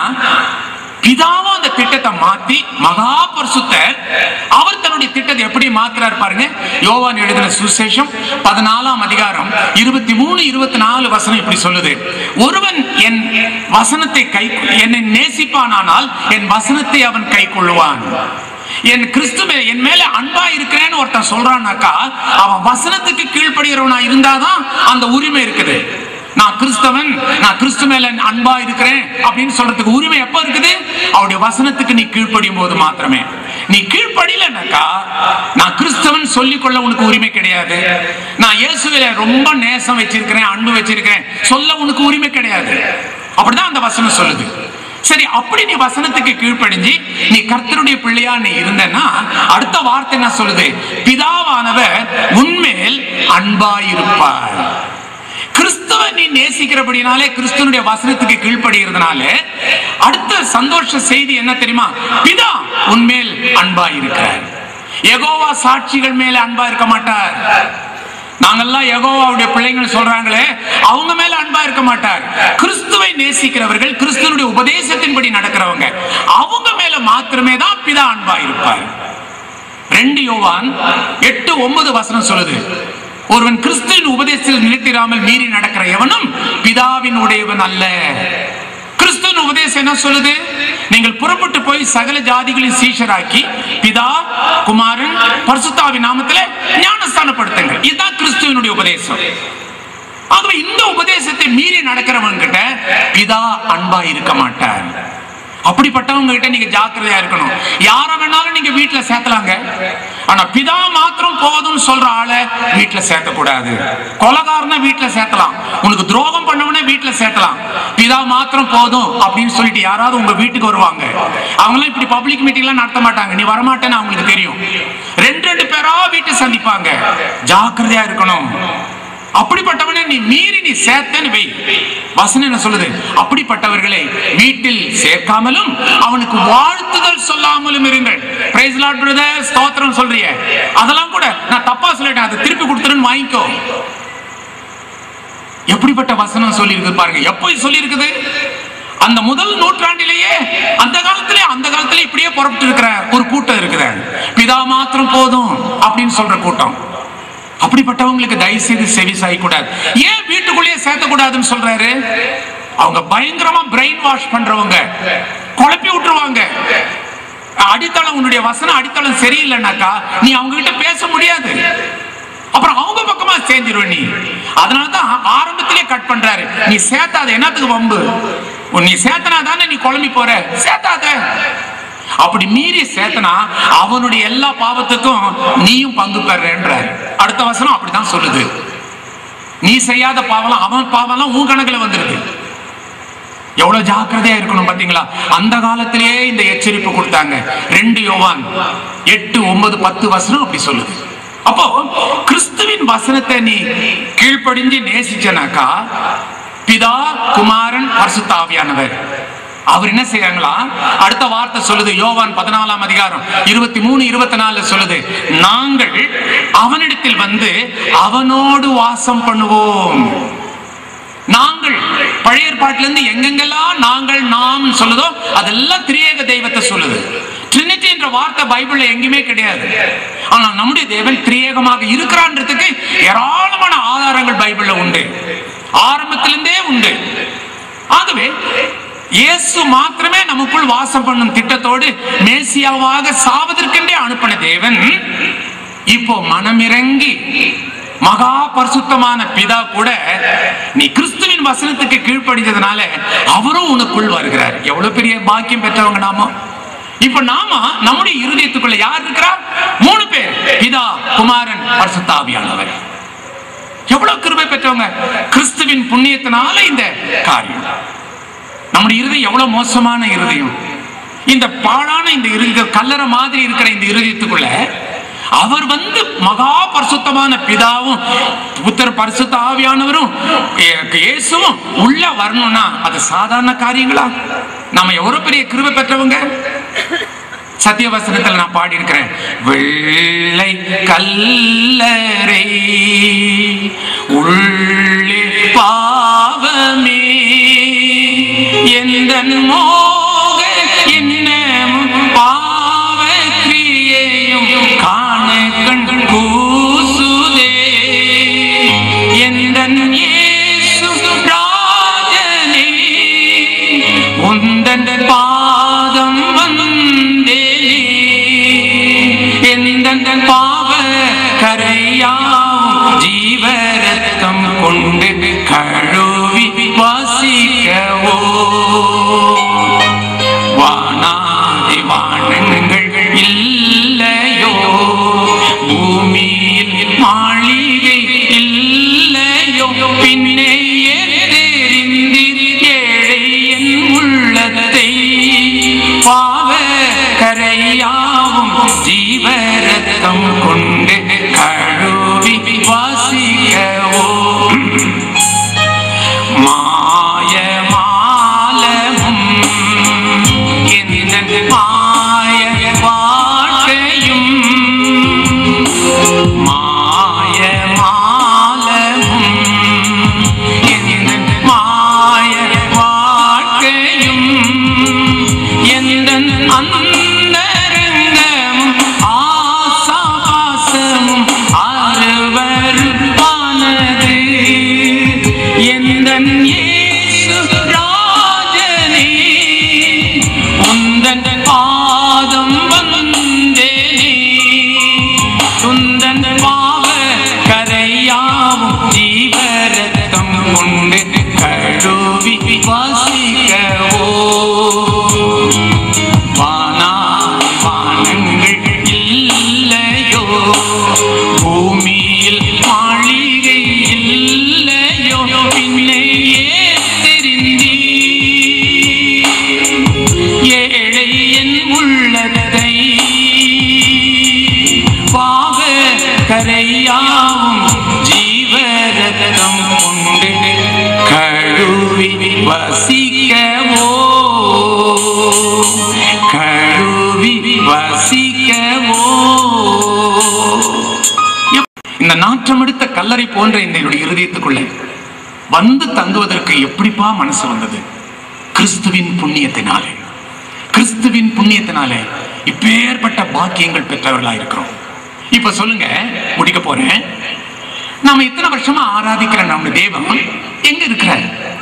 பிதாவும் அந்த திட்டத்தை மாத்தி மகா பரிசுத்தர் அவர் தன்னுடைய திட்டத்தை எப்படி மாத்துறாரு பாருங்க யோவான் எழுதின சுசேஷம் பதினாலாம் அதிகாரம் இருபத்தி மூணு இருபத்தி நாலு வசனம் இப்படி சொல்லுது ஒருவன் என் வசனத்தை கை என்னை நேசிப்பானானால் என் வசனத்தை அவன் கை கொள்ளுவான் என் கிறிஸ்துவே என் மேல அன்பா இருக்கிறேன்னு ஒருத்தன் சொல்றானாக்கா அவன் வசனத்துக்கு கீழ்ப்படுகிறவனா இருந்தாதான் அந்த உரிமை இருக்குது நான் கிறிஸ்தவன் நான் கிறிஸ்து மேல அன்பா இருக்கிறேன் அப்படின்னு சொல்றதுக்கு உரிமை எப்ப இருக்குது அவருடைய வசனத்துக்கு நீ கீழ்ப்படியும் போது மாத்திரமே நீ கீழ்ப்படியலனாக்கா நான் கிறிஸ்தவன் சொல்லிக்கொள்ள உனக்கு உரிமை கிடையாது நான் இயேசுவில ரொம்ப நேசம் வச்சிருக்கிறேன் அன்பு வச்சிருக்கிறேன் சொல்ல உனக்கு உரிமை கிடையாது அப்படிதான் அந்த வசனம் சொல்லுது சரி அப்படி நீ வசனத்துக்கு கீழ்ப்படிஞ்சு நீ கர்த்தருடைய பிள்ளையா நீ இருந்தன்னா அடுத்த வார்த்தை என்ன சொல்லுது பிதாவானவர் உன்மேல் அன்பாயிருப்பார் கிறிஸ்துவ நீ நேசிக்கிறபடினாலே கிறிஸ்துவனுடைய வசனத்துக்கு கீழ்ப்படுகிறதுனால அடுத்த சந்தோஷ செய்தி என்ன தெரியுமா பிதா உன்மேல் அன்பா இருக்கிறார் எகோவா சாட்சிகள் மேல அன்பா இருக்க மாட்டார் நாங்கெல்லாம் யெகோவாவுடைய பிள்ளைங்கள் சொல்றாங்களே அவங்க மேல அன்பா இருக்க மாட்டார் கிறிஸ்துவை நேசிக்கிறவர்கள் கிறிஸ்துவனுடைய உபதேசத்தின்படி நடக்கிறவங்க அவங்க மேல மாத்திரமே தான் பிதா அன்பா இருப்பார் ரெண்டு யோவான் எட்டு ஒன்பது வசனம் சொல்லுது ஒருவன் கிறிஸ்துவின் உபதேசத்தில் நிலைத்திராமல் மீறி நடக்கிற எவனும் பிதாவின் உடையவன் அல்ல கிறிஸ்துவின் உபதேசம் என்ன சொல்லுது நீங்கள் புறப்பட்டு போய் சகல ஜாதிகளின் சீஷராக்கி பிதா குமாரன் பரிசுத்தாவின் நாமத்திலே ஞானஸ்தானப்படுத்துங்க இதுதான் கிறிஸ்துவனுடைய உபதேசம் ஆகவே இந்த உபதேசத்தை மீறி நடக்கிறவங்க கிட்ட பிதா அன்பா இருக்க மாட்டார் அப்படிப்பட்டவங்க கிட்ட நீங்க ஜாக்கிரதையா இருக்கணும் யார வேணாலும் நீங்க வீட்டுல சேர்த்தலாங்க ஆனா பிதா மாத்திரம் போதும்னு சொல்ற ஆளை வீட்டுல சேர்த்த கூடாது கொலகாரனை வீட்டுல சேர்த்தலாம் உனக்கு துரோகம் பண்ணவனே வீட்டுல சேர்த்தலாம் பிதா மாத்திரம் போதும் அப்படின்னு சொல்லிட்டு யாராவது உங்க வீட்டுக்கு வருவாங்க அவங்களாம் இப்படி பப்ளிக் மீட்டிங் எல்லாம் நடத்த மாட்டாங்க நீ வரமாட்டேன்னு அவங்களுக்கு தெரியும் ரெண்டு ரெண்டு பேரா வீட்டை சந்திப்பாங்க ஜாக்கிரதையா இருக்கணும் அப்படிப்பட்டவனை நீ மீறி நீ சேர்த்தன்னு வை வசனம் என்ன சொல்லுது அப்படிப்பட்டவர்களை வீட்டில் சேர்க்காமலும் அவனுக்கு வாழ்த்துதல் சொல்லாமலும் இருங்கள் பிரைஸ் லார்ட் பிரதர் ஸ்தோத்திரம் சொல்றிய அதெல்லாம் கூட நான் தப்பா சொல்லிட்டேன் அதை திருப்பி கொடுத்துருன்னு வாங்கிக்கோ எப்படிப்பட்ட வசனம் சொல்லி இருக்குது பாருங்க எப்போ சொல்லி இருக்குது அந்த முதல் நூற்றாண்டிலேயே அந்த காலத்திலே அந்த காலத்திலே இப்படியே புறப்பட்டு இருக்கிற ஒரு கூட்டம் இருக்குது பிதா மாத்திரம் போதும் அப்படின்னு சொல்ற கூட்டம் அப்படிப்பட்டவங்களுக்கு தயவு செய்து செவி சாய்க்கூடாது ஏன் வீட்டுக்குள்ளேயே சேர்த்தக்கூடாதுன்னு சொல்றாரு அவங்க பயங்கரமா பிரெயின் வாஷ் பண்றவங்க குழப்பி விட்டுருவாங்க அடித்தளம் உன்னுடைய வசனம் அடித்தளம் சரியில்லைனாக்கா நீ அவங்க கிட்ட பேச முடியாது அப்புறம் அவங்க பக்கமா சேர்ந்துருவ நீ அதனாலதான் ஆரம்பத்திலே கட் பண்றாரு நீ சேர்த்தாத என்னத்துக்கு வம்பு நீ சேர்த்தனா தானே நீ குழம்பி போற சேர்த்தாத அப்படி மீறி சேர்த்தனா அவனுடைய எல்லா பாவத்துக்கும் நீயும் பங்கு பெறன்ற அடுத்த வசனம் அப்படிதான் சொல்லுது நீ செய்யாத பாவம் அவன் பாவம்லாம் உன் கணக்குல வந்துருது எவ்வளவு ஜாக்கிரதையா இருக்கணும் பாத்தீங்களா அந்த காலத்திலேயே இந்த எச்சரிப்பு கொடுத்தாங்க ரெண்டு யோவான் எட்டு ஒன்பது பத்து வசனம் அப்படி சொல்லுது அப்போ கிறிஸ்துவின் வசனத்தை நீ கீழ்ப்படிஞ்சு நேசிச்சனாக்கா பிதா குமாரன் பரிசுத்தாவியானவர் அவர் என்ன செய்யறாங்களா அடுத்த வார்த்தை சொல்லுது யோவான் பதினாலாம் அதிகாரம் இருபத்தி மூணு இருபத்தி நாலுல சொல்லுது நாங்கள் அவனிடத்தில் வந்து அவனோடு வாசம் பண்ணுவோம் நாங்கள் பழைய ஏற்பாட்டில இருந்து எங்கெங்கெல்லாம் நாங்கள் நாம் சொல்லுதோ அதெல்லாம் திரியேக தெய்வத்தை சொல்லுது ட்ரினிட்டி என்ற வார்த்தை பைபிள்ல எங்கேயுமே கிடையாது ஆனால் நம்முடைய தேவன் திரியேகமாக இருக்கிறான்றதுக்கு ஏராளமான ஆதாரங்கள் பைபிள்ல உண்டு ஆரம்பத்திலிருந்தே உண்டு ஆகவே இயேசு மாத்திரமே நமக்குள் வாசம் பண்ணும் திட்டத்தோடு மேசியாவாக சாவதற்கென்றே அனுப்பின தேவன் இப்போ மனமிறங்கி மகா பரிசுத்தமான பிதா கூட நீ கிறிஸ்துவின் வசனத்துக்கு கீழ்ப்படிஞ்சதுனால அவரும் உனக்குள் வருகிறார் எவ்வளவு பெரிய பாக்கியம் பெற்றவங்க நாம இப்ப நாம நம்முடைய இருதயத்துக்குள்ள யார் இருக்கிறா மூணு பேர் பிதா குமாரன் பரிசுத்தாவியானவர் எவ்வளவு கிருபை பெற்றவங்க கிறிஸ்துவின் புண்ணியத்தினால இந்த காரியம் நம்முடைய இருதயம் எவ்வளவு மோசமான இருதயம் இந்த பாழான இந்த இருதய கல்லறை மாதிரி இருக்கிற இந்த இருதயத்துக்குள்ள அவர் வந்து மகா பரிசுத்தமான பிதாவும் புத்தர் பரிசுத்த ஆவியானவரும் இயே- இயேசுவும் உள்ள வரணும்னா அது சாதாரண காரியங்களா நம்ம எவ்வளவு பெரிய கிருபை பெற்றவங்க சத்தியவசனத்தில் நான் பாடி இருக்கிறேன் வெள்ளை கல்லறை உள்ளே பாவமே எந்த பாவ கரையாவும் ஜீவரத்தம் கொண்டு கழுவி வாசிக்கவோ வானாதி வானங்கள் இல்லையோ பூமியில் மாளிகை இல்லையோ பின்னே தெரிந்தீர் ஏழை என் உள்ளத்தை பாவ கரையாவும் ஜீவரத்தம் கொண்டு கழுவி வாசிக்கவோ மாயமாலமும் எந்த மாய வாழ்க்கையும் மாயமாலமும் எந்த மாய வாழ்க்கையும் எந்த அந்தரங்கமும் ஆசாபாசமும் அருவருப்பானது எந்தன் இயேசு ராஜனே உந்தன் பாதம் வந்தேனே துந்தன் பாவ கரையாவும் ஜீவரத்தம் கொண்டு கழுவி வாசிக்கவோ வானாதி வானங்கள் இல்லையோ பூமியில் மாளிகை இல்லையோ பின்னே தெரிந்தீ ஏழை என் உள்ளத்தை பாவ கரையாவும் ஜீவரத்தம் கொண்டு கழுவி வசிக்கவோ கழுவி வசிக்கவோ இந்த நாற்றம் எடுத்த கல்லறை போன்ற இந்த என்னுடைய இருதயத்துக்குள்ளே வந்து தங்குவதற்கு எப்படிப்பா மனசு வந்தது கிறிஸ்துவின் புண்ணியத்தினாலே கிறிஸ்துவின் புண்ணியத்தினாலே இப்பேற்பட்ட பாக்கியங்கள் பெற்றவர்களா இருக்கிறோம் இப்ப சொல்லுங்க முடிக்க போறேன் நாம இத்தனை வருஷமா ஆராதிக்கிற நம்ம தேவன் எங்க இருக்கிறார்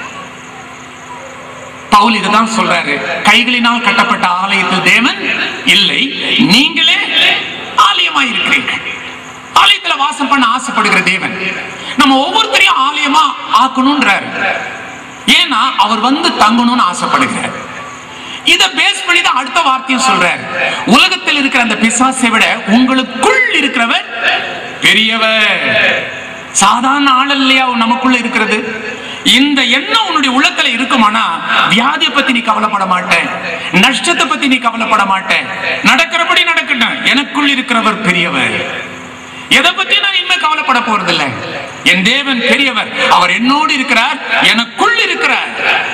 பவுல் இதுதான் சொல்றாரு கைகளினால் கட்டப்பட்ட ஆலயத்தில் தேவன் இல்லை நீங்களே ஆலயமாய் இருக்கிறீர்கள் ஆலயத்துல வாசம் பண்ண ஆசைப்படுகிற தேவன் நம்ம ஒவ்வொருத்தரையும் ஆலயமா ஆக்கணும்ன்றாரு ஏன்னா அவர் வந்து தங்கணும்னு ஆசைப்படுகிறார் இத பேஸ் பண்ணி தான் அடுத்த வார்த்தையும் சொல்றார் உலகத்தில் இருக்கிற அந்த பிசாசை விட உங்களுக்குள் இருக்கிறவர் பெரியவர் சாதாரண ஆள் இல்லையா நமக்குள்ள இருக்கிறது இந்த எண்ணம் உன்னுடைய உள்ளத்துல இருக்குமானா வியாதியை பத்தி நீ கவலைப்பட மாட்டேன் நஷ்டத்தை பத்தி நீ கவலைப்பட மாட்டேன் நடக்கிறபடி நடக்கட்டும் எனக்குள் இருக்கிறவர் பெரியவர் எதை பத்தி நான் இனிமே கவலைப்பட போறதில்லை என் தேவன் பெரியவர் அவர் என்னோடு இருக்கிறார் எனக்குள் இருக்கிறார்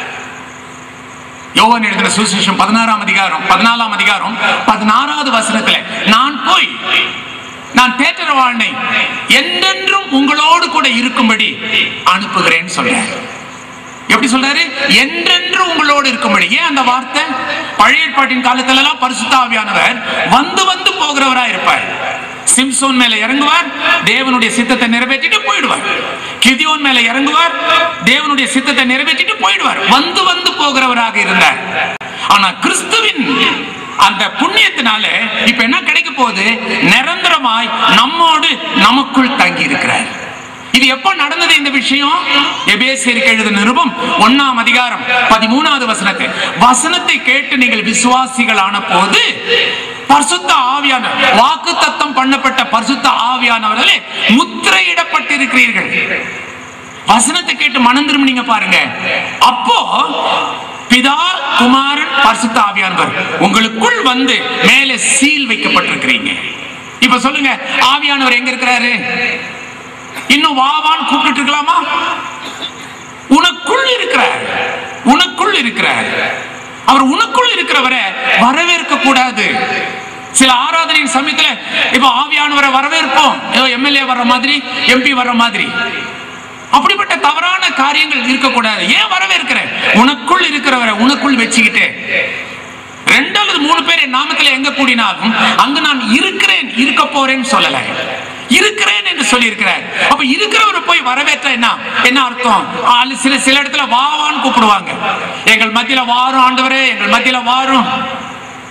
யோவான் எழுதின சுவிசேஷம் பதினாறாம் அதிகாரம் பதினாலாம் அதிகாரம் பதினாறாவது வசனத்துல நான் போய் நான் தேற்றரவாளனை என்றென்றும் உங்களோடு கூட இருக்கும்படி அனுப்புகிறேன்னு சொல்றேன் எப்படி சொல்றாரு என்றென்றும் உங்களோடு இருக்கும்படி ஏன் அந்த வார்த்தை பழைய ஏற்பாட்டின் காலத்துல எல்லாம் பரிசுத்தாவியானவர் வந்து வந்து போகிறவரா இருப்பார் சிம்சோன் மேல இறங்குவார் தேவனுடைய சித்தத்தை நிறைவேற்றிட்டு போயிடுவார் கிதியோன் மேல இறங்குவார் தேவனுடைய சித்தத்தை நிறைவேற்றிட்டு போயிடுவார் வந்து வந்து போகிறவராக இருந்தார் ஆனா கிறிஸ்துவின் அந்த புண்ணியத்தினால இப்ப என்ன கிடைக்க போகுது நிரந்தரமாய் நம்மோடு நமக்குள் தங்கி இருக்கிறார் இது எப்ப நடந்தது இந்த விஷயம் எபேசியருக்கு எழுதின நிருபம் ஒன்னாம் அதிகாரம் பதிமூணாவது வசனத்தை வசனத்தை கேட்டு நீங்கள் விசுவாசிகளான போது பரிசுத்த ஆவியான வாக்கு தத்தம் பண்ணப்பட்ட பரிசுத்த ஆவியானவர்களே முத்திரையிடப்பட்டிருக்கிறீர்கள் வசனத்தை கேட்டு மனம் திரும்பினீங்க பாருங்க அப்போ பிதா குமாரன் பரிசுத்த ஆவியானவர் உங்களுக்குள் வந்து மேலே சீல் வைக்கப்பட்டிருக்கிறீங்க இப்ப சொல்லுங்க ஆவியானவர் எங்க இருக்கிறாரு இன்னும் வாவான்னு கூப்பிட்டு இருக்கலாமா உனக்குள் இருக்கிறார் உனக்குள் இருக்கிறார் அவர் உனக்குள் இருக்கிறவரை வரவேற்க கூடாது சில ஆராதனையின் சமயத்துல இப்ப ஆவியானவரை வரவேற்போம் ஏதோ எம்எல்ஏ வர்ற மாதிரி எம்பி வர்ற மாதிரி அப்படிப்பட்ட தவறான காரியங்கள் இருக்கக்கூடாது ஏன் வரவேற்கிற உனக்குள் இருக்கிறவரை உனக்குள் வச்சுக்கிட்டு ரெண்டு அல்லது மூணு பேர் என் நாமத்துல எங்க கூடினாலும் அங்கு நான் இருக்கிறேன் இருக்க போறேன்னு சொல்லல இருக்கிறேன் என்று சொல்லி இருக்கிறார் அப்ப இருக்கிறவரை போய் வரவேற்ற என்ன என்ன அர்த்தம் ஆளு சில சில இடத்துல வாவான்னு கூப்பிடுவாங்க எங்கள் மத்தியில வாரும் ஆண்டவரே எங்கள் மத்தியில வாரும்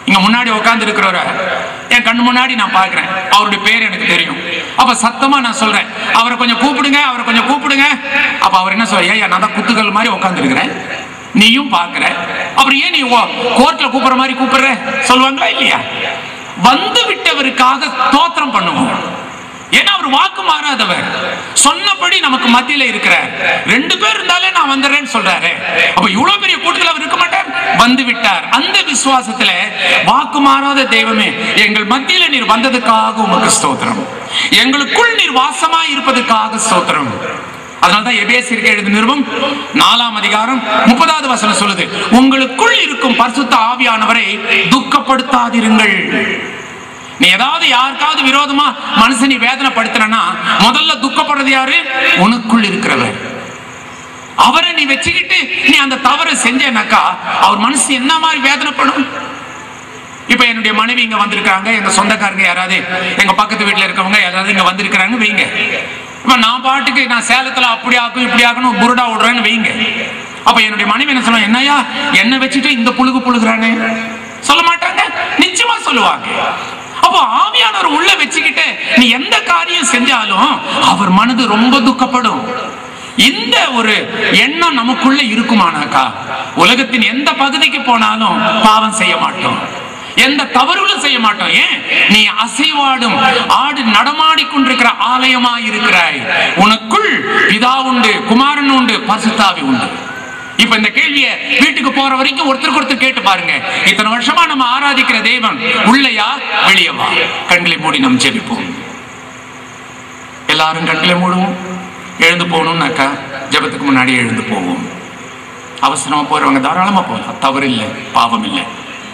இங்க முன்னாடி உட்கார்ந்து இருக்கிறவர என் கண்ணு முன்னாடி நான் பார்க்கிறேன் அவருடைய பேர் எனக்கு தெரியும் அப்ப சத்தமா நான் சொல்றேன் அவரை கொஞ்சம் கூப்பிடுங்க அவரை கொஞ்சம் கூப்பிடுங்க அப்ப அவர் என்ன சொல்ற ஏன் நான் தான் குத்துக்கள் மாதிரி உட்கார்ந்து இருக்கிறேன் நீயும் பார்க்கிற அப்புறம் ஏன் நீ கோர்ட்ல கூப்பிடுற மாதிரி கூப்பிடுற சொல்லுவாங்களா இல்லையா வந்து விட்டவருக்காக தோத்திரம் பண்ணுவோம் ஏன்னா அவர் வாக்கு மாறாதவர் சொன்னபடி நமக்கு மத்தியில இருக்கிறார் ரெண்டு பேர் இருந்தாலே நான் வந்துடுறேன்னு சொல்றாரு அப்ப இவ்வளவு பெரிய கூட்டத்தில் அவர் இருக்க மாட்டார் வந்து விட்டார் அந்த விசுவாசத்துல வாக்கு மாறாத தெய்வமே எங்கள் மத்தியில நீர் வந்ததுக்காக உமக்கு ஸ்தோத்திரம் எங்களுக்குள் நீர் வாசமா இருப்பதற்காக ஸ்தோத்திரம் அதனால்தான் எபேசிற்கு எழுது நிறுவம் நாலாம் அதிகாரம் முப்பதாவது வசனம் சொல்லுது உங்களுக்குள் இருக்கும் பரிசுத்த ஆவியானவரை துக்கப்படுத்தாதிருங்கள் நீ ஏதாவது யாருக்காவது விரோதமா மனசை நீ வேதனைப்படுத்தினா முதல்ல துக்கப்படுறது யாரு உனக்குள் இருக்கிறவர் அவரை நீ வச்சுக்கிட்டு நீ அந்த தவறை செஞ்சேனாக்கா அவர் மனசு என்ன மாதிரி வேதனைப்படும் இப்ப என்னுடைய மனைவி இங்க வந்திருக்காங்க எங்க சொந்தக்காரங்க யாராவது எங்க பக்கத்து வீட்டுல இருக்கவங்க யாராவது இங்க வந்திருக்கிறாங்க வைங்க இப்ப நான் பாட்டுக்கு நான் சேலத்துல அப்படி ஆக்கும் இப்படி ஆக்கணும் புருடா விடுறேன்னு வைங்க அப்ப என்னுடைய மனைவி என்ன சொல்லுவாங்க என்னையா என்ன வச்சுட்டு இந்த புழுகு புழுகுறானே சொல்ல மாட்டாங்க நிச்சயமா சொல்லுவாங்க அப்போ ஆவியானவர் உள்ள வச்சுக்கிட்டு நீ எந்த காரியம் செஞ்சாலும் அவர் மனது ரொம்ப துக்கப்படும் இந்த ஒரு எண்ணம் நமக்குள்ள இருக்குமானாக்கா உலகத்தின் எந்த பகுதிக்கு போனாலும் பாவம் செய்ய மாட்டோம் எந்த தவறுகளும் செய்ய மாட்டோம் ஏன் நீ அசைவாடும் ஆடு நடமாடிக் கொண்டிருக்கிற ஆலயமா இருக்கிறாய் உனக்குள் பிதா உண்டு குமாரன் உண்டு பசுத்தாவி உண்டு இப்ப இந்த கேள்விய வீட்டுக்கு போற வரைக்கும் ஒருத்தருக்கு ஒருத்தர் கேட்டு பாருங்க இத்தனை வருஷமா நம்ம ஆராதிக்கிற தெய்வம் உள்ளயா வெளியவா கண்களை மூடி நம்ம ஜெபிப்போம் எல்லாரும் கண்களை மூடுவோம் எழுந்து போகணும்னாக்கா ஜெபத்துக்கு முன்னாடி எழுந்து போவோம் அவசரமா போறவங்க தாராளமா போகலாம் தவறு இல்லை பாவம் இல்லை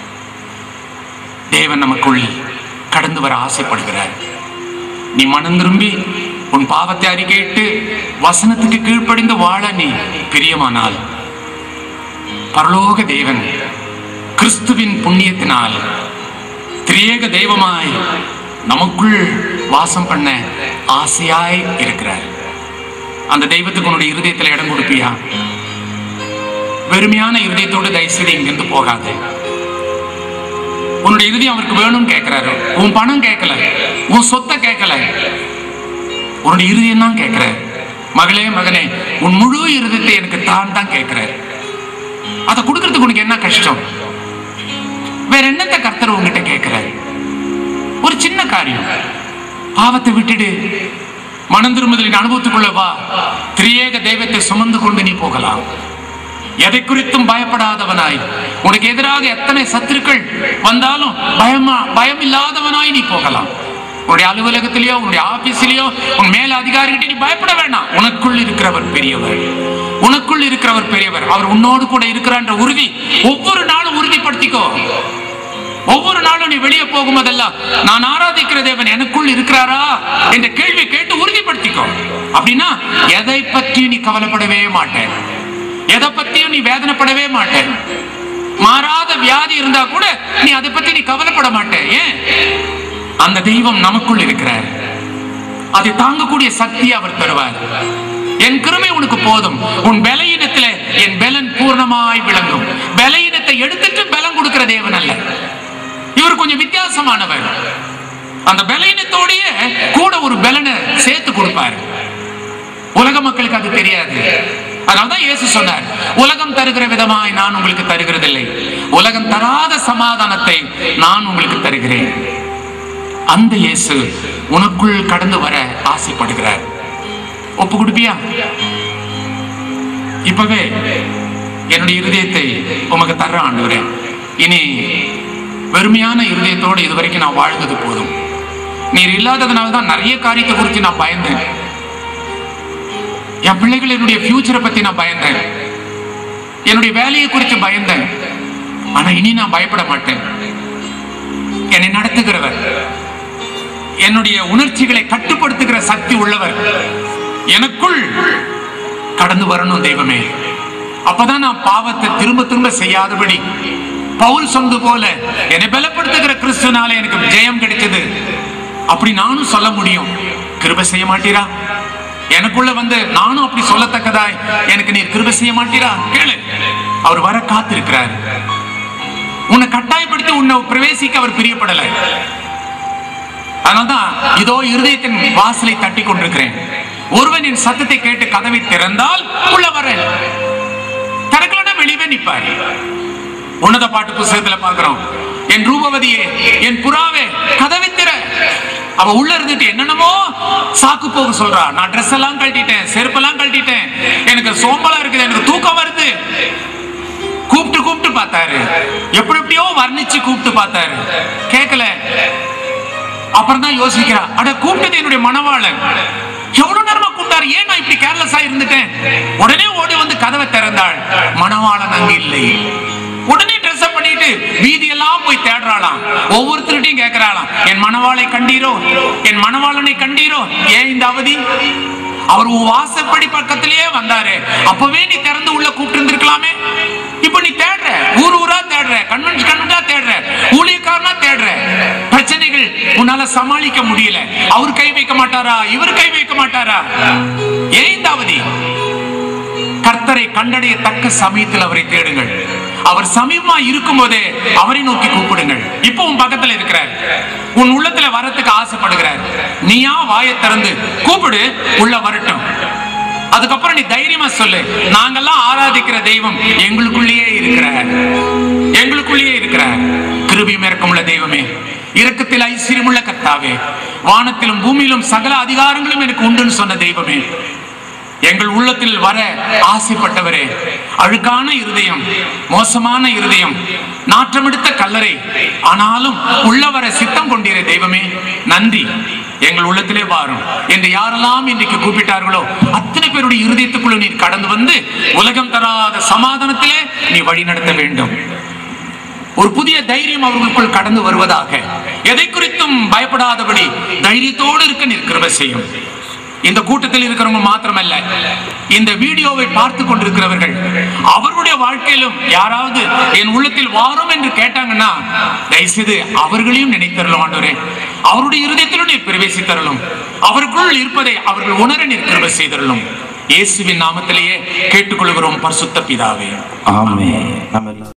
தேவன் நமக்குள் கடந்து வர ஆசைப்படுகிறார் நீ மனம் திரும்பி உன் பாவத்தை அறிக்கையிட்டு வசனத்துக்கு கீழ்ப்படிந்து வாழ நீ பிரியமானால் பரலோக தேவன் கிறிஸ்துவின் புண்ணியத்தினால் திரியேக தெய்வமாய் நமக்குள் வாசம் பண்ண ஆசையாய் இருக்கிறார் அந்த தெய்வத்துக்கு உன்னுடைய இருதயத்தில் இடம் கொடுப்பியா வெறுமையான இருதயத்தோடு தயவுசெய்து இங்கிருந்து போகாது உன்னுடைய இறுதி அவருக்கு வேணும்னு கேட்கிறாரு உன் பணம் கேட்கல உன் சொத்தை கேட்கல உன்னுடைய இறுதியம் தான் கேட்கிற மகளே மகனே உன் முழு இருதயத்தை எனக்கு தான் தான் கேட்கிற அதை கொடுக்கறதுக்கு உனக்கு என்ன கஷ்டம் வேற என்னத்தை கர்த்தர் உங்ககிட்ட கேட்கிறார் ஒரு சின்ன காரியம் பாவத்தை விட்டுடு மனம் திரும்புதலின் அனுபவத்துக்குள்ள வா திரியேக தெய்வத்தை சுமந்து கொண்டு நீ போகலாம் எதை குறித்தும் பயப்படாதவனாய் உனக்கு எதிராக எத்தனை சத்துருக்கள் வந்தாலும் பயமா பயம் இல்லாதவனாய் நீ போகலாம் உன்னுடைய அலுவலகத்திலேயோ உன்னுடைய ஆபீஸ்லயோ உன் மேல அதிகாரிகிட்ட நீ பயப்பட வேண்டாம் உனக்குள் இருக்கிறவர் பெரியவர் உனக்குள் இருக்கிறவர் பெரியவர் அவர் உன்னோடு கூட இருக்கிறான்ற உறுதி ஒவ்வொரு நாளும் உறுதிப்படுத்திக்கோ ஒவ்வொரு நாளும் நீ வெளியே போகும்போதெல்லாம் நான் ஆராதிக்கிற தேவன் எனக்குள் இருக்கிறாரா என்ற கேள்வி கேட்டு உறுதிப்படுத்திக்கோ அப்படின்னா எதை பற்றி நீ கவலைப்படவே மாட்டேன் எதை பத்தியும் நீ வேதனைப்படவே மாட்டேன் மாறாத வியாதி இருந்தா கூட நீ அதை பத்தி நீ கவலைப்பட மாட்டேன் ஏன் அந்த தெய்வம் நமக்குள் இருக்கிறார் அதை தாங்கக்கூடிய சக்தியை அவர் தருவார் என் கிருமை உனக்கு போதும் உன் பலவீனத்துல என் பலன் பூர்ணமாய் விளங்கும் பலவீனத்தை எடுத்துட்டு பலம் கொடுக்கிற தேவன் அல்ல இவர் கொஞ்சம் வித்தியாசமானவர் அந்த பலவீனத்தோடயே கூட ஒரு பலனை சேர்த்து கொடுப்பார் உலக மக்களுக்கு அது தெரியாது அதனால்தான் இயேசு சொன்னார் உலகம் தருகிற விதமாய் நான் உங்களுக்கு தருகிறதில்லை உலகம் தராத சமாதானத்தை நான் உங்களுக்கு தருகிறேன் அந்த இயேசு உனக்குள் கடந்து வர ஆசைப்படுகிறார் ஒப்பு கொடுப்பியா இப்பவே என்னுடைய இருதயத்தை உமக்கு தர்ற ஆண்டவரே இனி வெறுமையான இருதயத்தோடு இதுவரைக்கும் நான் வாழ்ந்தது போதும் நீர் இல்லாததுனால தான் நிறைய காரியத்தை குறித்து நான் பயந்தேன் என் பிள்ளைகள் என்னுடைய ஃபியூச்சரை பத்தி நான் பயந்தேன் என்னுடைய வேலையை குறித்து பயந்தேன் ஆனா இனி நான் பயப்பட மாட்டேன் என்னை நடத்துகிறவர் என்னுடைய உணர்ச்சிகளை கட்டுப்படுத்துகிற சக்தி உள்ளவர் எனக்குள் கடந்து வரணும் தெய்வமே அப்பதான் நான் பாவத்தை திரும்ப திரும்ப செய்யாதபடி பவுல் சொன்னது போல என்னை பலப்படுத்துகிற கிறிஸ்துனால எனக்கு ஜெயம் கிடைச்சது அப்படி நானும் சொல்ல முடியும் கிருபை செய்ய மாட்டீரா எனக்குள்ள வந்து நானும் அப்படி சொல்லத்தக்கதாய் எனக்கு நீர் கிருபை செய்ய மாட்டீரா கேளு அவர் வர காத்திருக்கிறார் உன்னை கட்டாயப்படுத்தி உன்னை பிரவேசிக்க அவர் பிரியப்படலை அதனால்தான் இதோ இருதயத்தின் வாசலை தட்டி கொண்டிருக்கிறேன் ஒருவன் என் சத்தத்தை கேட்டு கதவை திறந்தால் உள்ள வரேன் திறக்கலன்னா வெளியே நிப்பார் உன்னத பாட்டு புஸ்தகத்துல பார்க்கிறோம் என் ரூபவதியே என் புறாவே கதவை திற அவ உள்ள இருந்துட்டு என்னென்னமோ சாக்கு போக சொல்றா நான் ட்ரெஸ் எல்லாம் கழட்டிட்டேன் செருப்பெல்லாம் கழட்டிட்டேன் எனக்கு சோம்பலா இருக்குது எனக்கு தூக்கம் வருது கூப்பிட்டு கூப்பிட்டு பார்த்தாரு எப்படி எப்படியோ வர்ணிச்சு கூப்பிட்டு பார்த்தாரு கேட்கல அப்புறம் தான் யோசிக்கிறா அட கூப்பிட்டது என்னுடைய மனவாளன் எவ்வளவு நேரமா கூப்பிட்டாரு ஏன் நான் இப்படி கேர்லெஸ்ஸா இருந்துட்டேன் உடனே ஓடி வந்து கதவை திறந்தாள் மணவாளன் அங்க இல்லை உடனே ட்ரெஸ் அப் பண்ணிட்டு வீதியெல்லாம் போய் தேடுறாளாம் ஒவ்வொருத்தருட்டையும் கேட்கிறாளாம் என் மணவாளை கண்டீரோ என் மணவாளனை கண்டீரோ ஏன் இந்த அவதி அவர் உன் வாசப்படி பக்கத்திலேயே வந்தாரு அப்பவே நீ திறந்து உள்ள கூப்பிட்டு இருந்திருக்கலாமே இப்ப நீ தேடுற ஊர் ஊரா தேடுற கன்வென்ட் கன்வென்டா தேடுற ஊழியக்காரனா தேடுற பிரச்சனைகள் உன்னால சமாளிக்க முடியல அவர் கை வைக்க மாட்டாரா இவர் கை வைக்க மாட்டாரா ஏன் இந்த அவதி கர்த்தரை கண்டடைய தக்க சமயத்தில் அவரை தேடுங்கள் அவர் சமீபமா இருக்கும் போதே அவரை நோக்கி கூப்பிடுங்கள் இப்போ உன் பக்கத்துல இருக்கிறார் உன் உள்ளத்துல வரத்துக்கு ஆசைப்படுகிறார் நீயா வாயை திறந்து கூப்பிடு உள்ள வரட்டும் அதுக்கப்புறம் நீ தைரியமா சொல்லு நாங்கெல்லாம் ஆராதிக்கிற தெய்வம் எங்களுக்குள்ளேயே இருக்கிறார் எங்களுக்குள்ளேயே இருக்கிறார் கிருபியும் இறக்கமுள்ள தெய்வமே இரக்கத்தில் ஐஸ்வர்யமுள்ள கர்த்தாவே வானத்திலும் பூமியிலும் சகல அதிகாரங்களும் எனக்கு உண்டுன்னு சொன்ன தெய்வமே எங்கள் உள்ளத்தில் வர ஆசைப்பட்டவரே அழுக்கான இருதயம் மோசமான இருதயம் நாற்றமெடுத்த கல்லறை ஆனாலும் உள்ள வர சித்தம் கொண்டீர தெய்வமே நன்றி எங்கள் உள்ளத்திலே வாரும் என்று யாரெல்லாம் இன்றைக்கு கூப்பிட்டார்களோ அத்தனை பேருடைய இருதயத்துக்குள்ள நீர் கடந்து வந்து உலகம் தராத சமாதானத்திலே நீ வழி நடத்த வேண்டும் ஒரு புதிய தைரியம் அவர்களுக்குள் கடந்து வருவதாக எதை குறித்தும் பயப்படாதபடி தைரியத்தோடு இருக்க நிற்கிறவ செய்யும் இந்த கூட்டத்தில் இருக்கிறவங்க மாத்திரமல்ல இந்த வீடியோவை பார்த்து கொண்டிருக்கிறவர்கள் அவர்களுடைய வாழ்க்கையிலும் யாராவது என் உள்ளத்தில் வாரும் என்று கேட்டாங்கன்னா தயவுசெய்து அவர்களையும் நினைத்தரலும் ஆண்டவரே அவருடைய இருதயத்திலும் நீர் பிரவேசித்தரலும் அவருக்குள் இருப்பதை அவர்கள் உணர நிற்கிறவ செய்தரலும் இயேசுவின் நாமத்திலேயே கேட்டுக்கொள்கிறோம் பரிசுத்த பிதாவே ஆமென் நம்ம எல்லாம்